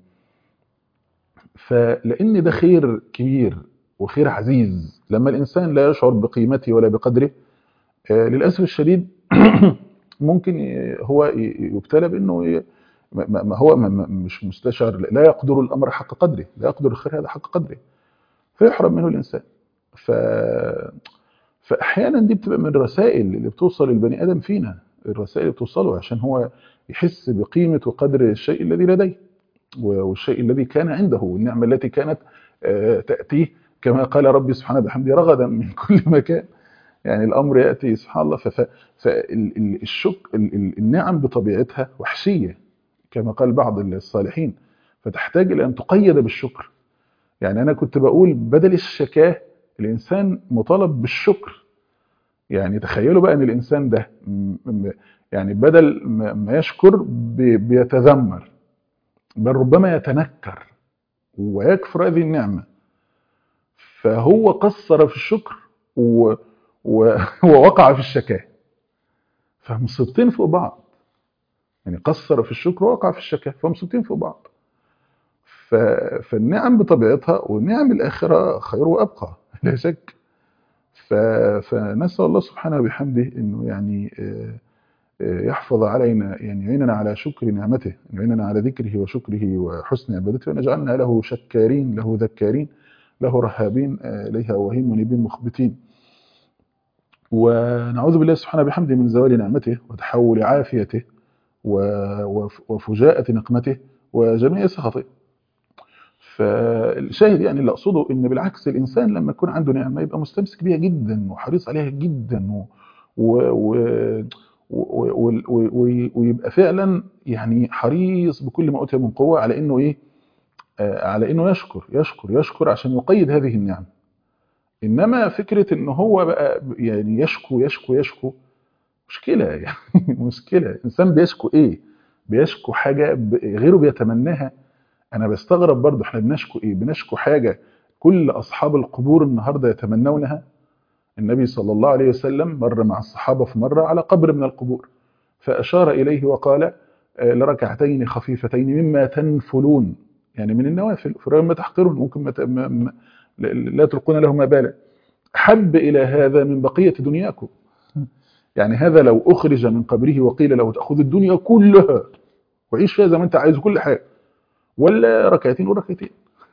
فلان ده خير كبير وخير عزيز لما الانسان لا يشعر بقيمته ولا بقدره للاسف الشديد ممكن هو يبتلى بانه ما هو مش مستشعر لا يقدر الامر حق قدره لا يقدر الخير هذا حق قدره فيحرم منه الانسان ف فاحيانا دي بتبقى من الرسائل اللي بتوصل للبني ادم فينا الرسائل اللي بتوصله عشان هو يحس بقيمه وقدر الشيء الذي لديه والشيء الذي كان عنده والنعمه التي كانت تاتيه كما قال ربي سبحانه بحمده رغدا من كل مكان يعني الامر ياتي سبحان الله فالشك النعم بطبيعتها وحشيه كما قال بعض الصالحين فتحتاج الى ان تقيد بالشكر يعني انا كنت بقول بدل الشكاه الانسان مطالب بالشكر يعني تخيلوا بقى ان الانسان ده يعني بدل ما يشكر بيتذمر بل ربما يتنكر ويكفر هذه النعمه فهو قصر في الشكر و ووقع في الشكاه فمصيبتين فوق بعض يعني قصر في الشكر ووقع في الشكاه فمصيبتين فوق بعض فالنعم بطبيعتها والنعم الآخرة خير وأبقى لا شك فنسأل الله سبحانه وبحمده انه يعني يحفظ علينا يعني يعيننا على شكر نعمته يعيننا على ذكره وشكره وحسن عبادته وأن يجعلنا له شكارين له ذكارين له رهابين إليها أواهين منيبين مخبتين ونعوذ بالله سبحانه بحمده من زوال نعمته وتحول عافيته وفجاءة نقمته وجميع سخطه فالشاهد يعني اللي أقصده إن بالعكس الإنسان لما يكون عنده نعمة يبقى مستمسك بيها جدا وحريص عليها جدا و, و... و... ويبقى فعلا يعني حريص بكل ما أوتي من قوة على إنه إيه آه على إنه يشكر يشكر يشكر عشان يقيد هذه النعمة إنما فكرة إن هو بقى يعني يشكو يشكو يشكو مشكلة يعني مشكلة الإنسان بيشكو إيه بيشكو حاجة غيره بيتمناها أنا بستغرب برضه إحنا بنشكو إيه بنشكو حاجة كل أصحاب القبور النهاردة يتمنونها النبي صلى الله عليه وسلم مر مع الصحابة في مرة على قبر من القبور فأشار إليه وقال لركعتين خفيفتين مما تنفلون يعني من النوافل فلما تحقرون ممكن ما ما لا تلقون لهما بالا حب إلى هذا من بقية دنياكم يعني هذا لو أخرج من قبره وقيل له تأخذ الدنيا كلها وعيش فيها زي ما أنت عايز كل حاجة ولا ركعتين وركعتين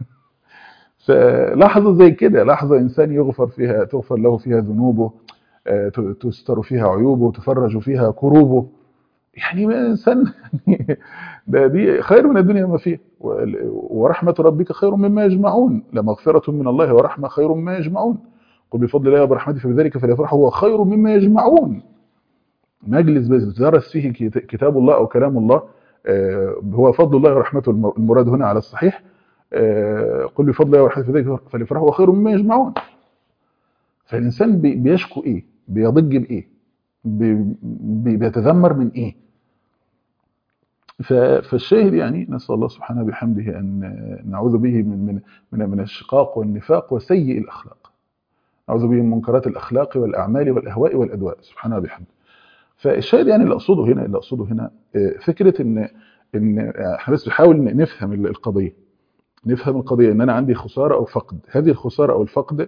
فلحظة زي كده لحظة إنسان يغفر فيها تغفر له فيها ذنوبه تستر فيها عيوبه تفرج فيها كروبه يعني ما إنسان ده دي خير من الدنيا ما فيها ورحمة ربك خير مما يجمعون لمغفرة من الله ورحمة خير مما يجمعون قل بفضل الله وبرحمته فبذلك فليفرحوا هو خير مما يجمعون مجلس بيدرس فيه كتاب الله أو كلام الله هو فضل الله ورحمته المراد هنا على الصحيح قل بفضل الله ورحمته فبذلك فليفرحوا هو خير مما يجمعون فالإنسان بيشكو إيه بيضج بإيه بيتذمر من إيه فالشاهد يعني نسأل الله سبحانه بحمده أن نعوذ به من من من, من الشقاق والنفاق وسيء الأخلاق نعوذ به من منكرات الأخلاق والأعمال والأهواء والأدواء سبحانه بحمده فالشاهد يعني اللي أقصده هنا اللي أقصده هنا فكرة إن إن احنا بس بنحاول نفهم القضية نفهم القضية إن أنا عندي خسارة أو فقد هذه الخسارة أو الفقد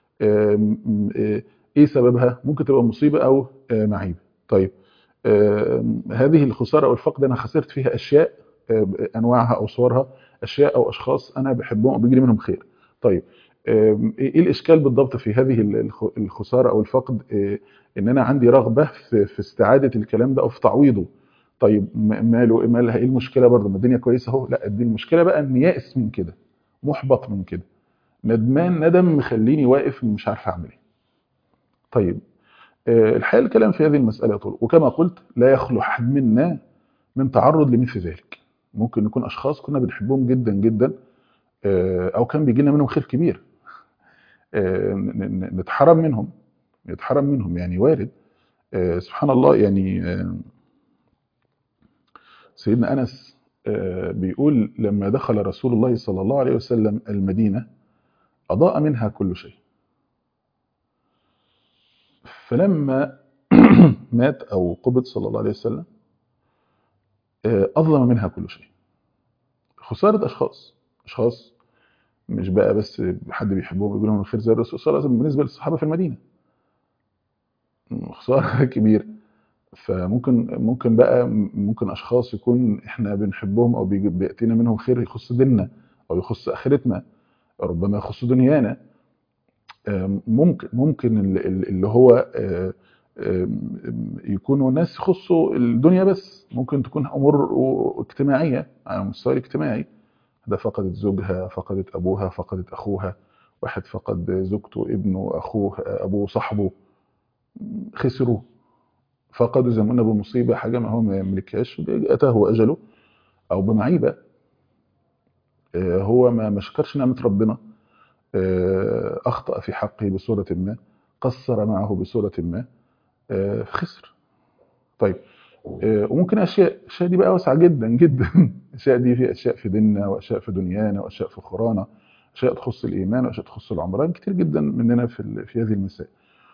إيه سببها ممكن تبقى مصيبة أو معيبة طيب هذه الخسارة أو الفقد أنا خسرت فيها أشياء أنواعها أو صورها أشياء أو أشخاص أنا بحبهم وبيجري منهم خير طيب إيه الإشكال بالضبط في هذه الخسارة أو الفقد إن أنا عندي رغبة في استعادة الكلام ده أو في تعويضه طيب ماله مالها إيه المشكلة برضه ما الدنيا كويسة أهو لا دي المشكلة بقى إن يائس من كده محبط من كده ندمان ندم مخليني واقف مش عارف أعمل إيه طيب الحقيقة الكلام في هذه المسألة طول وكما قلت لا يخلو أحد منا من تعرض لمثل ذلك ممكن نكون أشخاص كنا بنحبهم جدا جدا أو كان بيجي لنا منهم خير كبير نتحرم منهم نتحرم منهم يعني وارد سبحان الله يعني سيدنا أنس بيقول لما دخل رسول الله صلى الله عليه وسلم المدينة أضاء منها كل شيء فلما مات أو قبض صلى الله عليه وسلم أظلم منها كل شيء خسارة أشخاص أشخاص مش بقى بس حد بيحبهم ويقول لهم الخير زي الرسول صلى الله عليه وسلم بالنسبة للصحابة في المدينة خسارة كبيرة فممكن ممكن بقى ممكن أشخاص يكون إحنا بنحبهم أو بيأتينا منهم خير يخص ديننا أو يخص آخرتنا ربما يخص دنيانا ممكن ممكن اللي هو يكونوا ناس يخصوا الدنيا بس ممكن تكون امور اجتماعيه على المستوى الاجتماعي ده فقدت زوجها فقدت ابوها فقدت اخوها واحد فقد زوجته ابنه اخوه ابوه صاحبه خسروا فقدوا زي ما قلنا بمصيبه حاجه ما هو ما يملكهاش اتاه اجله او بمعيبه هو ما شكرش نعمه ربنا أخطأ في حقه بصورة ما قصر معه بصورة ما خسر طيب وممكن أشياء أشياء دي بقى واسعة جدا جدا أشياء دي في أشياء في ديننا وأشياء في دنيانا وأشياء في أخرانا أشياء تخص الإيمان وأشياء تخص العمران كتير جدا مننا في في هذه المسائل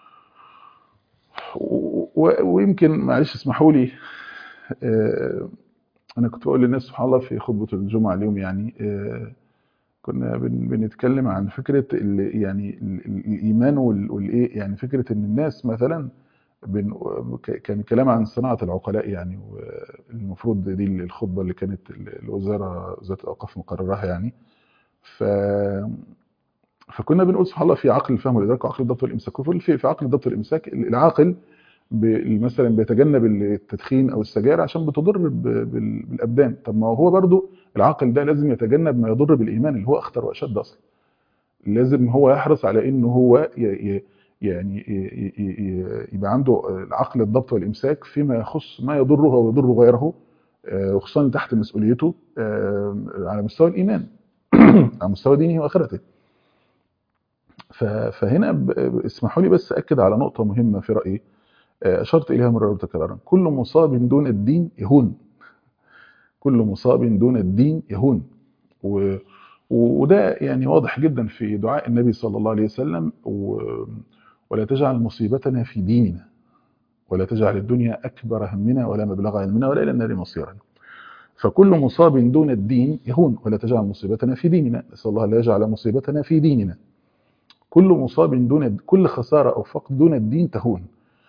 ويمكن معلش اسمحوا لي أنا كنت بقول للناس سبحان الله في خطبة الجمعة اليوم يعني كنا بن بنتكلم عن فكرة ال يعني ال ال الإيمان وال والإيه يعني فكرة إن الناس مثلا بن ك- كان كلام عن صناعة العقلاء يعني والمفروض دي الخطبة اللي كانت ال- الوزارة وزارة الأوقاف مقرراها يعني ف فكنا بنقول سبحان الله في عقل الفهم والإدراك وعقل الضبط والإمساك وفي في في عقل الضبط والإمساك العاقل ب- مثلا بيتجنب التدخين او السجاير عشان بتضر ب- بال- بالابدان طب ما هو برضو العاقل ده لازم يتجنب ما يضر بالايمان اللي هو اخطر واشد اصلا لازم هو يحرص على انه هو ي- ي- يعني ي- ي- ي- يبقى عنده العقل الضبط والامساك فيما يخص ما يضره او يضر غيره آه، وخصوصا تحت مسؤوليته آه، على مستوى الايمان على مستوى دينه واخرته ف- فهنا ب- ب- اسمحوا لي بس اكد على نقطه مهمه في رايي آه، اشرت اليها مرارا وتكرارا كل مصاب دون الدين يهون كل مصاب دون الدين يهون و... وده يعني واضح جدا في دعاء النبي صلى الله عليه وسلم و... ولا تجعل مصيبتنا في ديننا ولا تجعل الدنيا أكبر همنا ولا مبلغ علمنا ولا إلى النار مصيرا فكل مصاب دون الدين يهون ولا تجعل مصيبتنا في ديننا نسأل الله لا يجعل مصيبتنا في ديننا كل مصاب دون كل خسارة أو فقد دون الدين تهون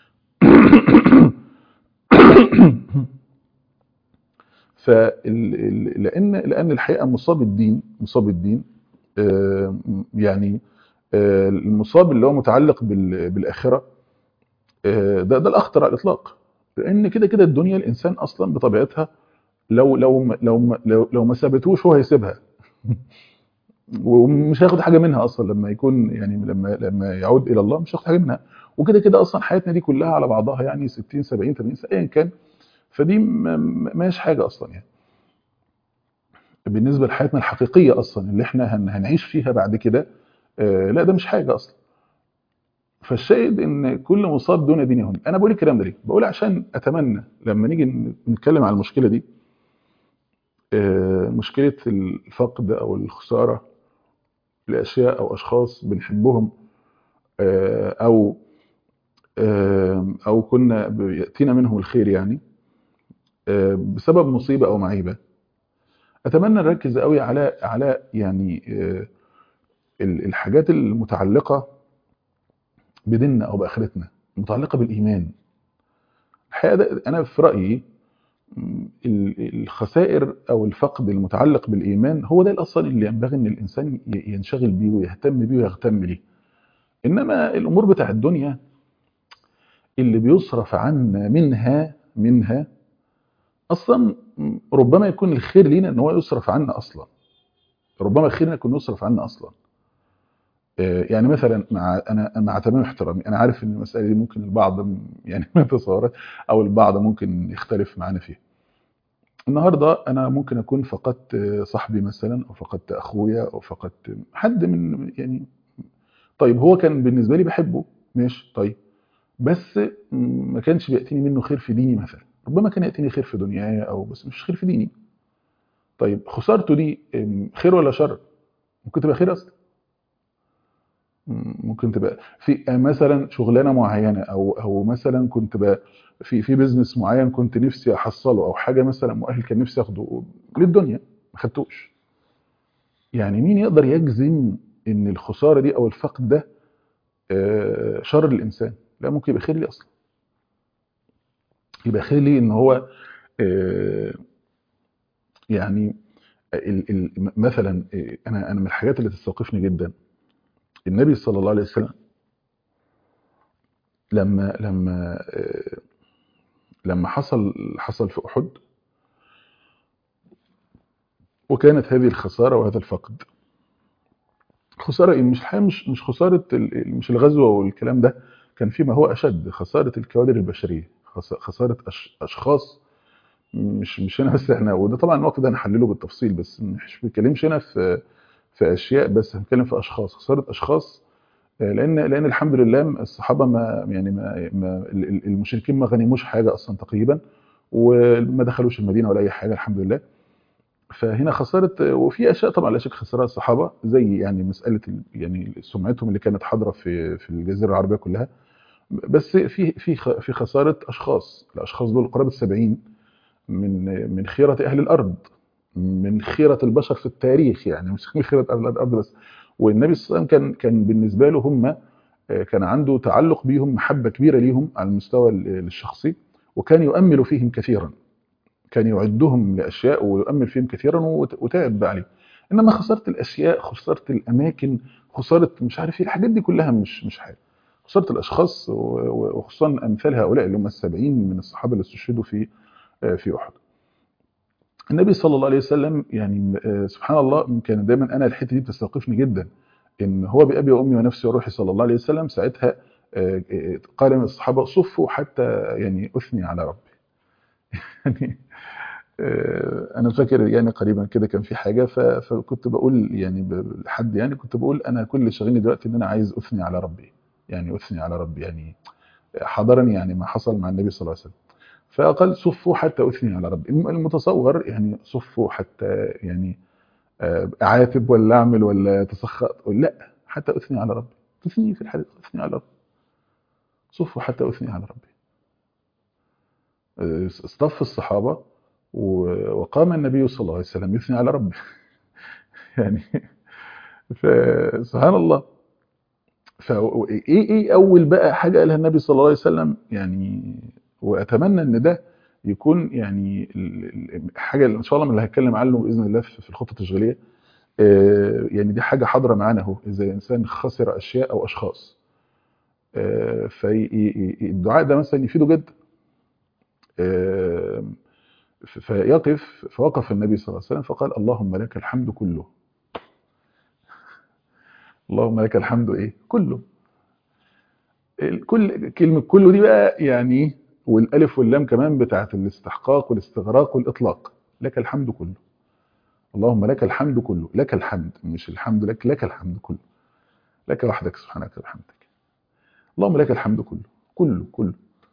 فال... لان لان الحقيقه مصاب الدين مصاب الدين آه، يعني آه، المصاب اللي هو متعلق بال... بالاخره آه، ده ده الاخطر على الاطلاق لان كده كده الدنيا الانسان اصلا بطبيعتها لو لو ما- لو ما- لو, لو ما سابتهوش هو هيسيبها ومش هياخد حاجه منها اصلا لما يكون يعني لما لما يعود الى الله مش هياخد حاجه منها وكده كده اصلا حياتنا دي كلها على بعضها يعني 60 70 80 سنه ايا كان فدي ما ما- ما هيش حاجه اصلا يعني بالنسبه لحياتنا الحقيقيه اصلا اللي احنا هن- هنعيش فيها بعد كده آه، لا ده مش حاجه اصلا فالشاهد ان كل مصاب دون دين يهون انا بقول الكلام ده ليه بقول عشان اتمنى لما نيجي نتكلم على المشكله دي آه، مشكله الفقد او الخساره لاشياء او اشخاص بنحبهم آه، او آه، او كنا ياتينا منهم الخير يعني آه، بسبب مصيبه او معيبه اتمنى نركز قوي على على يعني آه، ال- الحاجات المتعلقه بديننا او باخرتنا المتعلقه بالايمان الحقيقه ده انا في رايي م، ال- الخسائر او الفقد المتعلق بالايمان هو ده الاصل اللي ينبغي ان الانسان ي- ينشغل بيه ويهتم بيه ويهتم ليه انما الامور بتاع الدنيا اللي بيصرف عنا منها منها اصلا م، ربما يكون الخير لينا ان هو يصرف عنا اصلا ربما الخير لنا يكون يصرف عنا اصلا آه، يعني مثلا مع انا مع تمام احترامي انا عارف ان المساله دي ممكن البعض م- يعني ما يتصورها او البعض ممكن يختلف معانا فيها النهارده انا ممكن اكون فقدت آه، صاحبي مثلا او فقدت اخويا او فقدت حد من يعني طيب هو كان بالنسبه لي بحبه ماشي طيب بس م- ما كانش بياتيني منه خير في ديني مثلا ربما كان ياتيني خير في دنياي او بس مش خير في ديني طيب خسارته دي م، خير ولا شر ممكن تبقى خير اصلا ممكن تبقى في مثلا شغلانه معينه او او مثلا كنت بقى في في بيزنس معين كنت نفسي احصله او حاجه مثلا مؤهل كان نفسي اخده للدنيا ما خدتوش يعني مين يقدر يجزم ان الخساره دي او الفقد ده آه، شر للانسان لا ممكن يبقى خير لي اصلا يبقى خير لي ان هو آه، يعني ال- ال- مثلا آه، انا انا من الحاجات اللي تستوقفني جدا النبي صلى الله عليه وسلم لما لما آه، لما حصل حصل في احد وكانت هذه الخساره وهذا الفقد خساره إيه؟ مش الحقيقه مش مش خساره ال- مش الغزوه والكلام ده كان في ما هو اشد خساره الكوادر البشريه خس- خساره أش- اشخاص مش مش هنا بس احنا وده طبعا الوقت ده هنحلله بالتفصيل بس مش بنتكلمش هنا في في اشياء بس هنتكلم في اشخاص خساره اشخاص آه، لان لان الحمد لله الصحابه ما يعني ما, ما ال- ال- المشركين ما غنموش حاجه اصلا تقريبا وما دخلوش المدينه ولا اي حاجه الحمد لله فهنا خساره وفي اشياء طبعا لا شك خسرها الصحابه زي يعني مساله ال- يعني سمعتهم اللي كانت حاضره في في الجزيره العربيه كلها بس في في خ- في خساره اشخاص الاشخاص دول قرابه 70 من من خيره اهل الارض من خيرة البشر في التاريخ يعني مش من خيرة أهل الأرض بس والنبي صلى الله عليه وسلم كان كان بالنسبة له هم آه، كان عنده تعلق بيهم محبة كبيرة ليهم على المستوى ال- الشخصي وكان يؤمل فيهم كثيرا كان يعدهم لأشياء ويؤمل فيهم كثيرا وت- وتعب عليه إنما خسارة الأشياء خسارة الأماكن خسارة مش عارف ايه الحاجات دي كلها مش مش حاجة خسارة الأشخاص و- و- وخصوصا أمثال هؤلاء اللي هم السبعين من الصحابة اللي استشهدوا في آه، في أحد النبي صلى الله عليه وسلم يعني آه، سبحان الله كان دايما انا الحته دي بتستوقفني جدا ان هو بابي وامي ونفسي وروحي صلى الله عليه وسلم ساعتها آه، آه، قال من الصحابه صفوا حتى يعني اثني على ربي يعني آه، انا فاكر يعني قريبا كده كان في حاجه ف- فكنت بقول يعني ب- لحد يعني كنت بقول انا كل اللي شاغلني دلوقتي ان انا عايز اثني على ربي يعني اثني على ربي يعني حضرني يعني ما حصل مع النبي صلى الله عليه وسلم فقال صفوا حتى اثني على ربي الم- المتصور يعني صفوا حتى يعني آه، اعاتب ولا اعمل ولا اتسخط لا حتى اثني على ربي تثني في الحديث اثني على ربي صفوا حتى اثني على ربي آه، اصطف الصحابه و- وقام النبي صلى الله عليه وسلم يثني على ربه يعني فسبحان الله فايه ايه اول بقى حاجه قالها النبي صلى الله عليه وسلم يعني واتمنى ان ده يكون يعني ال- ال- حاجه اللي ان شاء الله من اللي هتكلم عنه باذن الله في في الخطه التشغيليه آه، يعني دي حاجه حاضره معانا اهو اذا الانسان خسر اشياء او اشخاص فالدعاء ده مثلا يفيده جدا آه، ف- فيقف فوقف النبي صلى الله عليه وسلم فقال اللهم لك الحمد كله اللهم لك الحمد ايه كله كل كلمة كله دي بقى يعني والالف واللام كمان بتاعت الاستحقاق والاستغراق والاطلاق لك الحمد كله اللهم لك الحمد كله لك الحمد مش الحمد لك لك الحمد كله لك وحدك سبحانك وبحمدك اللهم لك الحمد كله كله كله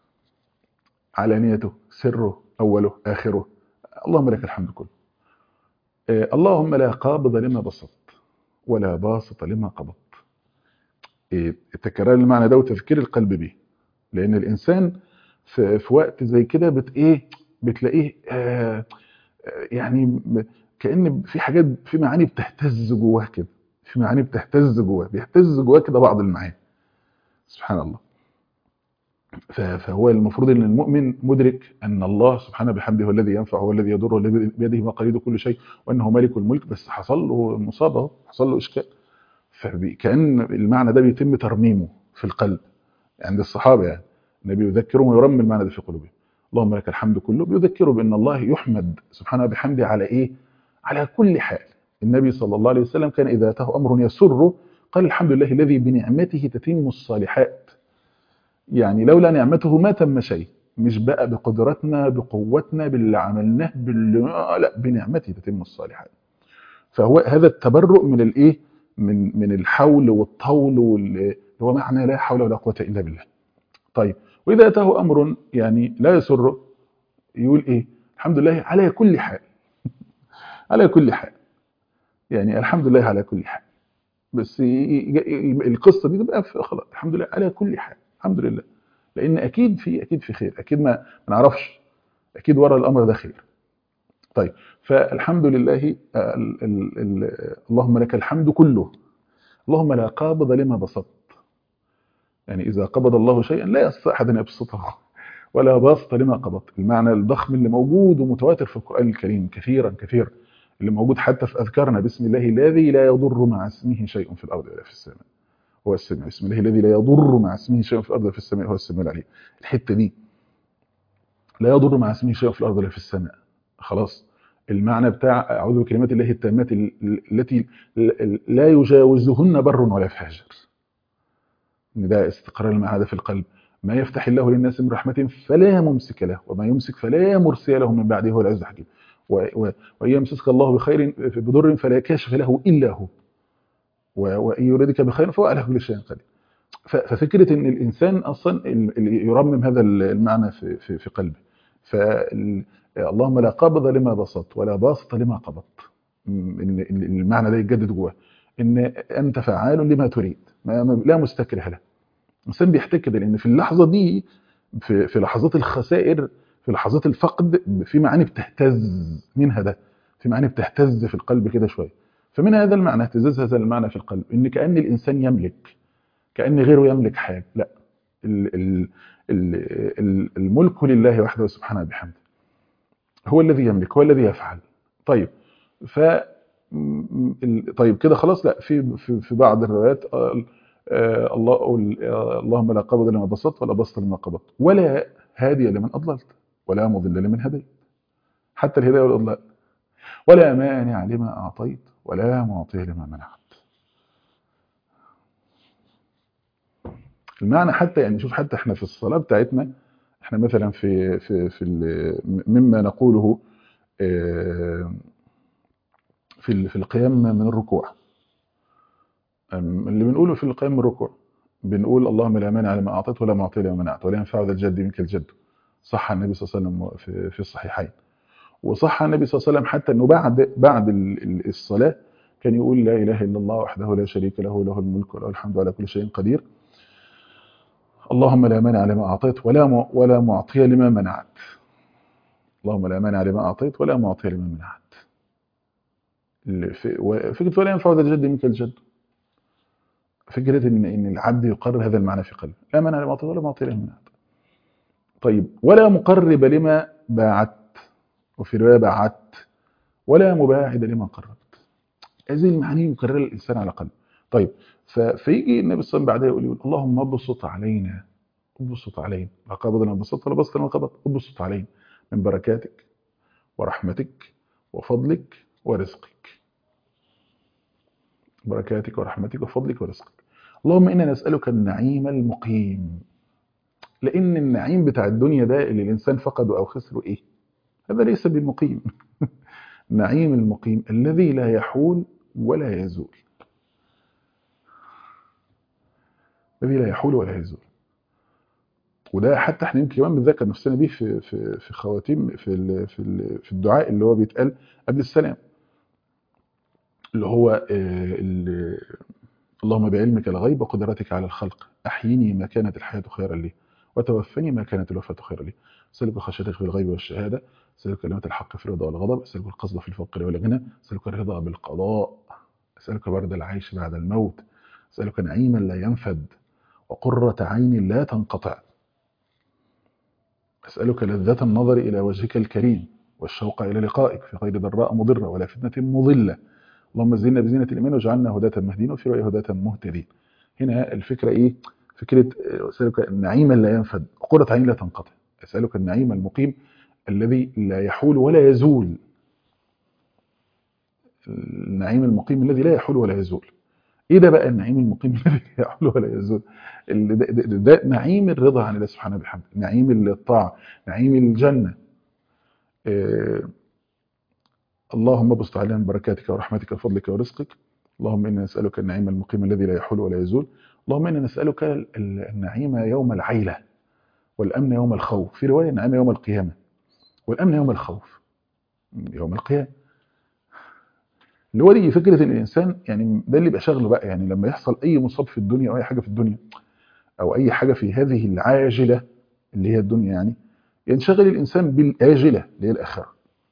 علانيته سره اوله اخره اللهم لك الحمد كله آه، اللهم لا قابض لما بسطت ولا باسط لما قبضت إيه، تكرار المعنى ده وتفكير القلب به لان الانسان في, في وقت زي كده بت ايه بتلاقيه آه آه، يعني م- كان في حاجات في معاني بتهتز جواه كده في معاني بتهتز جواه بيهتز جواه كده بعض المعاني سبحان الله ف- فهو المفروض ان المؤمن مدرك ان الله سبحانه بحمده هو الذي ينفع هو الذي يضر والذي بيده مقاليد كل شيء وانه مالك الملك بس حصل له مصابه أهو، حصل له اشكال فكأن المعنى ده بيتم ترميمه في القلب عند الصحابة يعني النبي يذكرهم ويرمي المعنى ده في قلوبهم اللهم لك الحمد كله بيذكروا بأن الله يحمد سبحانه بحمده على إيه على كل حال النبي صلى الله عليه وسلم كان إذا أتاه أمر يسره قال الحمد لله الذي بنعمته تتم الصالحات يعني لولا نعمته ما تم شيء مش بقى بقدرتنا بقوتنا باللي عملناه باللي لا بنعمته تتم الصالحات فهو هذا التبرؤ من الايه من من الحول والطول وال- هو معنى لا حول ولا قوه الا بالله طيب واذا اتاه امر يعني لا يسره يقول ايه الحمد لله على كل حال على كل حال يعني الحمد لله على كل حال بس ي- ي- ي- القصه دي تبقى في- خلاص الحمد لله على كل حال الحمد لله لان اكيد في اكيد في خير اكيد ما ما نعرفش اكيد ورا الامر ده خير طيب فالحمد لله آه، ال- ال- ال- اللهم لك الحمد كله اللهم لا قابض لما بسطت يعني إذا قبض الله شيئا لا يستطيع أحد أن يبسطه ولا باسط لما قبضت المعنى الضخم اللي موجود ومتواتر في القرآن الكريم كثيرا كثيرا اللي موجود حتى في أذكارنا بسم الله الذي لا يضر مع اسمه شيء في الأرض ولا في السماء هو السميع بسم الله الذي لا يضر مع اسمه شيء في الأرض ولا في السماء هو السميع العليم الحتة دي لا يضر مع اسمه شيء في الأرض ولا في السماء خلاص المعنى بتاع أعوذ بكلمات الله التامات ال- ال- التي ل- لا يجاوزهن بر ولا فاجر ان ده استقرار المعنى ده في القلب ما يفتح الله للناس من رحمة فلا ممسك له وما يمسك فلا مرسل له من بعده هو العز الحكيم و- و- وإن يمسسك الله بخير بضر فلا كاشف له إلا هو و- وإن يريدك بخير فهو على كل شيء قدير ف- ففكرة ان الانسان اصلا ال- اللي يرمم هذا المعنى في في في قلبه فال- اللهم لا قابض لما بسط ولا باسط لما قبضت م- ان إن المعنى ده يتجدد جواه ان انت فعال لما تريد ما ما- لا مستكره له الانسان بيحتاج كده لان في اللحظه دي في في لحظات الخسائر في لحظات الفقد في معاني بتهتز منها ده في معاني بتهتز في القلب كده شويه فمن هذا المعنى اهتزاز هذا المعنى في القلب ان كان الانسان يملك كان غيره يملك حاجه لا ال ال ال ال الملك لله وحده سبحانه بحمده هو الذي يملك هو الذي يفعل طيب ف م- ال- طيب كده خلاص لا في في, في بعض الروايات آه، آه، الله قول آه، اللهم لا قبض لما بسطت ولا بسط لما قبضت ولا هادي لمن اضللت ولا مضل لمن هديت حتى الهدايه والاضلال ولا مانع لما اعطيت ولا معطي لما منعت المعنى حتى يعني شوف حتى احنا في الصلاه بتاعتنا احنا مثلا في في في ال- مما نقوله آه، في ال- في القيام من الركوع أم، اللي بنقوله في القيام من الركوع بنقول اللهم لا مانع لما اعطيت ولا معطي لما منعت ولا ينفع ذا الجد منك الجد صح عن النبي صلى الله عليه وسلم في في الصحيحين وصح عن النبي صلى الله عليه وسلم حتى انه بعد بعد ال- ال- الصلاه كان يقول لا اله الا الله وحده لا شريك له له الملك وله الحمد على كل شيء قدير اللهم لا مانع لما اعطيت ولا م- ولا معطي لما منعت اللهم لا مانع لما اعطيت ولا معطي لما منعت ال- ف- وفكره ولا ينفع ذا الجد منك الجد فكره ان ان العبد يقرر هذا المعنى في قلبه لا مانع لما اعطيت ولا معطي لما منعت طيب ولا مقرب لما باعت وفي روايه باعت ولا مباعد لما قربت هذه المعاني يكررها الانسان على قلبه طيب ف- فيجي النبي صلى الله عليه وسلم بعدها يقول يقول اللهم ابسط علينا ابسط علينا لا قبض لما بسطت ولا بسط لما قبضت ابسط علينا من بركاتك ورحمتك وفضلك ورزقك بركاتك ورحمتك وفضلك ورزقك اللهم انا نسالك النعيم المقيم لان النعيم بتاع الدنيا ده اللي الانسان فقده او خسره ايه هذا ليس بالمقيم النعيم المقيم الذي لا يحول ولا يزول الذي لا يحول ولا يزول وده حتى احنا يمكن كمان بنذكر نفسنا بيه في في في خواتيم في ال في ال في الدعاء اللي هو بيتقال قبل السلام اللي هو آه، ال- اللهم بعلمك الغيب وقدرتك على الخلق احيني ما كانت الحياه خيرا لي وتوفني ما كانت الوفاه خيرا لي اسالك خشيتك في الغيب والشهاده اسالك كلمه الحق في الرضا والغضب اسالك القصد في الفقر والغنى اسالك الرضا بالقضاء اسالك برد العيش بعد الموت اسالك نعيما لا ينفد وقره عين لا تنقطع أسألك لذة النظر إلى وجهك الكريم والشوق إلى لقائك في غير ضراء مضرة ولا فتنة مضلة اللهم زينا بزينة الإيمان واجعلنا هداة مهدين وفي رأي هداة مهتدين هنا الفكرة إيه؟ فكرة آه، أسألك النعيم لا ينفد قرة عين لا تنقطع أسألك النعيم المقيم الذي لا يحول ولا يزول النعيم المقيم الذي لا يحول ولا يزول ايه ده بقى النعيم المقيم الذي لا يحول ولا يزول اللي ده, ده, ده, ده نعيم الرضا عن الله سبحانه وبحمده نعيم الطاعه نعيم الجنه آه اللهم ابسط علينا من بركاتك ورحمتك وفضلك ورزقك اللهم انا نسالك النعيم المقيم الذي لا يحول ولا يزول اللهم انا نسالك ال- ال- النعيم يوم العيله والامن يوم الخوف في روايه النعيم يوم القيامه والامن يوم الخوف يوم القيامه اللي هو دي فكره ان الانسان يعني ده اللي يبقى شغله بقى يعني لما يحصل اي مصاب في الدنيا او اي حاجه في الدنيا او اي حاجه في هذه العاجله اللي هي الدنيا يعني ينشغل الانسان بالاجله اللي هي الاخره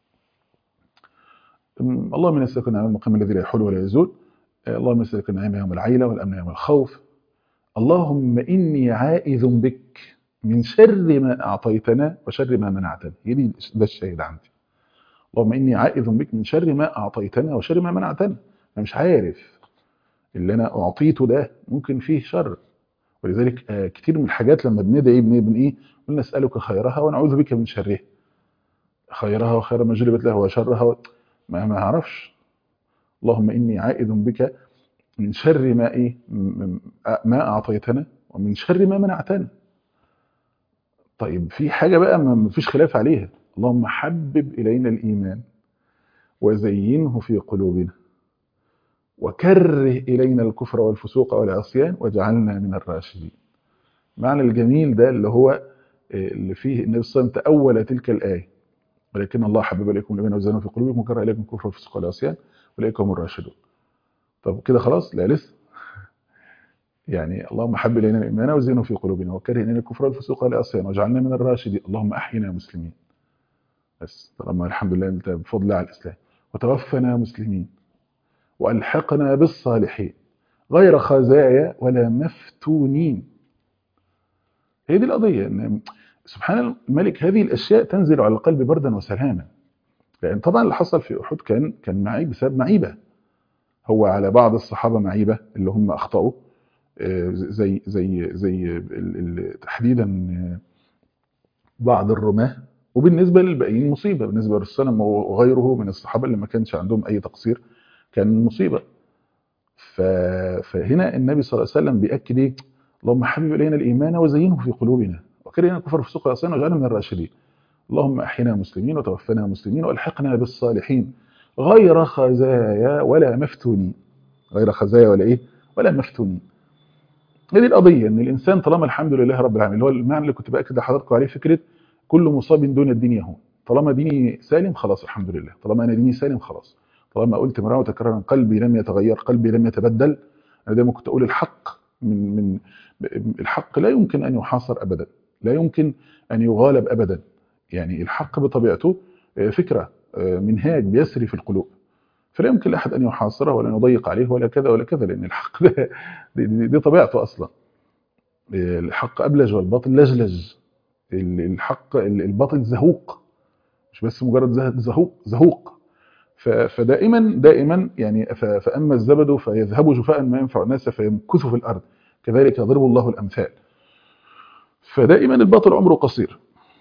أم، اللهم إنا نسالك النعيم المقيم الذي لا يحول ولا يزول آه، اللهم نسالك النعيم يوم العيله والامن يوم الخوف اللهم اني عائذ بك من شر ما اعطيتنا وشر ما منعتنا هي دي ده الشاهد عندي اللهم اني عائذ بك من شر ما اعطيتنا وشر ما منعتنا انا مش عارف اللي انا اعطيته ده ممكن فيه شر ولذلك آه، كتير من الحاجات لما بندعي بن بن ايه قلنا نسالك خيرها ونعوذ بك من شرها خيرها وخير ما جلبت له وشرها و... ما ما اعرفش اللهم اني عائذ بك من شر ما ايه م- م- ما اعطيتنا ومن شر ما منعتنا طيب في حاجه بقى ما ما فيش خلاف عليها اللهم حبب الينا الايمان وزينه في قلوبنا وكره إلينا الكفر والفسوق والعصيان واجعلنا من الراشدين معنى الجميل ده اللي هو آه، اللي فيه النبي صلى الله عليه وسلم تأول تلك الآية ولكن الله حبب إليكم الإيمان وزينه في قلوبكم وكره إليكم الكفر والفسوق والعصيان أولئك هم الراشدون طب كده خلاص لا لسه يعني اللهم حبب إلينا الإيمان وزينه في قلوبنا وكره إلينا الكفر والفسوق والعصيان واجعلنا من الراشدين اللهم أحينا مسلمين بس طالما الحمد لله انت بفضل الله على الإسلام وتوفنا مسلمين والحقنا بالصالحين غير خزايا ولا مفتونين هي دي القضيه ان سبحان الملك هذه الاشياء تنزل على القلب بردا وسلاما لان طبعا اللي حصل في احد كان كان معيب بسبب معيبه هو على بعض الصحابه معيبه اللي هم اخطاوا آه، زي زي زي ال- ال- تحديدا آه، بعض الرماه وبالنسبه للباقيين مصيبه بالنسبه للسلم وغيره من الصحابه اللي ما كانش عندهم اي تقصير كان مصيبه ف... فهنا النبي صلى الله عليه وسلم بيأكد ايه اللهم حبب الينا الايمان وزينه في قلوبنا وكرهنا الكفر في السوق والعصيان واجعلنا من الراشدين اللهم احينا مسلمين وتوفنا مسلمين والحقنا بالصالحين غير خزايا ولا مفتونين غير خزايا ولا ايه ولا مفتونين هذه القضيه ان الانسان طالما الحمد لله رب العالمين اللي هو المعنى اللي كنت باكد لحضراتكم عليه فكره كل مصاب دون الدين يهون طالما ديني سالم خلاص الحمد لله طالما انا ديني سالم خلاص طالما قلت مرة وتكرارا قلبي لم يتغير قلبي لم يتبدل انا دايما كنت اقول الحق من من الحق لا يمكن ان يحاصر ابدا لا يمكن ان يغالب ابدا يعني الحق بطبيعته آه، فكره آه، منهاج بيسري في القلوب فلا يمكن لاحد ان يحاصره ولا أن يضيق عليه ولا كذا ولا كذا لان الحق ده دي, دي, دي طبيعته اصلا آه، الحق ابلج والباطل لجلج ال- الحق ال- الباطل زهوق مش بس مجرد زه- زهوق زهوق ف- فدائما دائما يعني ف- فاما الزبد فيذهب جفاء ما ينفع الناس فيمكث في الارض كذلك يضرب الله الامثال فدائما الباطل عمره قصير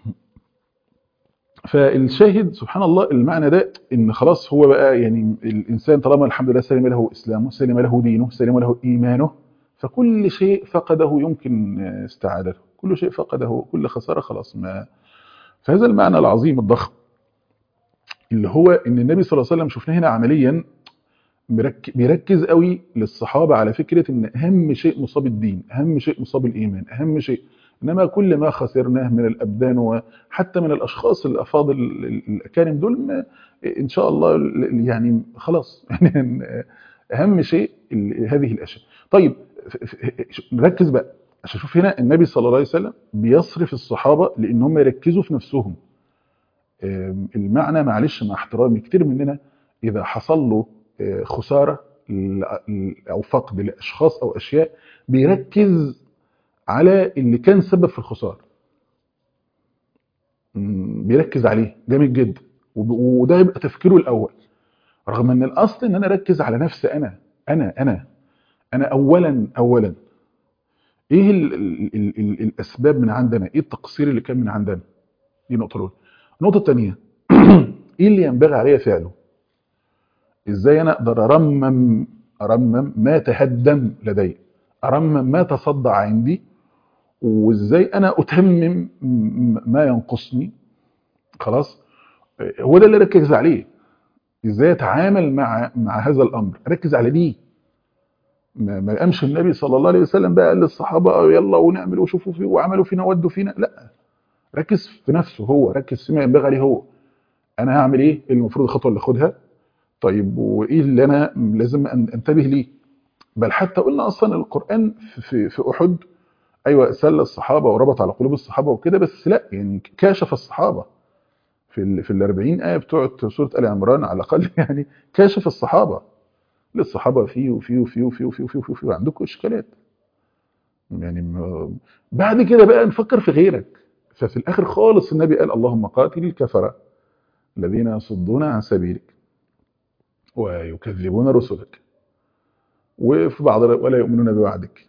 فالشاهد سبحان الله المعنى ده ان خلاص هو بقى يعني الانسان طالما الحمد لله سلم له اسلامه سلم له دينه سلم له ايمانه فكل شيء فقده يمكن استعادته كل شيء فقده كل خساره خلاص ما فهذا المعنى العظيم الضخم اللي هو ان النبي صلى الله عليه وسلم شفناه هنا عمليا مرك- بيركز قوي للصحابه على فكره ان اهم شيء مصاب الدين اهم شيء مصاب الايمان اهم شيء انما كل ما خسرناه من الابدان وحتى من الاشخاص الافاضل الاكارم دول ما ان شاء الله يعني خلاص يعني اهم شيء ال- هذه الاشياء طيب ف- ف- نركز بقى عشان شوف هنا النبي صلى الله عليه وسلم بيصرف الصحابه لان هم يركزوا في نفسهم آم، المعنى معلش مع احترامي كتير مننا اذا حصل له آه، خساره ل- ل- او فقد لاشخاص او اشياء بيركز على اللي كان سبب في الخساره مم، بيركز عليه جامد جدا وب- وده يبقى تفكيره الاول رغم ان الاصل ان انا اركز على نفسي انا انا انا انا اولا اولا ايه ال ال ال ال الاسباب من عندنا ايه التقصير اللي كان من عندنا دي نقطه الاولى النقطه الثانيه ايه اللي ينبغي عليا فعله ازاي انا اقدر ارمم ارمم ما تهدم لدي ارمم ما تصدع عندي وازاي انا اتمم م- ما ينقصني خلاص هو ده اللي ركز عليه ازاي اتعامل مع مع هذا الامر ركز على دي ما ما قامش النبي صلى الله عليه وسلم بقى قال للصحابه يلا ونعمل وشوفوا فيه وعملوا فينا ودوا فينا لا ركز في نفسه هو ركز فيما ينبغي عليه هو انا هعمل ايه إيه المفروض الخطوه اللي اخدها طيب وايه اللي انا لازم أن- انتبه ليه بل حتى قلنا اصلا القران في في, في احد ايوه سل الصحابه وربط على قلوب الصحابه وكده بس لا يعني كاشف الصحابه في ال في ال 40 ايه بتوع سوره ال عمران على الاقل يعني كاشف الصحابه للصحابه فيه وفيه وفيه وفيه وفيه وفيه, وفيه, وفيه عندكم اشكالات يعني م- بعد كده بقى نفكر في غيرك ففي الاخر خالص النبي قال اللهم قاتل الكفره الذين يصدون عن سبيلك ويكذبون رسلك وفي بعض ولا يؤمنون بوعدك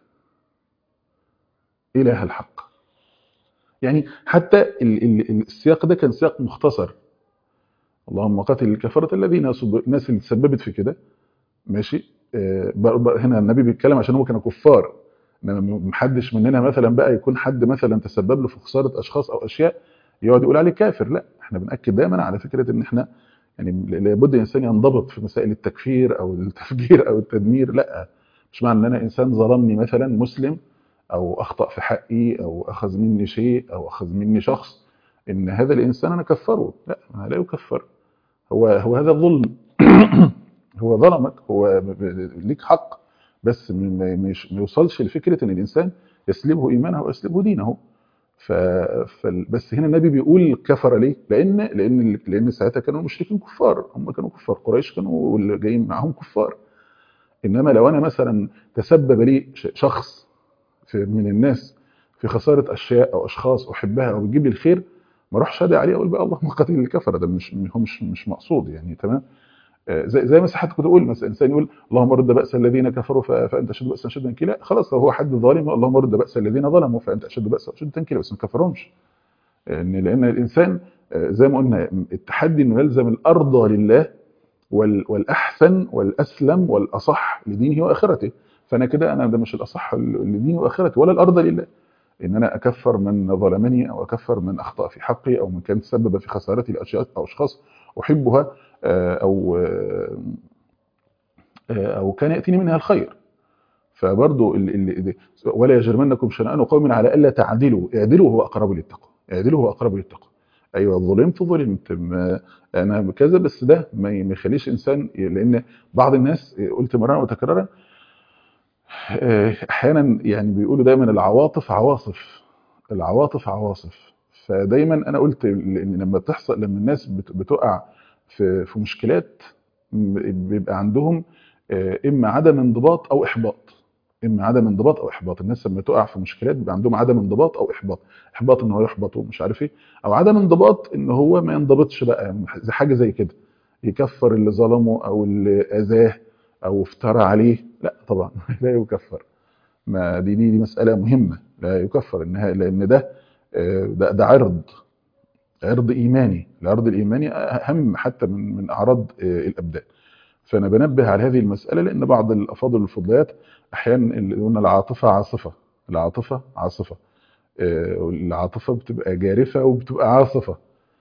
اله الحق يعني حتى ال- ال- السياق ده كان سياق مختصر اللهم قاتل الكفرة الذين يصدون الناس اللي تسببت في كده ماشي آه، بر- بر- هنا النبي بيتكلم عشان هم كانوا كفار انما محدش مننا مثلا بقى يكون حد مثلا تسبب له في خساره اشخاص او اشياء يقعد يقول عليه كافر لا احنا بناكد دايما على فكره ان احنا يعني لابد الانسان ينضبط في مسائل التكفير او التفجير او التدمير لا مش معنى ان انا انسان ظلمني مثلا مسلم او اخطا في حقي او اخذ مني شيء او اخذ مني شخص ان هذا الانسان انا كفره لا أنا لا يكفر هو هو هذا ظلم هو ظلمك هو ب- ب- ليك حق بس م- م- مش ما يوصلش لفكره ان الانسان يسلبه ايمانه ويسلبه دينه ف... ف... بس هنا النبي بيقول كفر ليه؟ لان لان لان ساعتها كانوا المشركين كفار هم كانوا كفار قريش كانوا واللي جايين معاهم كفار انما لو انا مثلا تسبب لي ش- شخص في من الناس في خساره اشياء او اشخاص احبها او بتجيب لي الخير ما اروحش ادعي عليه اقول بقى اللهم قاتل الكفره ده مش هو مش مش مقصود يعني تمام آه، زي زي مثلا حتى كنت اقول مثلا انسان يقول اللهم رد باس الذين كفروا ف- فانت اشد باسا شدا تنكيلا خلاص لو هو حد ظالم اللهم رد باس الذين ظلموا فانت اشد باسا شدا تنكيلا بس ما كفرهمش ان لان الانسان آه، زي ما قلنا التحدي انه يلزم الارضى لله وال- والاحسن والاسلم والاصح لدينه واخرته فانا كده انا ده مش الاصح لديني واخرتي ولا الارضى لله ان انا اكفر من ظلمني او اكفر من اخطا في حقي او من كان تسبب في خسارتي لاشياء او اشخاص احبها آه، او آه، آه، او كان ياتيني منها الخير فبرضو ال- ال- ال- ولا يجرمنكم شنآن قوم على الا تعدلوا اعدلوا هو اقرب للتقوى اعدلوا هو اقرب للتقوى ايوه ظلمت ظلمت ما- انا كذا بس ده ما ي- ما يخليش انسان لان بعض الناس قلت مرارا وتكرارا آه، احيانا يعني بيقولوا دايما العواطف عواصف العواطف عواصف فدايما انا قلت لان لما بتحصل لما الناس بت- بتقع في في مشكلات م- بيبقى عندهم آه، اما عدم انضباط او احباط اما عدم انضباط او احباط الناس لما تقع في مشكلات بيبقى عندهم عدم انضباط او احباط احباط ان هو يحبط ومش عارف ايه او عدم انضباط ان هو ما ينضبطش بقى زي حاجه زي كده يكفر اللي ظلمه او اللي اذاه او افترى عليه لا طبعا لا يكفر ما دي دي, دي مساله مهمه لا يكفر انها لان ده آه، ده, ده عرض عرض ايماني العرض الايماني اهم حتى من من اعراض آه، الابدان فانا بنبه على هذه المساله لان بعض الافاضل الفضليات احيانا اللي قلنا العاطفه عاصفه العاطفه عاصفه آه، العاطفه بتبقى جارفه وبتبقى عاصفه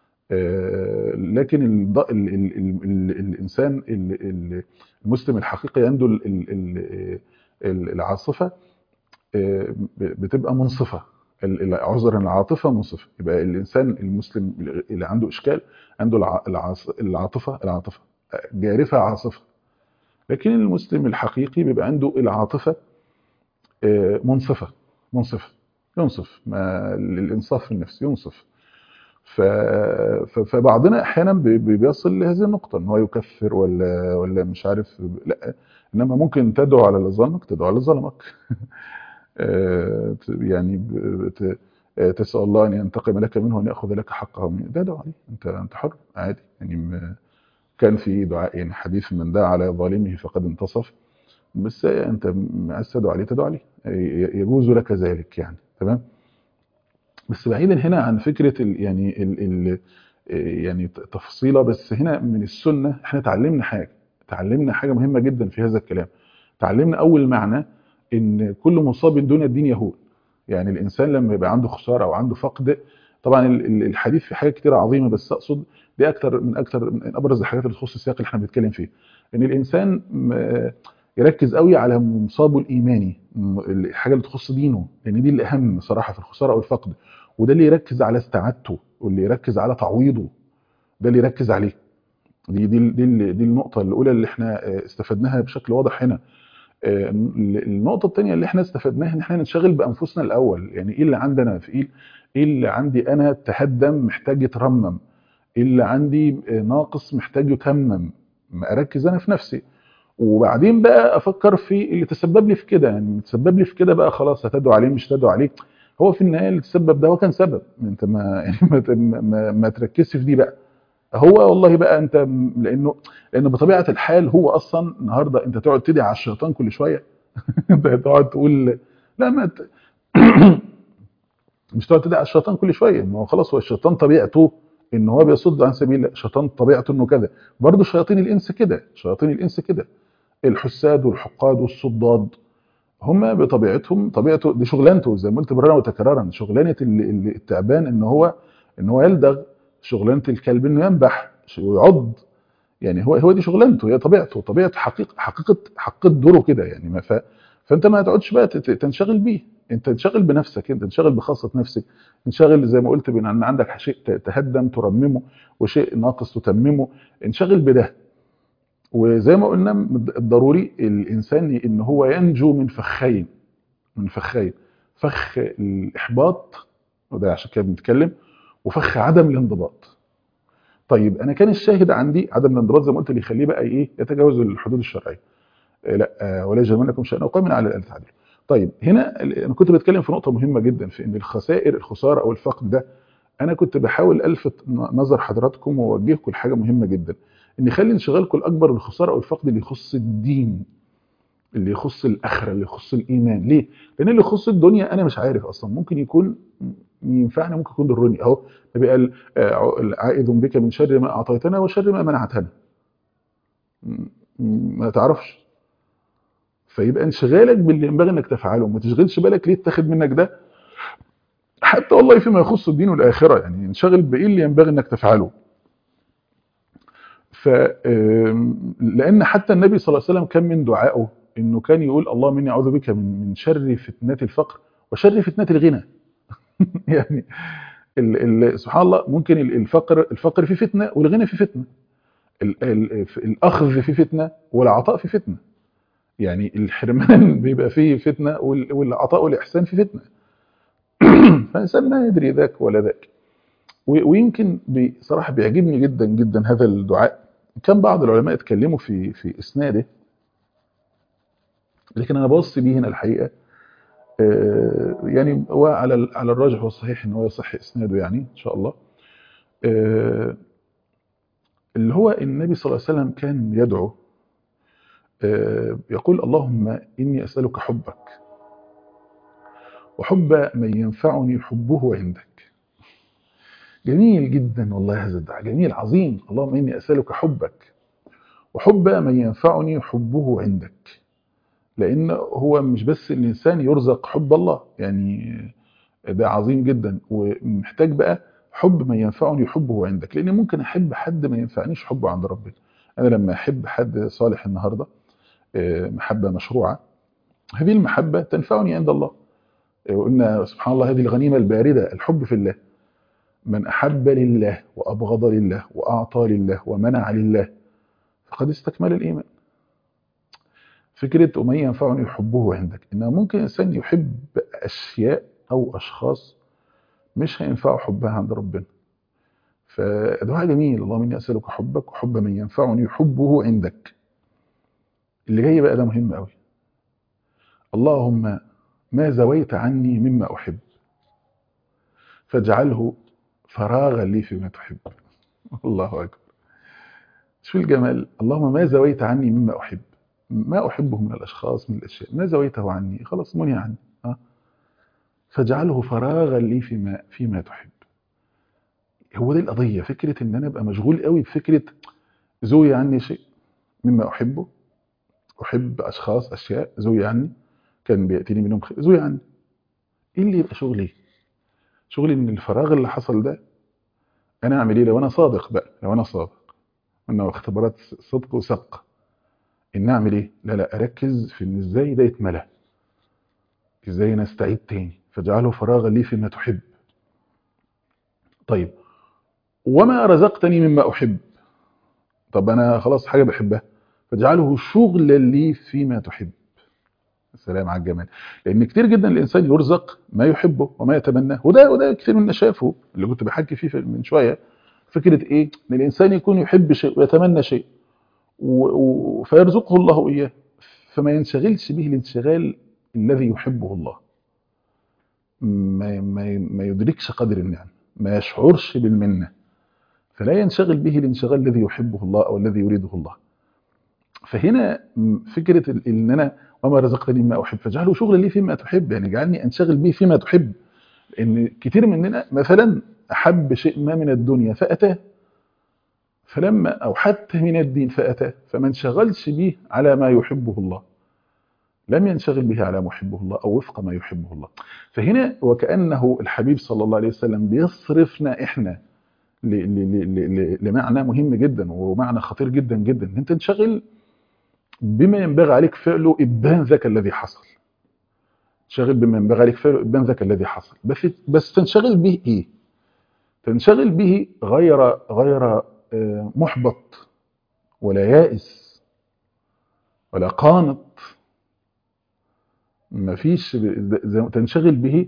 آه، لكن الض- ال ال ال ال الانسان ال- ال- المسلم الحقيقي عنده ال- ال- ال- ال- العاصفه آه، بتبقى منصفه ال- ال- عذرا العاطفه منصفه يبقى الانسان المسلم اللي عنده اشكال عنده الع- العاص- العاطفه العاطفه جارفه عاصفه لكن المسلم الحقيقي بيبقى عنده العاطفه آه، منصفه منصفه ينصف ما الانصاف في النفس ينصف ف... ف- فبعضنا احيانا بي- بي- بيصل لهذه النقطه ان هو يكفر ولا ولا مش عارف لا انما ممكن تدعو على اللي ظلمك تدعو على اللي ظلمك آه، ت- يعني ب- ت- آه، تسال الله ان ينتقم لك منه وان ياخذ لك حقه منه ده دعاء عليه انت انت حر عادي يعني م- كان في دعاء يعني حديث من دعا على ظالمه فقد انتصف بس انت م- عايز تدعو عليه تدعو عليه ي- يجوز لك ذلك يعني تمام بس بعيدا هنا عن فكره ال يعني ال ال يعني ت- تفصيله بس هنا من السنه احنا اتعلمنا حاجه اتعلمنا حاجه مهمه جدا في هذا الكلام اتعلمنا اول معنى ان كل مصاب دون الدين يهون يعني الانسان لما يبقى عنده خساره او عنده فقد طبعا ال- ال- الحديث في حاجات كتير عظيمه بس اقصد دي اكتر من اكتر من ابرز الحاجات اللي تخص السياق اللي احنا بنتكلم فيه ان الانسان م- يركز قوي على مصابه الايماني م- الحاجه اللي تخص دينه لان دي الاهم صراحه في الخساره او الفقد وده اللي يركز على استعادته واللي يركز على تعويضه ده اللي يركز عليه دي دي دي, ال- دي النقطه الاولى اللي احنا آه، استفدناها بشكل واضح هنا آه، ال- النقطه الثانيه اللي احنا استفدناها ان احنا ننشغل بانفسنا الاول يعني ايه اللي عندنا في ايه ايه اللي عندي انا تهدم محتاج يترمم ايه اللي عندي آه، ناقص محتاج يتمم ما اركز انا في نفسي وبعدين بقى افكر في اللي تسبب لي في كده يعني اللي تسبب لي في كده بقى خلاص هتدعو عليه مش تدعو عليه هو في النهايه اللي تسبب ده هو كان سبب انت ما يعني ما, ت- ما, ما تركزش في دي بقى هو والله بقى انت م- لانه لان بطبيعه الحال هو اصلا النهارده انت تقعد تدعي على الشيطان كل شويه انت تقعد تقول لا ما ت... مش تقعد تدعي على الشيطان كل شويه ما هو خلاص هو الشيطان طبيعته ان هو بيصد عن سبيل الله الشيطان طبيعته انه كذا برضه شياطين الانس كده شياطين الانس كده الحساد والحقاد والصداد هم بطبيعتهم طبيعته دي شغلانته زي ما قلت مرارا وتكرارا شغلانه ال- ال- التعبان ان هو ان هو يلدغ شغلانه الكلب انه ينبح ويعض يعني هو هو دي شغلانته هي طبيعته طبيعه حقيقه حقيقه حقيقه دوره كده يعني ما ف فانت ما تقعدش بقى تت- تنشغل بيه انت تنشغل بنفسك انت تنشغل بخاصه نفسك تنشغل زي ما قلت بان ان عندك شيء ت- تهدم ترممه وشيء ناقص تتممه انشغل بده وزي ما قلنا الضروري الانسان ان هو ينجو من فخين من فخين فخ الاحباط وده عشان كده بنتكلم وفخ عدم الانضباط طيب انا كان الشاهد عندي عدم الانضباط زي ما قلت اللي يخليه بقى ايه يتجاوز الحدود الشرعيه آه، لا آه، ولا يجرمنكم شأن قوم على الاله تعديل طيب هنا ال- انا كنت بتكلم في نقطه مهمه جدا في ان الخسائر الخساره او الفقد ده انا كنت بحاول الفت ن- نظر حضراتكم واوجهكم لحاجه مهمه جدا ان خلي انشغالكم الاكبر بالخساره او الفقد اللي يخص الدين اللي يخص الاخره اللي يخص الايمان ليه لان اللي يخص الدنيا انا مش عارف اصلا ممكن يكون ينفعني ممكن يكون ضرني اهو النبي قال آه، عائذ بك من شر ما اعطيتنا وشر ما منعتنا م- م- ما تعرفش فيبقى انشغالك باللي ينبغي انك تفعله ما تشغلش بالك ليه اتاخد منك ده حتى والله فيما يخص الدين والاخره يعني انشغل بايه اللي ينبغي انك تفعله ف آم، لان حتى النبي صلى الله عليه وسلم كان من دعائه انه كان يقول اللهم اني اعوذ بك من من شر فتنات الفقر وشر فتنات الغنى يعني ال ال سبحان الله ممكن ال- الفقر الفقر فيه فتنه والغنى فيه فتنه ال ال الاخذ فيه فتنه والعطاء فيه فتنه يعني الحرمان بيبقى فيه فتنه وال- والعطاء والاحسان فيه فتنه فالانسان ما يدري ذاك ولا ذاك و- ويمكن بصراحه بيعجبني جدا جدا هذا الدعاء كان بعض العلماء اتكلموا في في اسناده لكن انا بص بيه هنا الحقيقه آه، يعني هو على ال- على الراجح والصحيح ان هو يصح اسناده يعني ان شاء الله آه، اللي هو النبي صلى الله عليه وسلم كان يدعو آه، يقول اللهم اني اسالك حبك وحب من ينفعني حبه عندك جميل جدا والله هذا الدعاء جميل عظيم اللهم اني اسالك حبك وحب من ينفعني حبه عندك لان هو مش بس الانسان يرزق حب الله يعني ده عظيم جدا ومحتاج بقى حب من ينفعني حبه عندك لان ممكن احب حد ما ينفعنيش حبه عند ربنا انا لما احب حد صالح النهارده آه، محبه مشروعه هذه المحبه تنفعني عند الله آه، وقلنا سبحان الله هذه الغنيمه البارده الحب في الله من احب لله وابغض لله واعطى لله ومنع لله فقد استكمل الايمان فكرة ومن ينفعني حبه عندك إنه ممكن إنسان يحب أشياء أو أشخاص مش هينفعه حبها عند ربنا فدعاء جميل اللهم إني أسألك حبك وحب من ينفعني حبه عندك اللي جاي بقى ده مهم قوي اللهم ما زويت عني مما أحب فاجعله فراغا لي فيما تحب الله أكبر شو الجمال اللهم ما زويت عني مما أحب ما أحبه من الأشخاص من الأشياء ما زويته عني خلاص مني عني أه؟ فاجعله فراغا لي فيما فيما تحب هو دي القضية فكرة إن أنا أبقى مشغول قوي بفكرة زوي عني شيء مما أحبه أحب أشخاص أشياء زوي عني كان بيأتيني منهم خير زوي عني إيه اللي يبقى شغلي شغلي إن الفراغ اللي حصل ده أنا أعمل إيه لو أنا صادق بقى لو أنا صادق إنه اختبارات صدق وصدق ان اعمل ايه لا لا اركز في ان ازاي ده يتملى ازاي نستعيد تاني فاجعله فراغا لي فيما تحب طيب وما رزقتني مما احب طب انا خلاص حاجه بحبها فاجعله شغلا لي فيما تحب السلام على الجمال لان كتير جدا الانسان يرزق ما يحبه وما يتمناه وده وده كتير منا شافه اللي كنت بحكي فيه من شويه فكره ايه ان الانسان يكون يحب شيء ويتمنى شيء و- و- فيرزقه الله إياه فما ينشغلش به الانشغال الذي يحبه الله ما, ما, ما يدركش قدر النعم ما يشعرش بالمنة فلا ينشغل به الانشغال الذي يحبه الله أو الذي يريده الله فهنا م- فكرة ال- إن أنا وما رزقتني مما أحب فاجعله شغلا لي فيما تحب يعني اجعلني أنشغل به فيما تحب لأن كتير مننا مثلا أحب شيء ما من الدنيا فأتاه فلما أو حتى من الدين فأتاه فما انشغلش به على ما يحبه الله لم ينشغل به على ما يحبه الله أو وفق ما يحبه الله فهنا وكأنه الحبيب صلى الله عليه وسلم بيصرفنا إحنا ل- ل- ل- ل- لمعنى مهم جدا ومعنى خطير جدا جدا ان انت تنشغل بما ينبغي عليك فعله ابان ذاك الذي حصل تنشغل بما ينبغي عليك فعله ابان ذاك الذي حصل بس بس تنشغل به ايه تنشغل به غير غير آه، محبط ولا يائس ولا قانط ما فيش ب- زي- تنشغل به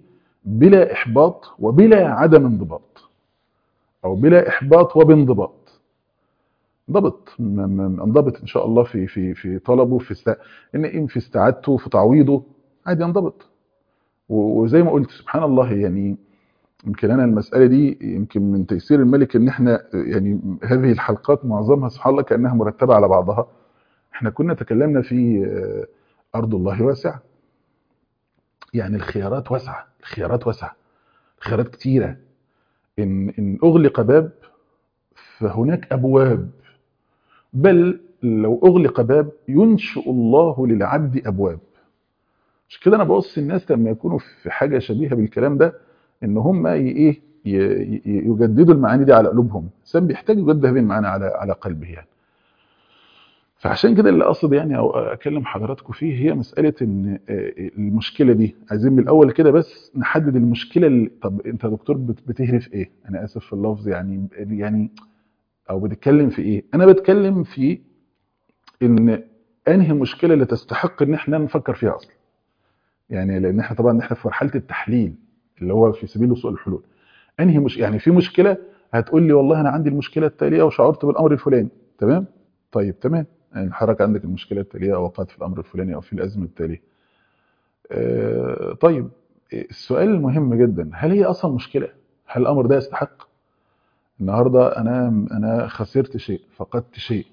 بلا إحباط وبلا عدم انضباط أو بلا إحباط وبانضباط انضبط م- م- انضبط إن شاء الله في في في طلبه في است... إن إن في استعادته في تعويضه عادي ينضبط و- وزي ما قلت سبحان الله يعني يمكن انا المساله دي يمكن من تيسير الملك ان احنا يعني هذه الحلقات معظمها سبحان الله كانها مرتبه على بعضها احنا كنا تكلمنا في آه، ارض الله واسعه يعني الخيارات واسعه الخيارات واسعه الخيارات كتيره ان ان اغلق باب فهناك ابواب بل لو اغلق باب ينشئ الله للعبد ابواب مش كده انا بوصي الناس لما يكونوا في حاجه شبيهه بالكلام ده ان هم ي- ايه ي- ي- يجددوا المعاني دي على قلوبهم الانسان بيحتاج يجدد هذه المعاني على على قلبه يعني فعشان كده اللي اقصد يعني او اكلم حضراتكم فيه هي مساله ان آه، المشكله دي عايزين من الاول كده بس نحدد المشكله اللي طب انت يا دكتور بت- بتهرف ايه انا اسف في اللفظ يعني يعني او بتتكلم في ايه انا بتكلم في ان انهي المشكله اللي تستحق ان احنا نفكر فيها اصلا يعني لان احنا طبعا احنا في مرحله التحليل اللي هو في سبيل وصول الحلول انهي مش يعني في مشكله هتقول لي والله انا عندي المشكله التاليه وشعرت بالامر الفلاني تمام طيب تمام يعني حضرتك عندك المشكله التاليه او وقعت في الامر الفلاني او في الازمه التاليه آه طيب السؤال المهم جدا هل هي اصلا مشكله هل الامر ده يستحق النهارده انا انا خسرت شيء فقدت شيء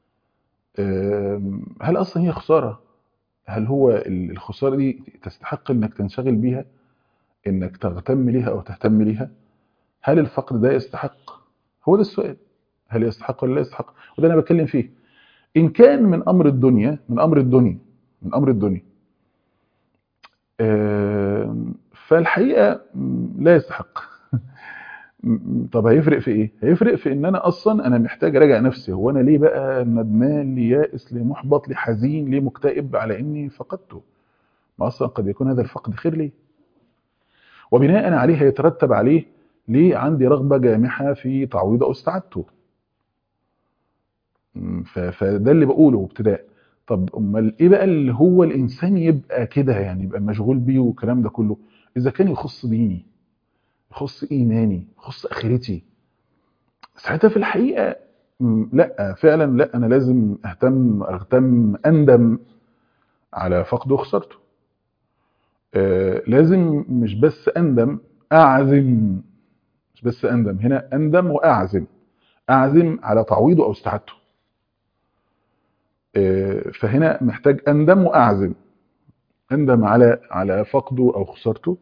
آم، هل اصلا هي خساره هل هو ال- الخساره دي تستحق انك تنشغل بيها انك تهتم ليها او تهتم ليها هل الفقد ده يستحق هو ده السؤال هل يستحق ولا لا يستحق وده انا بتكلم فيه ان كان من امر الدنيا من امر الدنيا من امر الدنيا آم، فالحقيقه م، لا يستحق م- طب هيفرق في ايه هيفرق في ان انا اصلا انا محتاج اراجع نفسي هو انا ليه بقى ندمان ليه يائس ليه محبط ليه حزين ليه مكتئب على اني فقدته ما اصلا قد يكون هذا الفقد خير لي وبناء عليه هيترتب عليه ليه عندي رغبه جامحه في تعويض او استعادته م، ف- فده اللي بقوله ابتداء طب امال ايه بقى اللي هو الانسان يبقى كده يعني يبقى مشغول بيه والكلام ده كله اذا كان يخص ديني يخص ايماني يخص اخرتي ساعتها في الحقيقه م، لا فعلا لا انا لازم اهتم اهتم اندم على فقده وخسارته آه، لازم مش بس اندم اعزم مش بس اندم هنا اندم واعزم اعزم على تعويضه او استعادته آه، فهنا محتاج اندم واعزم اندم على على فقده او خسارته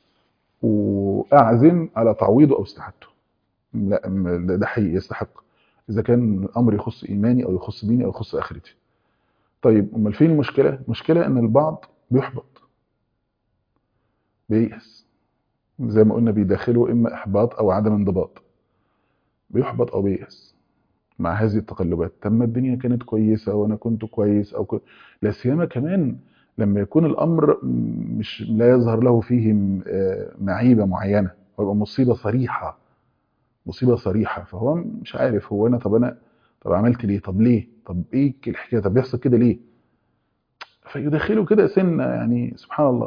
واعزم على تعويضه او استعادته لا م- ده ده حقيقي يستحق اذا كان امر يخص ايماني او يخص ديني او يخص اخرتي طيب امال فين المشكله المشكله ان البعض بيحبط بييأس زي ما قلنا بيداخله اما احباط او عدم انضباط بيحبط او بييأس مع هذه التقلبات طب ما الدنيا كانت كويسه وانا كنت كويس او كنت لا سيما كمان لما يكون الامر مش لا يظهر له فيه م- آه، معيبه معينه ويبقى مصيبه صريحه مصيبه صريحه فهو مش عارف هو انا طب انا طب عملت ليه طب ليه طب ايه الحكايه طب بيحصل كده ليه فيدخله كده سنه يعني سبحان الله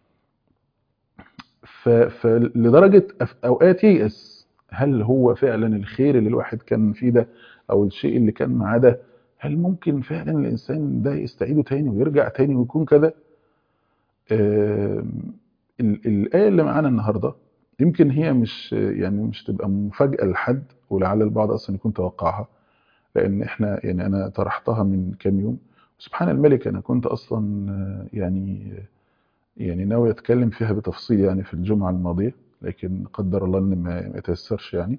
ف- فلدرجه أف- اوقات ييأس هل هو فعلا الخير اللي الواحد كان فيه ده او الشيء اللي كان معاه ده هل ممكن فعلا الانسان ده يستعيده تاني ويرجع تاني ويكون كده آم، ال- الآية اللي معانا النهاردة يمكن هي مش يعني مش تبقى مفاجأة لحد ولعل البعض أصلا يكون توقعها لأن إحنا يعني أنا طرحتها من كام يوم سبحان الملك أنا كنت أصلا آه، يعني يعني ناوي أتكلم فيها بتفصيل يعني في الجمعة الماضية لكن قدر الله إن ما ما يتيسرش يعني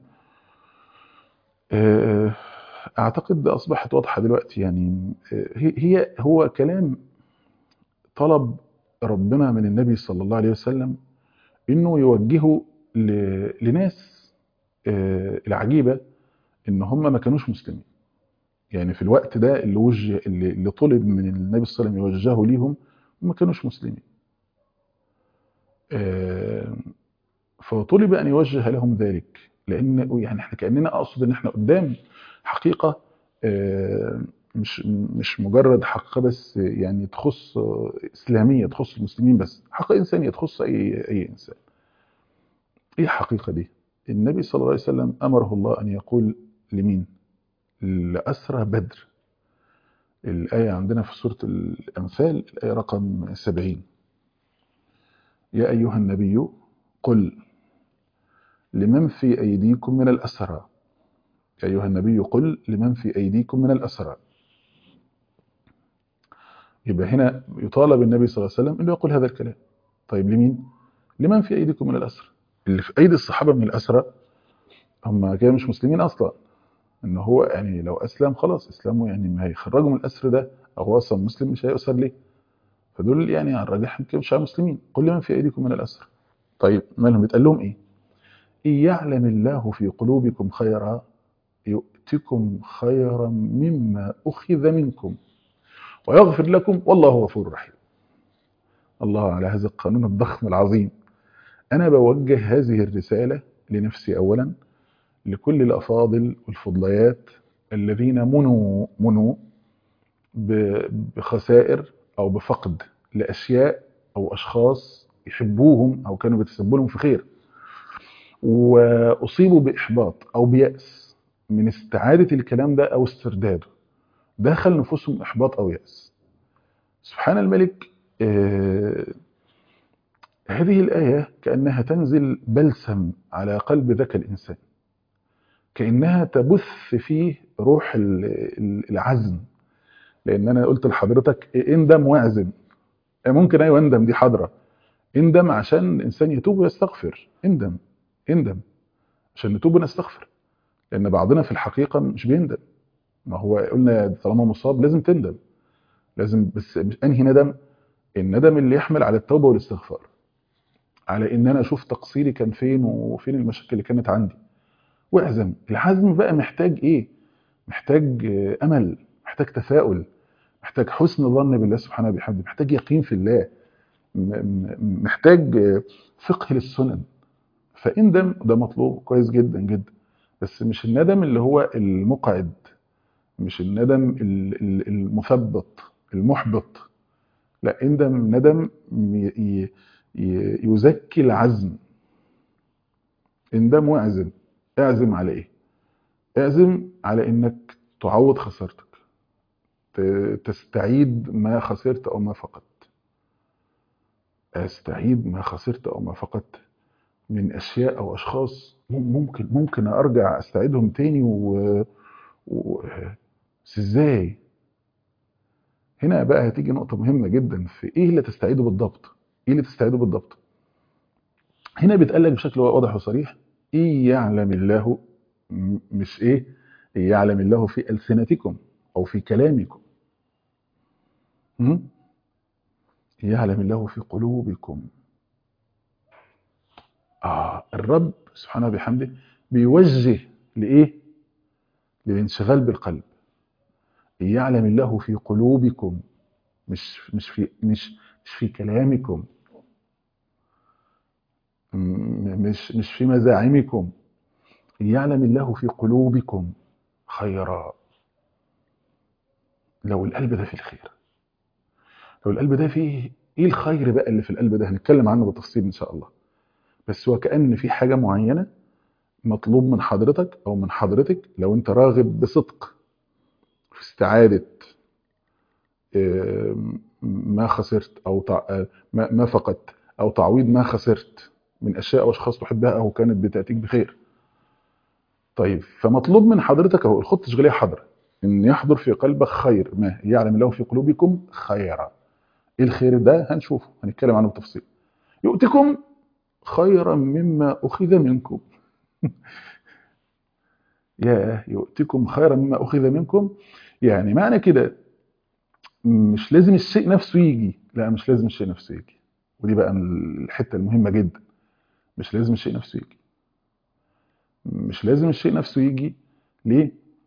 آه، أعتقد أصبحت واضحة دلوقتي يعني آه، هي هي- هو كلام طلب ربنا من النبي صلى الله عليه وسلم انه يوجهه ل- لناس آه، العجيبه ان هم ما كانوش مسلمين يعني في الوقت ده اللي وجه اللي اللي طلب من النبي صلى الله عليه وسلم يوجهه ليهم ما كانوش مسلمين آه، فطلب ان يوجه لهم ذلك لان يعني احنا كاننا اقصد ان احنا قدام حقيقه آه، مش مش مجرد حقيقه بس يعني تخص آه، اسلاميه تخص المسلمين بس حقيقه انسانيه تخص اي اي انسان ايه الحقيقة دي النبي صلى الله عليه وسلم أمره الله أن يقول لمين لأسرى بدر الآية عندنا في سورة الأنفال الآية رقم 70 يا أيها النبي قل لمن في أيديكم من الأسرى يا أيها النبي قل لمن في أيديكم من الأسرى يبقى هنا يطالب النبي صلى الله عليه وسلم أنه يقول هذا الكلام طيب لمين؟ لمن في أيديكم من الأسرى اللي في أيدي الصحابة من الأسرى هم كانوا مش مسلمين أصلا ان هو يعني لو اسلم خلاص اسلامه يعني ما هيخرجوا من الاسر ده او هو اصلا مسلم مش هيؤسر ليه فدول يعني على الراجح مش مسلمين قل لمن في ايديكم من الاسر طيب مالهم بيتقال لهم ايه ان يعلم الله في قلوبكم خيرا يؤتكم خيرا مما اخذ منكم ويغفر لكم والله غفور رحيم الله على هذا القانون الضخم العظيم انا بوجه هذه الرساله لنفسي اولا لكل الأفاضل والفضليات الذين منوا منوا بخسائر أو بفقد لأشياء أو أشخاص يحبوهم أو كانوا بيتسبوا لهم في خير وأصيبوا بإحباط أو بيأس من استعادة الكلام ده أو استرداده دخل نفوسهم إحباط أو يأس سبحان الملك آه هذه الآية كأنها تنزل بلسم على قلب ذاك الإنسان كأنها تبث فيه روح العزم لأن أنا قلت لحضرتك اندم واعزم ممكن أيوة اندم دي حضرة اندم عشان الإنسان يتوب ويستغفر اندم اندم عشان نتوب ونستغفر لأن بعضنا في الحقيقة مش بيندم ما هو قلنا طالما مصاب لازم تندم لازم بس أنهي ندم الندم اللي يحمل على التوبة والاستغفار على ان انا اشوف تقصيري كان فين وفين المشاكل اللي كانت عندي واعزم العزم بقى محتاج ايه محتاج امل محتاج تفاؤل محتاج حسن ظن بالله سبحانه وبحمده محتاج يقين في الله محتاج فقه للسنن فاندم ده مطلوب كويس جدا جدا بس مش الندم اللي هو المقعد مش الندم المثبط المحبط لا اندم ندم يزكي العزم اندم واعزم اعزم على ايه اعزم على انك تعوض خسارتك تستعيد ما خسرت او ما فقدت استعيد ما خسرت او ما فقدت من اشياء او اشخاص ممكن ممكن ارجع استعيدهم تاني و, و... بس ازاي هنا بقى هتيجي نقطة مهمة جدا في ايه اللي تستعيده بالضبط ايه اللي تستعيده بالضبط هنا بيتقال لك بشكل واضح وصريح ايه يعلم الله مش ايه يعلم الله في ألسنتكم او في كلامكم يعلم الله في قلوبكم آه الرب سبحانه وبحمده بيوجه لإيه؟ للانشغال بالقلب يعلم الله في قلوبكم مش مش في مش مش في كلامكم مش مش في مزاعمكم يعلم الله في قلوبكم خيرا لو القلب ده فيه الخير لو القلب ده فيه ايه الخير بقى اللي في القلب ده هنتكلم عنه بالتفصيل ان شاء الله بس هو كأن في حاجة معينة مطلوب من حضرتك او من حضرتك لو انت راغب بصدق في استعادة ما خسرت او ما فقدت او تعويض ما خسرت من اشياء واشخاص تحبها او كانت بتاتيك بخير طيب فمطلوب من حضرتك اهو الخط التشغيليه حاضره ان يحضر في قلبك خير ما يعلم الله في قلوبكم خيرا ايه الخير ده هنشوفه هنتكلم عنه بتفصيل يؤتكم خيرا مما اخذ منكم يا يؤتكم خيرا مما اخذ منكم يعني معنى كده مش لازم الشيء نفسه يجي لا مش لازم الشيء نفسه يجي ودي بقى الحته المهمه جدا مش لازم الشيء نفسه يجي مش لازم الشيء نفسه يجي ليه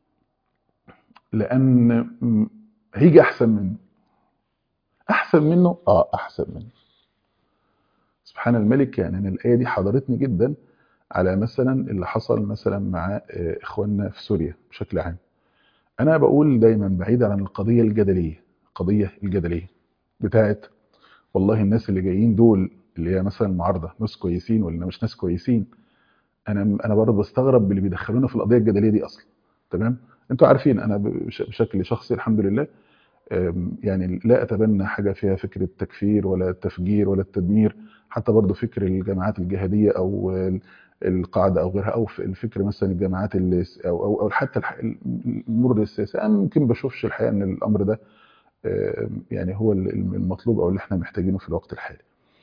لان هيجي احسن منه احسن منه اه احسن منه سبحان الملك يعني انا الايه دي حضرتني جدا على مثلا اللي حصل مثلا مع اخواننا في سوريا بشكل عام انا بقول دايما بعيدا عن القضيه الجدليه القضيه الجدليه بتاعت والله الناس اللي جايين دول اللي هي مثلا المعارضه ناس كويسين ولا مش ناس كويسين انا انا برضه بستغرب باللي بيدخلونا في القضيه الجدليه دي اصلا تمام انتوا عارفين انا بش- بشكل شخصي الحمد لله أم، يعني لا اتبنى حاجه فيها فكره تكفير ولا التفجير ولا التدمير حتى برضه فكر الجماعات الجهاديه او ال- القاعده او غيرها او ف- الفكر مثلا الجماعات اللي س- او او, أو حتى الح- الامور السياسيه انا ممكن بشوفش الحقيقه ان الامر ده أم، يعني هو ال- المطلوب او اللي احنا محتاجينه في الوقت الحالي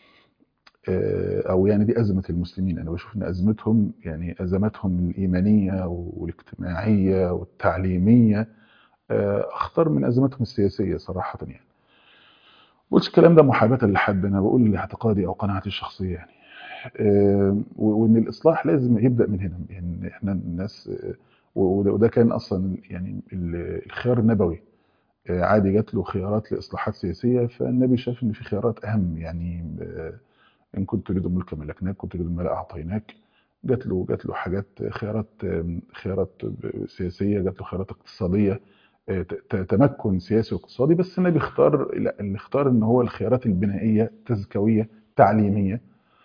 آه، او يعني دي ازمه المسلمين انا بشوف ان ازمتهم يعني ازماتهم الايمانيه والاجتماعيه والتعليميه آه، اخطر من ازمتهم السياسيه صراحه يعني ما بقولش الكلام ده محاباه لحد انا بقول لاعتقادي او قناعتي الشخصيه يعني آه، و- وان الاصلاح لازم يبدا من هنا يعني احنا الناس آه، وده وده كان اصلا يعني ال- الخيار النبوي آه، عادي جات له خيارات لاصلاحات سياسيه فالنبي شاف ان في خيارات اهم يعني آه، ان كنت تريد الملك ملكناك كنت تريد المال اعطيناك جات له جات له حاجات خيارات خيارات سياسيه جات له خيارات اقتصاديه ت- ت- تمكن سياسي واقتصادي بس النبي اختار لا اللي اختار ان هو الخيارات البنائيه التزكويه تعليميه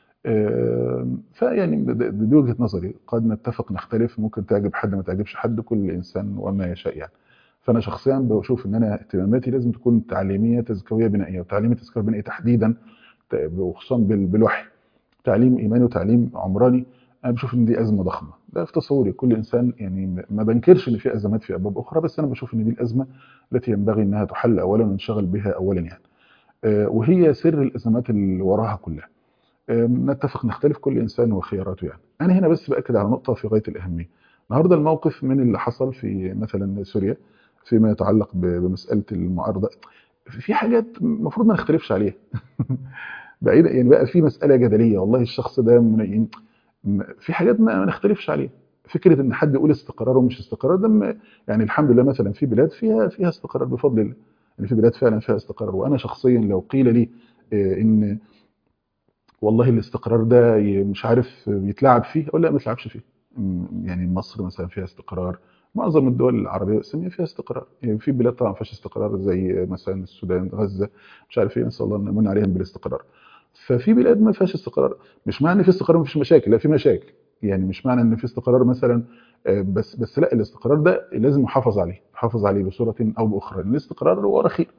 آم، فيعني د- د- دي وجهه نظري قد نتفق نختلف ممكن تعجب حد ما تعجبش حد كل انسان وما يشاء يعني فانا شخصيا بشوف ان انا اهتماماتي لازم تكون تعليميه تزكويه بنائيه وتعليميه تزكويه بنائيه تحديدا ت- وخصوصا بال- بالوحي تعليم ايماني وتعليم عمراني انا بشوف ان دي ازمه ضخمه ده في تصوري كل انسان يعني ما بنكرش ان في ازمات في ابواب اخرى بس انا بشوف ان دي الازمه التي ينبغي انها تحل اولا وننشغل بها اولا يعني آه، وهي سر الازمات اللي وراها كلها آم، نتفق نختلف كل انسان وخياراته يعني انا هنا بس باكد على نقطه في غايه الاهميه النهارده الموقف من اللي حصل في مثلا سوريا فيما يتعلق ب- بمساله المعارضه في حاجات المفروض ما نختلفش عليها بعيد يعني بقى في مساله جدليه والله الشخص ده من يعني م- في حاجات ما ما نختلفش عليها فكره ان حد يقول استقرار ومش استقرار ده م- يعني الحمد لله مثلا في بلاد فيها فيها استقرار بفضل الله يعني في بلاد فعلا فيها استقرار وانا شخصيا لو قيل لي آه، ان والله الاستقرار ده ي- مش عارف يتلعب فيه اقول لا ما تلعبش فيه م- يعني مصر مثلا فيها استقرار معظم الدول العربيه والاسلاميه فيها استقرار يعني في بلاد طبعا ما فيهاش استقرار زي مثلا السودان غزه مش عارف ايه نسال الله ان يمن عليهم بالاستقرار ففي بلاد ما فيهاش استقرار مش معنى ان في استقرار ما فيش مشاكل لا في مشاكل يعني مش معنى ان في استقرار مثلا آه، بس بس لا الاستقرار ده لازم نحافظ عليه نحافظ عليه بصوره او باخرى لان الاستقرار هو خير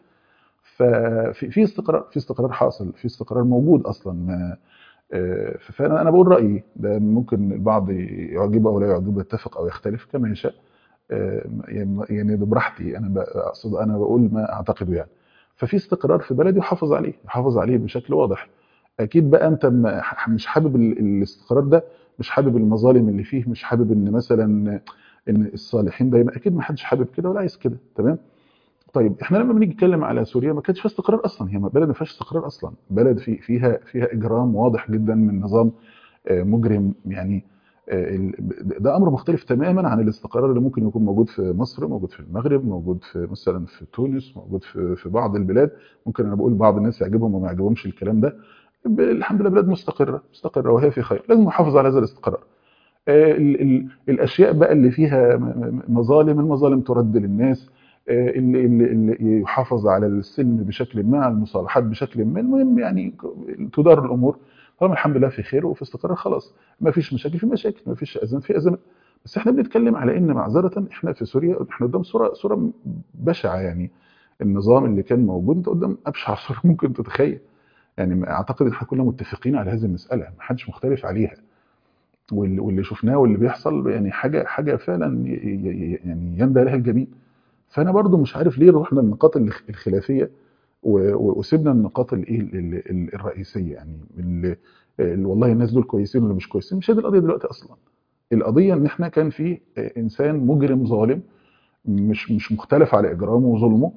ففي في استقرار في استقرار حاصل في استقرار موجود اصلا ما آه، فانا انا بقول رايي ده ممكن البعض يعجبه او لا يعجبه يتفق او يختلف كما يشاء آه، يعني يعني ده براحتي انا ب- اقصد انا بقول ما اعتقده يعني ففي استقرار في بلدي يحافظ عليه يحافظ عليه بشكل واضح اكيد بقى انت ما- ح- مش حابب ال- الاستقرار ده مش حابب المظالم اللي فيه مش حابب ان مثلا ان الصالحين دايما اكيد ما حدش حابب كده ولا عايز كده تمام طيب احنا لما بنيجي نتكلم على سوريا ما كانش فيها استقرار اصلا هي بلد ما فيهاش استقرار اصلا بلد في فيها فيها اجرام واضح جدا من نظام آه، مجرم يعني آه، ال- ده امر مختلف تماما عن الاستقرار اللي ممكن يكون موجود في مصر موجود في المغرب موجود في مثلا في تونس موجود في في بعض البلاد ممكن انا بقول بعض الناس يعجبهم وما يعجبهمش الكلام ده ب- الحمد لله بلاد مستقره مستقره وهي في خير لازم نحافظ على هذا الاستقرار آه، ال- ال- الاشياء بقى اللي فيها م- م- مظالم المظالم ترد للناس آه، اللي, اللي, اللي يحافظ على السلم بشكل ما على المصالحات بشكل ما المهم يعني ك- تدار الامور طالما الحمد لله في خير وفي استقرار خلاص ما فيش مشاكل في مشاكل ما فيش ازمات في ازمات بس احنا بنتكلم على ان معذره احنا في سوريا احنا قدام صوره صوره بشعه يعني النظام اللي كان موجود انت قدام ابشع صوره ممكن تتخيل يعني اعتقد ان احنا كلنا متفقين على هذه المساله ما حدش مختلف عليها واللي واللي شفناه واللي بيحصل يعني حاجه حاجه فعلا ي- ي- ي- يعني يندى لها الجبين فانا برضو مش عارف ليه رحنا النقاط الخ- الخلافيه و- و- وسيبنا النقاط الايه ال- ال- ال- الرئيسيه يعني ال- ال- والله الناس دول كويسين ولا مش كويسين مش هي دي القضيه دلوقتي اصلا القضيه ان احنا كان في انسان مجرم ظالم مش مش مختلف على اجرامه وظلمه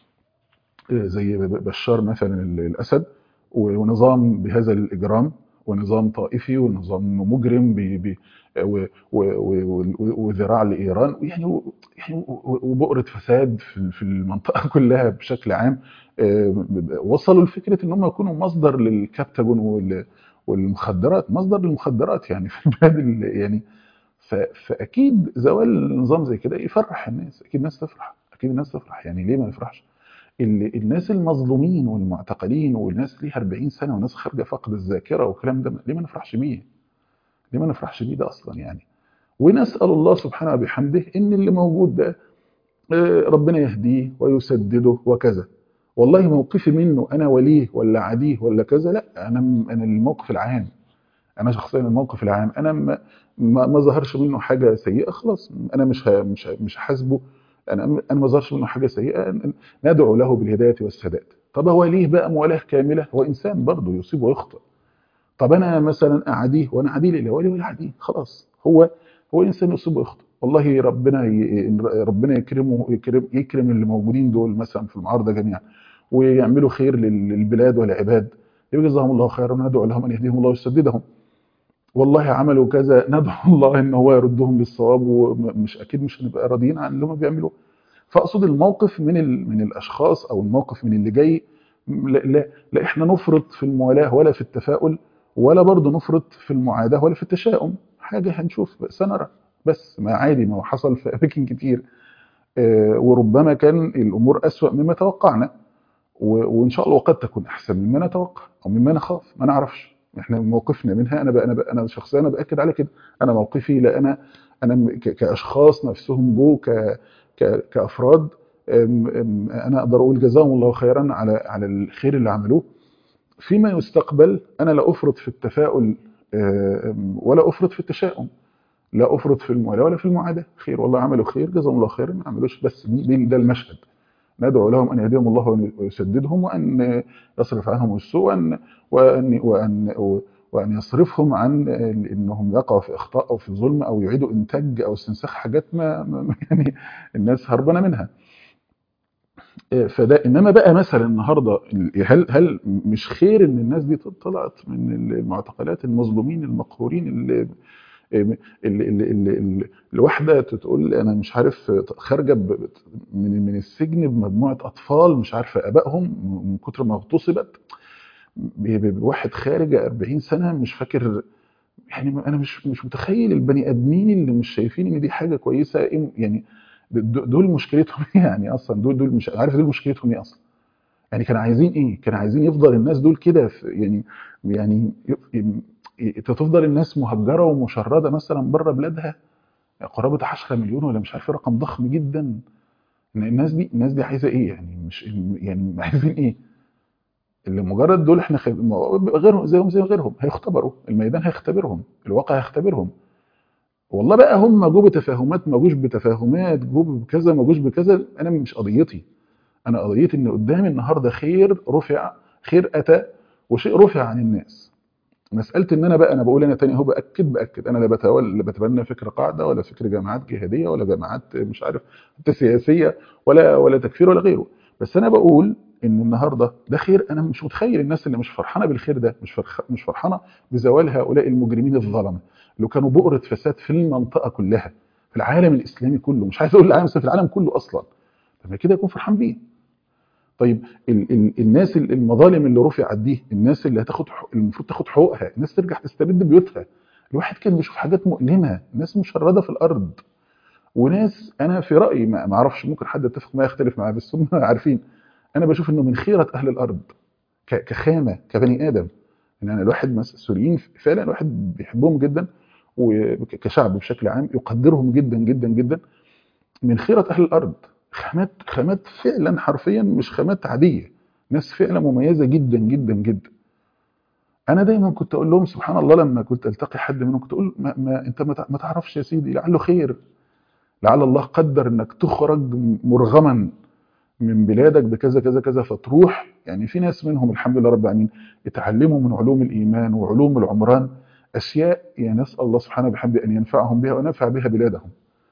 زي ب- بشار مثلا ال- الاسد ونظام بهذا الاجرام ونظام طائفي ونظام مجرم بي بي و- و- و- و- وذراع لايران يعني و- يعني و- وبؤره فساد في في المنطقه كلها بشكل عام آه، وصلوا لفكره ان هم يكونوا مصدر للكبتاجون وال- والمخدرات مصدر للمخدرات يعني في البلاد اللي- يعني ف- فاكيد زوال نظام زي كده يفرح الناس اكيد الناس تفرح اكيد الناس تفرح يعني ليه ما يفرحش ال- الناس المظلومين والمعتقلين والناس ليها 40 سنه وناس خارجه فقد الذاكره والكلام ده ليه ما نفرحش بيه؟ ليه ما نفرحش بيه ده اصلا يعني؟ ونسال الله سبحانه وبحمده ان اللي موجود ده آه، ربنا يهديه ويسدده وكذا. والله موقفي منه انا وليه ولا عديه ولا كذا لا انا انا الموقف العام انا شخصيا الموقف العام انا ما ما, ما ظهرش منه حاجه سيئه خلاص انا مش ه- مش ه- مش هحاسبه انا انا ما ظهرش منه حاجه سيئه ن- ندعو له بالهدايه والسداد طب هو ليه بقى موالاه كامله هو انسان برضه يصيب ويخطئ طب انا مثلا اعاديه وانا عاديه لا ولي ولا عاديه خلاص هو هو انسان يصيب ويخطئ والله ربنا ي... ربنا يكرمه يكرم يكرم اللي موجودين دول مثلا في المعارضه جميعا ويعملوا خير لل- للبلاد والعباد يبقى جزاهم الله خيرا ندعو لهم ان يهديهم الله ويسددهم والله عملوا كذا ندعو الله ان هو يردهم للصواب ومش اكيد مش هنبقى راضيين عن اللي هم بيعملوه فاقصد الموقف من ال... من الاشخاص او الموقف من اللي جاي لا, لا, لا احنا نفرط في الموالاه ولا في التفاؤل ولا برضه نفرط في المعاداه ولا في التشاؤم حاجه هنشوف سنرى بس ما عادي ما هو حصل في اماكن كتير آه، وربما كان الامور اسوا مما توقعنا و- وان شاء الله وقد تكون احسن مما نتوقع او مما نخاف ما نعرفش احنا موقفنا منها انا بقى انا بقى انا شخصيا انا باكد على كده انا موقفي لا انا انا م- ك- كاشخاص نفسهم جو ك ك- كافراد أم- أم، انا اقدر اقول جزاهم الله خيرا على على الخير اللي عملوه فيما يستقبل انا لا افرط في التفاؤل أم، ولا افرط في التشاؤم لا افرط في الموالاه ولا في المعاداه خير والله عملوا خير جزاهم الله خيرا ما عملوش بس دي دي- ده المشهد ندعو لهم ان يهديهم الله ويسددهم وان يصرف عنهم السوء وان وان وان, وأن يصرفهم عن انهم يقعوا في اخطاء او في ظلم او يعيدوا انتاج او استنساخ حاجات ما ما- يعني الناس هربانه منها. فده انما بقى مثلا النهارده هل هل مش خير ان الناس دي طلعت من المعتقلات المظلومين المقهورين اللي اللي اللي اللي اللي الواحده تقول انا مش عارف خارجه ب- من من السجن بمجموعه اطفال مش عارفه ابائهم من كتر ما اغتصبت ب- ب- بواحد خارج 40 سنه مش فاكر يعني انا مش مش متخيل البني ادمين اللي مش شايفين ان دي حاجه كويسه إيه يعني د- دول مشكلتهم ايه يعني اصلا دول دول مش عارف دول مشكلتهم ايه اصلا يعني كانوا عايزين ايه كانوا عايزين يفضل الناس دول كده في- يعني يعني ي- ي- تفضل الناس مهجره ومشرده مثلا بره بلادها قرابه 10 مليون ولا مش عارف إيه، رقم ضخم جدا ان الناس دي الناس دي عايزه ايه يعني مش يعني عايزين ايه اللي مجرد دول احنا خ... ما- غيرهم زيهم زي غيرهم هيختبروا الميدان هيختبرهم الواقع هيختبرهم والله بقى هم جو بتفاهمات ما جوش بتفاهمات جو بكذا ما جوش بكذا انا مش قضيتي انا قضيتي ان قدامي النهارده خير رفع خير اتى وشيء رفع عن الناس مساله ان انا بقى انا بقول انا تاني اهو باكد باكد انا لا بتولى لا بتبنى فكر قاعده ولا فكر جماعات جهاديه ولا جماعات مش عارف حتى سياسيه ولا ولا تكفير ولا غيره بس انا بقول ان النهارده ده خير انا مش متخيل الناس اللي مش فرحانه بالخير ده مش فرخ مش فرحانه بزوال هؤلاء المجرمين الظلمه اللي كانوا بؤره فساد في المنطقه كلها في العالم الاسلامي كله مش عايز اقول العالم الإسلامي، في العالم كله اصلا لما كده يكون فرحان بيه طيب ال ال الناس ال- المظالم اللي رفعت دي الناس اللي هتاخد حق- المفروض تاخد حقوقها الناس ترجع تسترد بيوتها الواحد كان بيشوف حاجات مؤلمه ناس مشرده في الارض وناس انا في رايي ما ما اعرفش ممكن حد يتفق معايا يختلف معايا بس هم عارفين انا بشوف انه من خيره اهل الارض ك- كخامه كبني ادم ان انا الواحد مثلا السوريين فعلا الواحد بيحبهم جدا وكشعب بشكل عام يقدرهم جدا جدا جدا من خيره اهل الارض خامات خامات فعلا حرفيا مش خامات عاديه ناس فعلا مميزه جدا جدا جدا انا دايما كنت اقول لهم سبحان الله لما كنت التقي حد منهم كنت اقول ما, ما انت ما تع- ما تعرفش يا سيدي لعله خير لعل الله قدر انك تخرج مرغما من بلادك بكذا كذا كذا فتروح يعني في ناس منهم الحمد لله رب العالمين اتعلموا من علوم الايمان وعلوم العمران اشياء يعني نسال الله سبحانه وبحمده ان ينفعهم بها وينفع بها بلادهم.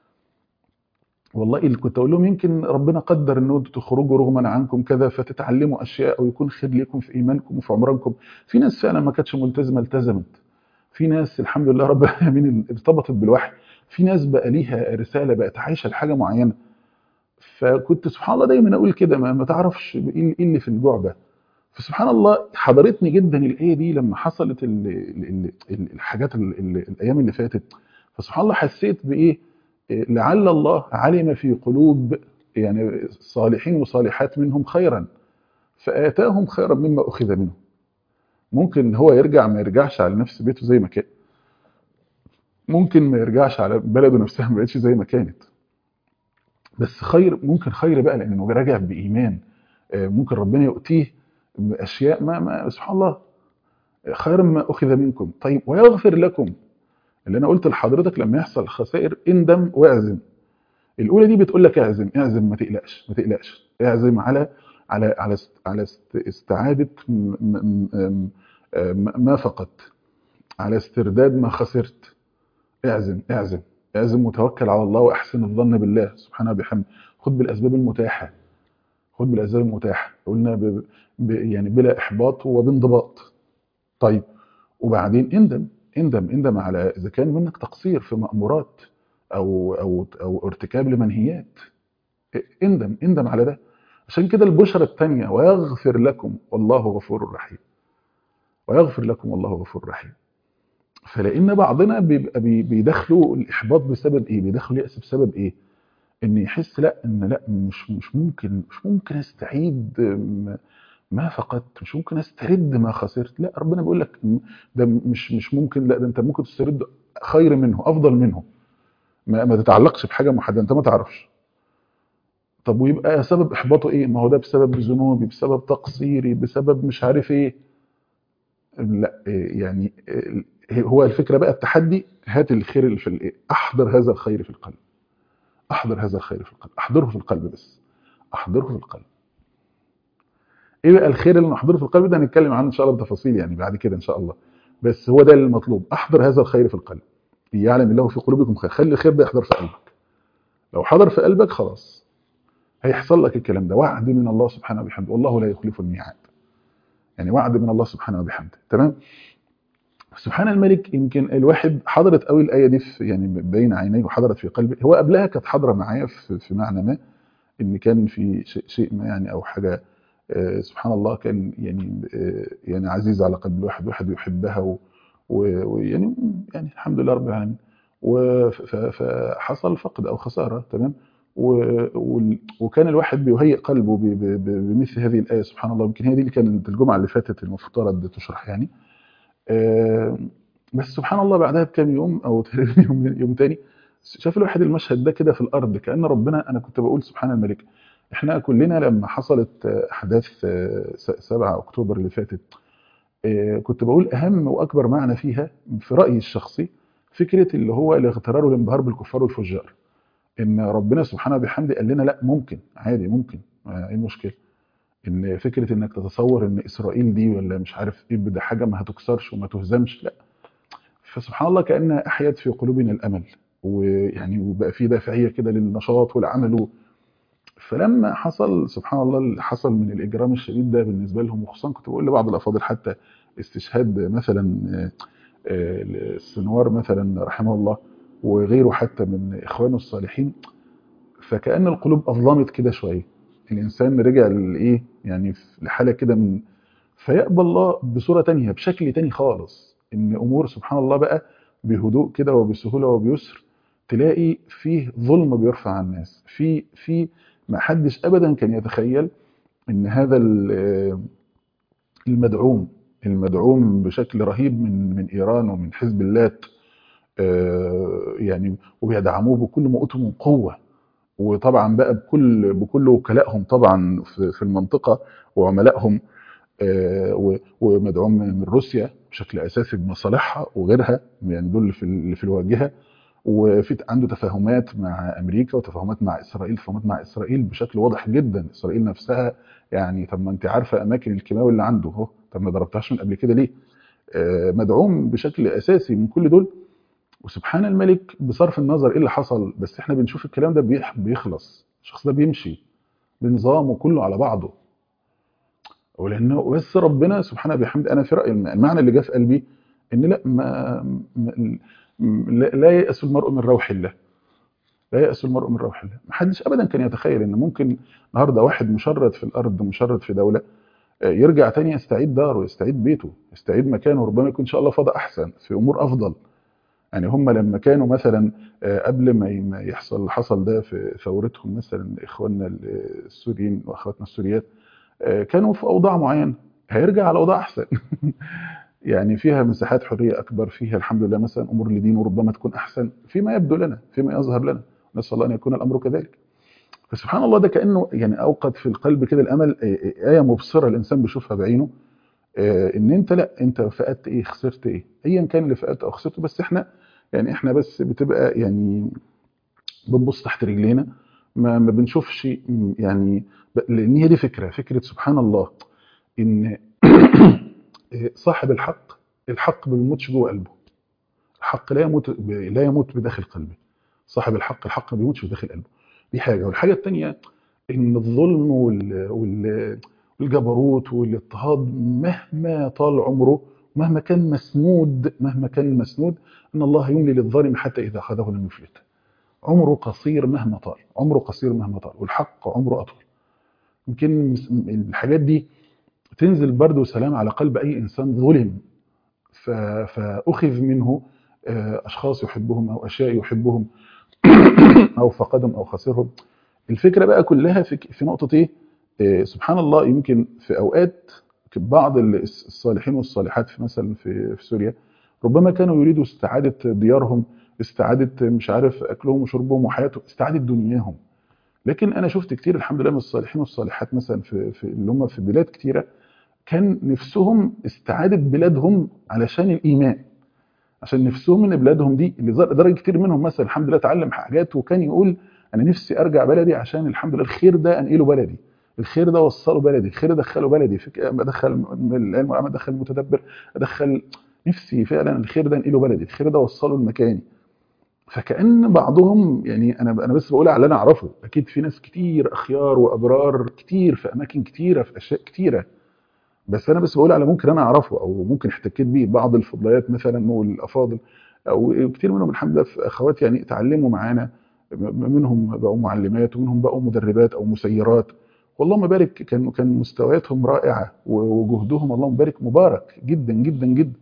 والله اللي كنت اقول لهم يمكن ربنا قدر ان انتوا تخرجوا رغما عنكم كذا فتتعلموا اشياء او يكون خير لكم في ايمانكم وفي عمرانكم. في ناس فعلا ما كانتش ملتزمه التزمت. في ناس الحمد لله رب العالمين ارتبطت بالوحي. في ناس بقى ليها رساله بقت عايشه لحاجه معينه. فكنت سبحان الله دايما اقول كده ما, ما تعرفش ايه اللي في الجعبه فسبحان الله حضرتني جدا الايه دي لما حصلت ال ال ال الحاجات ال ال الايام اللي فاتت فسبحان الله حسيت بايه إيه، لعل الله علم في قلوب يعني صالحين وصالحات منهم خيرا فآتاهم خيرا مما أخذ منه ممكن هو يرجع ما يرجعش على نفس بيته زي ما كان ممكن ما يرجعش على بلده نفسها ما بقتش زي ما كانت بس خير ممكن خير بقى لانه راجع بايمان آه، ممكن ربنا يؤتيه اشياء ما, ما سبحان الله خير ما اخذ منكم طيب ويغفر لكم اللي انا قلت لحضرتك لما يحصل خسائر اندم واعزم الاولى دي بتقول لك اعزم اعزم ما تقلقش ما تقلقش اعزم على على على است- على است- استعاده م- م- م- م- ما فقدت على استرداد ما خسرت اعزم اعزم اعزم وتوكل على الله واحسن الظن بالله سبحانه وبحمده خد بالاسباب المتاحه خد بالاسباب المتاحه قلنا ب... ب... يعني بلا احباط وبانضباط طيب وبعدين اندم اندم اندم على اذا كان منك تقصير في مامورات او او او ارتكاب لمنهيات اندم اندم على ده عشان كده البشرى الثانيه ويغفر لكم والله غفور رحيم ويغفر لكم والله غفور رحيم فلان بعضنا بيبقى بي- بيدخلوا الاحباط بسبب ايه بيدخلوا الياس بسبب ايه ان يحس لا ان لا مش مش ممكن مش ممكن استعيد م- ما فقدت مش ممكن استرد ما خسرت لا ربنا بيقول لك م- ده مش مش ممكن لا ده انت ممكن تسترد خير منه افضل منه ما, ما تتعلقش بحاجه محدده انت ما تعرفش طب ويبقى سبب احباطه ايه ما هو ده بسبب ذنوبي بسبب تقصيري بسبب مش عارف ايه لا إيه يعني إيه هو الفكره بقى التحدي هات الخير اللي في الايه احضر هذا الخير في القلب احضر هذا الخير في القلب احضره في القلب بس احضره في القلب ايه بقى الخير اللي نحضره في القلب ده هنتكلم عنه ان شاء الله بتفاصيل يعني بعد كده ان شاء الله بس هو ده المطلوب احضر هذا الخير في القلب يعلم الله في قلوبكم خير خلي الخير ده يحضر في قلبك لو حضر في قلبك خلاص هيحصل لك الكلام ده وعد من الله سبحانه وبحمده والله لا يخلف الميعاد يعني وعد من الله سبحانه وبحمده تمام سبحان الملك يمكن الواحد حضرت قوي الايه دي في يعني بين عينيه وحضرت في قلبي هو قبلها كانت حاضره معايا في, في معنى ما ان كان في شيء, شيء ما يعني او حاجه آه، سبحان الله كان يعني آه، يعني عزيز على قلب الواحد واحد يحبها و- و- ويعني يعني الحمد لله رب العالمين وف- ف- فحصل فقد او خساره تمام و- وال- وكان الواحد بيهيئ قلبه ب- ب- ب- بمثل هذه الايه سبحان الله يمكن هي دي اللي كانت الجمعه اللي فاتت المفترض تشرح يعني آه، بس سبحان الله بعدها بكام يوم او تقريبا يوم يوم تاني شاف الواحد المشهد ده كده في الارض كان ربنا انا كنت بقول سبحان الملك احنا كلنا لما حصلت آه، احداث آه، س- 7 اكتوبر اللي فاتت آه، كنت بقول اهم واكبر معنى فيها في رايي الشخصي فكره اللي هو الاغترار والانبهار بالكفار والفجار ان ربنا سبحانه وبحمده قال لنا لا ممكن عادي ممكن آه، ايه المشكله ان فكره انك تتصور ان اسرائيل دي ولا مش عارف ايه ده حاجه ما هتكسرش وما تهزمش لا فسبحان الله كانها احيت في قلوبنا الامل ويعني وبقى في دافعيه كده للنشاط والعمل و- فلما حصل سبحان الله اللي حصل من الاجرام الشديد ده بالنسبه لهم وخصوصا كنت بقول لبعض الافاضل حتى استشهاد مثلا آه، آه، السنوار مثلا رحمه الله وغيره حتى من اخوانه الصالحين فكأن القلوب أظلمت كده شوية الإنسان رجع لإيه يعني في- لحالة كده من فيقبل الله بصورة تانية بشكل تاني خالص إن أمور سبحان الله بقى بهدوء كده وبسهولة وبيسر تلاقي فيه ظلم بيرفع عن الناس في في ما حدش أبدا كان يتخيل إن هذا ال- المدعوم المدعوم بشكل رهيب من من إيران ومن حزب اللات آه، يعني وبيدعموه بكل ما أوتوا من قوة وطبعا بقى بكل بكل وكلائهم طبعا في في المنطقه وعملائهم آه، و- ومدعوم من روسيا بشكل اساسي بمصالحها وغيرها يعني دول اللي في اللي في الواجهه وفي عنده تفاهمات مع امريكا وتفاهمات مع اسرائيل تفاهمات مع اسرائيل بشكل واضح جدا اسرائيل نفسها يعني طب ما انت عارفه اماكن الكيماوي اللي عنده اهو طب ما ضربتهاش من قبل كده ليه؟ آه، مدعوم بشكل اساسي من كل دول وسبحان الملك بصرف النظر ايه اللي حصل بس احنا بنشوف الكلام ده بيح- بيخلص الشخص ده بيمشي بنظامه كله على بعضه ولانه بس ربنا سبحانه بحمد انا في رايي المعنى اللي جه في قلبي ان لا ما ما- لا لا يأس المرء من روح الله لا يأس المرء من روح الله ما حدش ابدا كان يتخيل ان ممكن النهارده واحد مشرد في الارض مشرد في دوله آه، يرجع تاني يستعيد داره يستعيد بيته يستعيد مكانه ربما يكون ان شاء الله فضاء احسن في امور افضل يعني هم لما كانوا مثلا آه، قبل ما ي- ما يحصل اللي حصل ده في ثورتهم مثلا اخواننا ال- السوريين واخواتنا السوريات آه، كانوا في اوضاع معينه هيرجع على اوضاع احسن يعني فيها مساحات حريه اكبر فيها الحمد لله مثلا امور لدين وربما تكون احسن فيما يبدو لنا فيما يظهر لنا نسال الله ان يكون الامر كذلك فسبحان الله ده كانه يعني اوقد في القلب كده الامل آه، آه، ايه مبصره الانسان بيشوفها بعينه آه، ان انت لا انت فقدت ايه خسرت ايه ايا كان اللي فقدته او خسرته بس احنا يعني احنا بس بتبقى يعني بنبص تحت رجلينا ما ما بنشوفش م، يعني ب- لان هي دي فكره فكره سبحان الله ان صاحب الحق الحق ما بيموتش جوه قلبه الحق لا يموت ب- لا يموت بداخل قلبه صاحب الحق الحق ما بيموتش بداخل قلبه دي حاجه والحاجه الثانيه ان الظلم وال... وال... والجبروت والاضطهاد مهما طال عمره مهما كان مسنود مهما كان مسنود ان الله يملي للظالم حتى اذا اخذه لم يفلت عمره قصير مهما طال عمره قصير مهما طال والحق عمره اطول يمكن مس- الحاجات دي تنزل برد وسلام على قلب اي انسان ظلم ف... فاخذ منه آه، اشخاص يحبهم او اشياء يحبهم او فقدهم او خسرهم الفكره بقى كلها في في نقطه ايه آه، سبحان الله يمكن في اوقات بعض ال- الصالحين والصالحات في مثلا في في سوريا ربما كانوا يريدوا استعاده ديارهم استعاده مش عارف اكلهم وشربهم وحياتهم استعاده دنياهم لكن انا شفت كتير الحمد لله من الصالحين والصالحات مثلا في, في اللي هم في بلاد كتيره كان نفسهم استعاده بلادهم علشان الايمان عشان نفسهم ان بلادهم دي اللي ظل- درجه كتير منهم مثلا الحمد لله اتعلم حاجات وكان يقول انا نفسي ارجع بلدي عشان الحمد لله الخير ده انقله بلدي الخير ده وصله بلدي الخير ده دخله بلدي فك... ادخل العلم والعمل ادخل المتدبر ادخل نفسي فعلا الخير ده انقله بلدي الخير ده وصله لمكاني فكأن بعضهم يعني انا انا بس بقول على اللي انا اعرفه اكيد في ناس كتير اخيار وابرار كتير في اماكن كتيره في اشياء كتيره بس انا بس بقول على ممكن انا اعرفه او ممكن احتكيت بيه بعض الفضليات مثلا والافاضل او كتير منهم الحمد لله في اخوات يعني اتعلموا معانا م- منهم بقوا معلمات ومنهم بقوا مدربات او مسيرات واللهم بارك كان كان مستوياتهم رائعه وجهدهم اللهم بارك مبارك جدا جدا جدا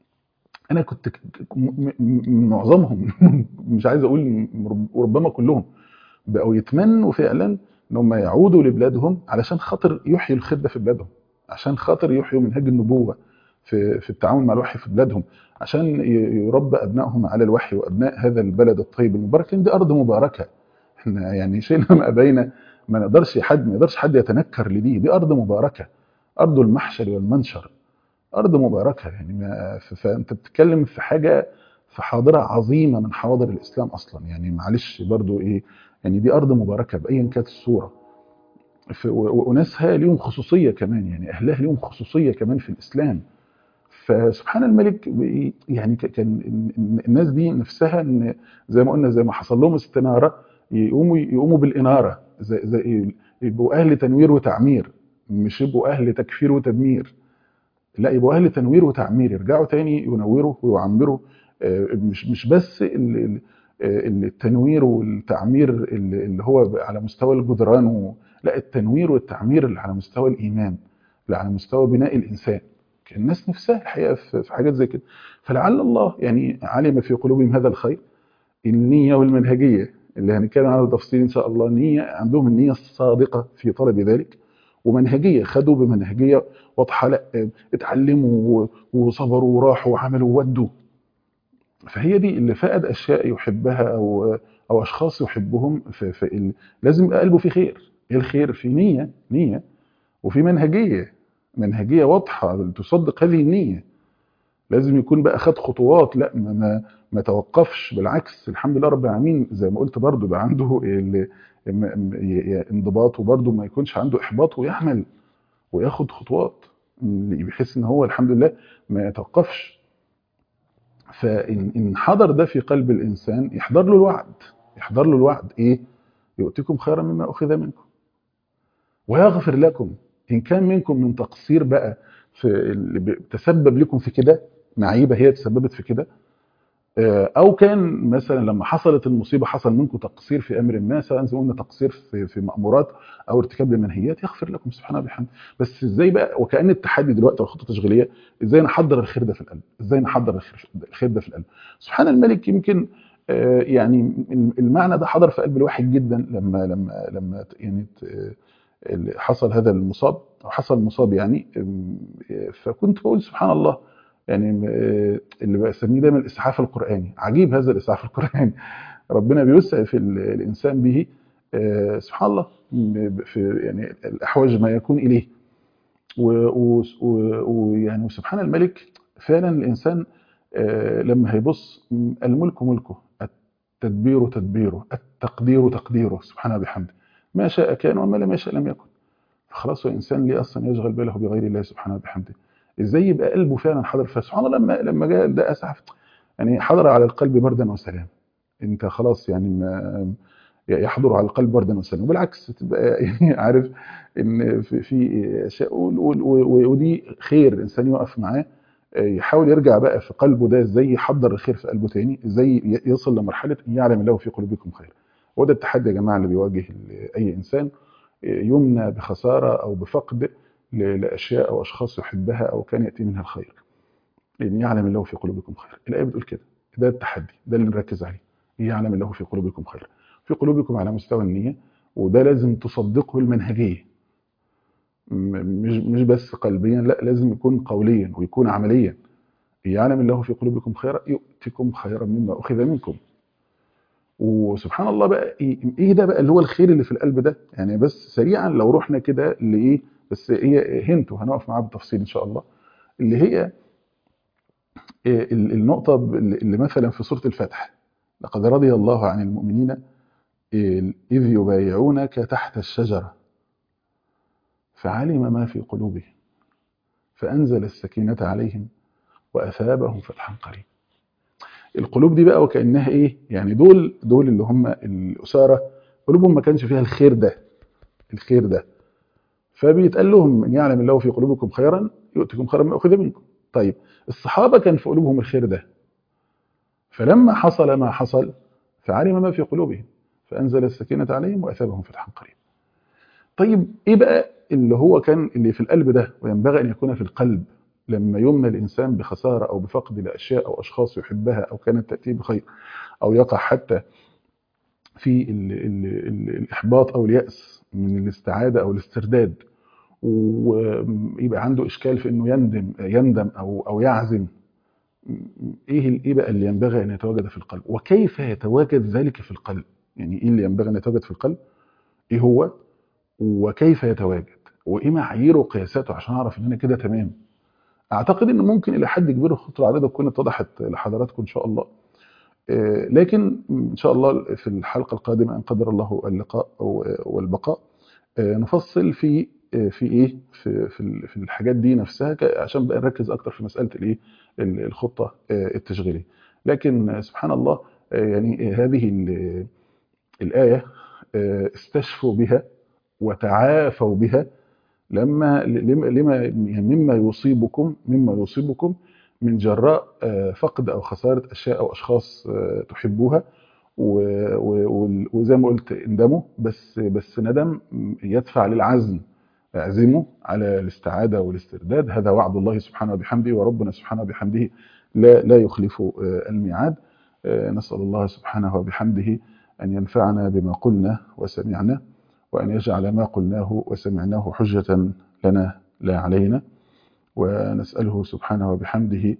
انا كنت ك- ك- م- م- معظمهم مش عايز اقول م- وربما كلهم بقوا يتمنوا فعلا ان هم يعودوا لبلادهم علشان خاطر يحيوا الخير ده في بلادهم عشان خاطر يحيوا منهج النبوه في في التعامل مع الوحي في بلادهم عشان ي- يربى ابنائهم على الوحي وابناء هذا البلد الطيب المبارك لان دي ارض مباركه احنا يعني شئنا ما ابينا ما نقدرش حد ما يقدرش حد يتنكر لدي دي ارض مباركه ارض المحشر والمنشر ارض مباركه يعني ما ف- فانت بتتكلم في حاجه في حاضره عظيمه من حواضر الاسلام اصلا يعني معلش برضو ايه يعني دي ارض مباركه بايا كانت الصوره ف- و- و- وناسها ليهم خصوصيه كمان يعني اهلها ليهم خصوصيه كمان في الاسلام فسبحان الملك بي- يعني ك- كان ال- ال- الناس دي نفسها ان زي ما قلنا زي ما حصل لهم استناره يقوموا يقوموا بالاناره زي زي يبقوا اهل تنوير وتعمير مش يبقوا اهل تكفير وتدمير لا يبقوا اهل تنوير وتعمير يرجعوا تاني ينوروا ويعمروا آه، مش مش بس ال- ال- آه، التنوير والتعمير اللي اللي هو على مستوى الجدران و- لا التنوير والتعمير اللي على مستوى الايمان اللي على مستوى بناء الانسان كان الناس نفسها الحقيقه في في حاجات زي كده فلعل الله يعني علم في قلوبهم هذا الخير النيه والمنهجيه اللي هنتكلم عنها بالتفصيل ان شاء الله نيه عندهم النيه الصادقه في طلب ذلك ومنهجيه خدوا بمنهجيه واضحه لا آه، اتعلموا و- وصبروا وراحوا وعملوا وودوا فهي دي اللي فقد اشياء يحبها او او اشخاص يحبهم في, في ال... لازم يبقى قلبه في خير ايه الخير في نيه نيه وفي منهجيه منهجيه واضحه تصدق هذه النيه لازم يكون بقى خد خطوات لا ما ما, ما توقفش بالعكس الحمد لله رب العالمين زي ما قلت برضو بقى عنده ال- م- م- ي- ي- انضباط وبرضو ما يكونش عنده احباط ويعمل وياخد خطوات م- بحيث ان هو الحمد لله ما يتوقفش فإن إن حضر ده في قلب الإنسان يحضر له الوعد يحضر له الوعد إيه؟ يؤتكم خيرا مما أخذ منكم ويغفر لكم إن كان منكم من تقصير بقى في اللي ب- تسبب لكم في كده معيبة هي تسببت في كده آه، او كان مثلا لما حصلت المصيبه حصل منكم تقصير في امر ما سواء زي ما قلنا تقصير في في مامورات او ارتكاب لمنهيات يغفر لكم سبحانه وبحمده بس ازاي بقى وكان التحدي دلوقتي والخطه التشغيليه ازاي نحضر الخير ده في القلب ازاي نحضر الخير الخير ده في القلب سبحان الملك يمكن آه، يعني المعنى ده حضر في قلب الواحد جدا لما لما لما يعني ت- اللي حصل هذا المصاب او حصل مصاب يعني أم، فكنت بقول سبحان الله يعني آه، اللي بسميه دايما الاسعاف القراني عجيب هذا الاسعاف القراني ربنا بيسعف ال- الانسان به آه، سبحان الله م- في يعني الاحوج ما يكون اليه و- و- و- ويعني وسبحان الملك فعلا الانسان آه، لما هيبص م، الملك ملكه التدبير تدبيره التقدير تقديره سبحانه بحمده ما شاء كان وما لم يشاء لم يكن فخلاص هو انسان ليه اصلا يشغل باله بغير الله سبحانه بحمده ازاي يبقى قلبه فعلا حاضر فسبحان الله لما لما جاء ده اسعف يعني حضر على القلب بردا وسلام انت خلاص يعني ما يحضر على القلب بردا وسلام وبالعكس تبقى يعني عارف ان في في اشياء وال- وال- وال- ودي خير الانسان يقف معاه يحاول يرجع بقى في قلبه ده ازاي يحضر الخير في قلبه تاني ازاي ي- يصل لمرحله ان يعلم الله في قلوبكم خير وده التحدي يا جماعه اللي بيواجه اي انسان يمنى بخساره او بفقد ل- لاشياء او اشخاص يحبها او كان ياتي منها الخير ان يعلم الله في قلوبكم خير الايه بتقول كده ده التحدي ده اللي نركز عليه يعلم الله في قلوبكم خير في قلوبكم على مستوى النيه وده لازم تصدقه المنهجيه م- مش مش بس قلبيا لا لازم يكون قوليا ويكون عمليا يعلم الله في قلوبكم خيرا يؤتكم خيرا مما اخذ منكم وسبحان الله بقى ايه إيه ده بقى اللي هو الخير اللي في القلب ده يعني بس سريعا لو رحنا كده لايه بس هي هنت وهنقف معاها بالتفصيل ان شاء الله اللي هي إيه ال- النقطه ب- اللي مثلا في سوره الفتح لقد رضي الله عن المؤمنين إيه اذ يبايعونك تحت الشجره فعلم ما في قلوبهم فانزل السكينه عليهم واثابهم فتحا قريبا القلوب دي بقى وكانها ايه يعني دول دول اللي هم الاساره قلوبهم ما كانش فيها الخير ده الخير ده فبيتقال لهم ان يعلم الله في قلوبكم خيرا يؤتكم خيرا ما اخذ منكم طيب الصحابه كان في قلوبهم الخير ده فلما حصل ما حصل فعلم ما في قلوبهم فانزل السكينه عليهم واثابهم فتحا قريبا طيب ايه بقى اللي هو كان اللي في القلب ده وينبغي ان يكون في القلب لما يمنى الانسان بخساره او بفقد لاشياء او اشخاص يحبها او كانت تاتيه بخير او يقع حتى في ال ال ال الاحباط او الياس من الاستعاده او الاسترداد ويبقى عنده اشكال في انه يندم يندم او او يعزم ايه ال- ايه بقى اللي ينبغي ان يتواجد في القلب وكيف يتواجد ذلك في القلب يعني ايه اللي ينبغي ان يتواجد في القلب ايه هو وكيف يتواجد وايه معاييره وقياساته عشان اعرف ان انا كده تمام اعتقد ان ممكن الى حد كبير الخطوه العريضه تكون اتضحت لحضراتكم ان شاء الله آه، لكن ان شاء الله في الحلقه القادمه ان قدر الله اللقاء أو- والبقاء آه، نفصل في آه، في ايه في في ال- في الحاجات دي نفسها ك- عشان بقى نركز اكتر في مساله الايه ال- الخطه آه، التشغيليه لكن آه، سبحان الله آه، يعني آه، هذه ال- الايه آه، استشفوا بها وتعافوا بها لما لما لما يعني مما يصيبكم مما يصيبكم من جراء آه، فقد او خساره اشياء او اشخاص آه، تحبوها و- و- وال- وزي ما قلت اندموا بس بس ندم يدفع للعزم اعزموا على الاستعاده والاسترداد هذا وعد الله سبحانه وبحمده وربنا سبحانه وبحمده لا لا يخلف آه، الميعاد آه، نسال الله سبحانه وبحمده ان ينفعنا بما قلنا وسمعنا وأن يجعل ما قلناه وسمعناه حجة لنا لا علينا ونسأله سبحانه وبحمده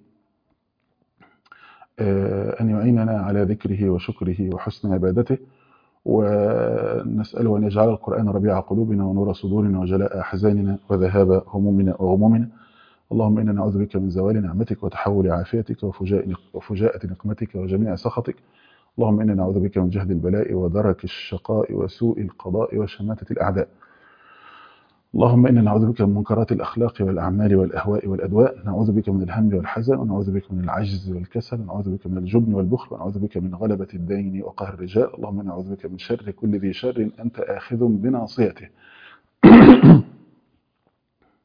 آه، أن يعيننا على ذكره وشكره وحسن عبادته ونسأله أن يجعل القرآن ربيع قلوبنا ونور صدورنا وجلاء أحزاننا وذهاب همومنا وغمومنا اللهم إنا نعوذ بك من زوال نعمتك وتحول عافيتك وفجاء وفجاءة نقمتك وجميع سخطك اللهم إنا نعوذ بك من جهد البلاء ودرك الشقاء وسوء القضاء وشماتة الأعداء اللهم إنا نعوذ بك من منكرات الأخلاق والأعمال والأهواء والأدواء نعوذ بك من الهم والحزن ونعوذ بك من العجز والكسل ونعوذ بك من الجبن والبخل ونعوذ بك من غلبة الدين وقهر الرجال اللهم إنا نعوذ بك من شر كل ذي شر أنت آخذ بناصيته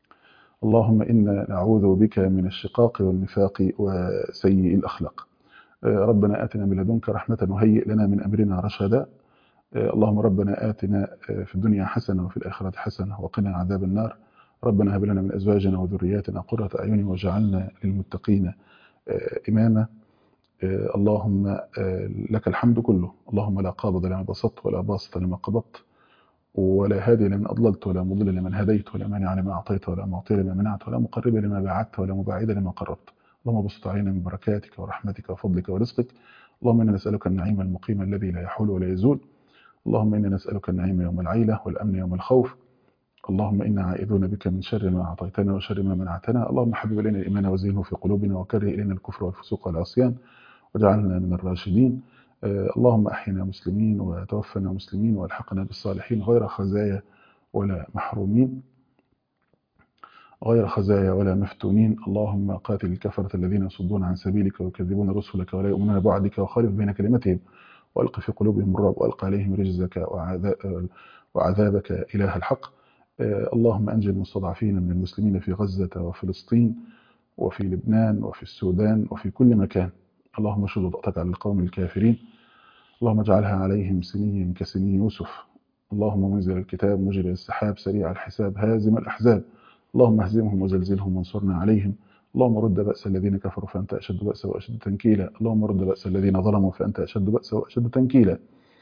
اللهم إنا نعوذ بك من الشقاق والنفاق وسيء الأخلاق ربنا آتنا من لدنك رحمة وهيئ لنا من أمرنا رشدا اللهم ربنا آتنا في الدنيا حسنة وفي الآخرة حسنة وقنا عذاب النار ربنا هب لنا من أزواجنا وذرياتنا قرة أعين واجعلنا للمتقين إماما اللهم لك الحمد كله اللهم لا قابض لما بسطت ولا باسط لما قبضت ولا هادي لمن أضللت ولا مضل لمن هديت ولا مانع لما أعطيت ولا معطي لما منعت ولا مقرب لما بعدت ولا مباعد لما قربت اللهم بسط علينا من بركاتك ورحمتك وفضلك ورزقك اللهم إنا نسألك النعيم المقيم الذي لا يحول ولا يزول اللهم إنا نسألك النعيم يوم العيلة والأمن يوم الخوف اللهم إنا عائذون بك من شر ما أعطيتنا وشر ما منعتنا اللهم حبب إلينا الإيمان وزينه في قلوبنا وكره إلينا الكفر والفسوق والعصيان واجعلنا من الراشدين اللهم أحينا مسلمين وتوفنا مسلمين والحقنا بالصالحين غير خزايا ولا محرومين غير خزايا ولا مفتونين اللهم قاتل الكفرة الذين يصدون عن سبيلك ويكذبون رسلك ولا يؤمنون بعدك وخالف بين كلمتهم وألق في قلوبهم الرعب وألق عليهم رجزك وعذابك إله الحق اللهم أنجل المستضعفين من المسلمين في غزة وفلسطين وفي لبنان وفي السودان وفي كل مكان اللهم شد ضغطك على القوم الكافرين اللهم اجعلها عليهم سنين كسنين يوسف اللهم منزل الكتاب مجري السحاب سريع الحساب هازم الأحزاب اللهم اهزمهم وزلزلهم وانصرنا عليهم اللهم رد بأس الذين كفروا فأنت أشد بأسا وأشد تنكيلا اللهم رد بأس الذين ظلموا فأنت أشد بأسا وأشد تنكيلا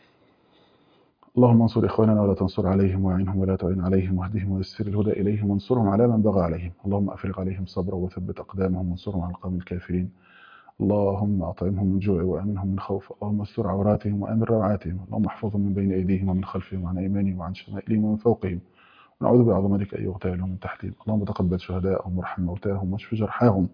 اللهم انصر إخواننا ولا تنصر عليهم وأعنهم ولا تعين عليهم واهدهم ويسر الهدى إليهم وانصرهم على من بغى عليهم اللهم أفرغ عليهم صبرا وثبت أقدامهم وانصرهم على القوم الكافرين اللهم أطعمهم من جوع وأمنهم من خوف اللهم استر عوراتهم وأمن روعاتهم اللهم احفظهم من بين أيديهم ومن خلفهم وعن أيمانهم وعن شمائلهم ومن فوقهم ونعوذ بعظمتك أن يغتالهم من تحتهم اللهم تقبل شهداءهم وارحم موتاهم واشف جرحاهم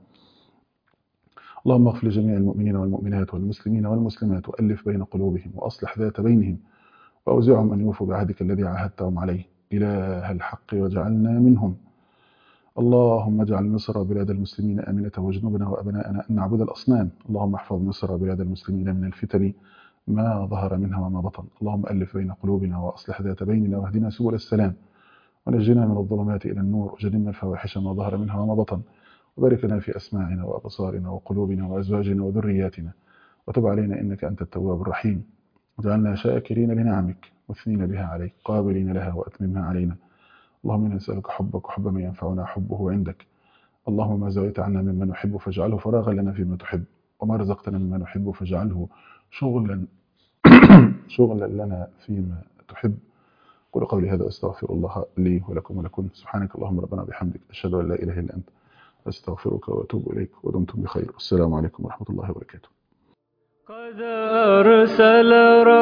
اللهم اغفر لجميع المؤمنين والمؤمنات والمسلمين والمسلمات وألف بين قلوبهم وأصلح ذات بينهم وأوزعهم أن يوفوا بعهدك الذي عاهدتهم عليه إله الحق واجعلنا منهم اللهم اجعل مصر وبلاد المسلمين آمنة واجنبنا وأبناءنا أن نعبد الأصنام اللهم احفظ مصر وبلاد المسلمين من الفتن ما ظهر منها وما بطن اللهم ألف بين قلوبنا وأصلح ذات بيننا واهدنا سبل السلام ونجنا من الظلمات إلى النور وجنبنا الفواحش ما ظهر منها وما بطن وبارك لنا في أسماعنا وأبصارنا وقلوبنا وأزواجنا وذرياتنا وتب علينا إنك أنت التواب الرحيم وجعلنا شاكرين لنعمك مثنين بها عليك قابلين لها وأتممها علينا اللهم إنا نسألك حبك وحب من ينفعنا حبه عندك اللهم ما زويت عنا مما نحب فاجعله فراغا لنا فيما تحب وما رزقتنا مما نحب فاجعله شغلا شغلا لنا فيما تحب قل قولي هذا أستغفر الله لي ولكم ولكم سبحانك اللهم ربنا بحمدك أشهد أن لا إله إلا أنت أستغفرك وأتوب إليك ودمتم بخير والسلام عليكم ورحمة الله وبركاته قد أرسل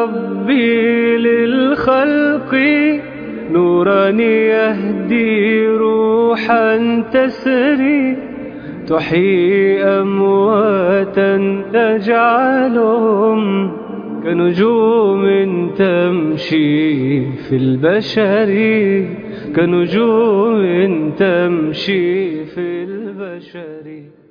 ربي للخلق نورا يهدي روحا تسري تحيي أمواتا تجعلهم كنجوم تمشي في البشر كنجوم تمشي في البشر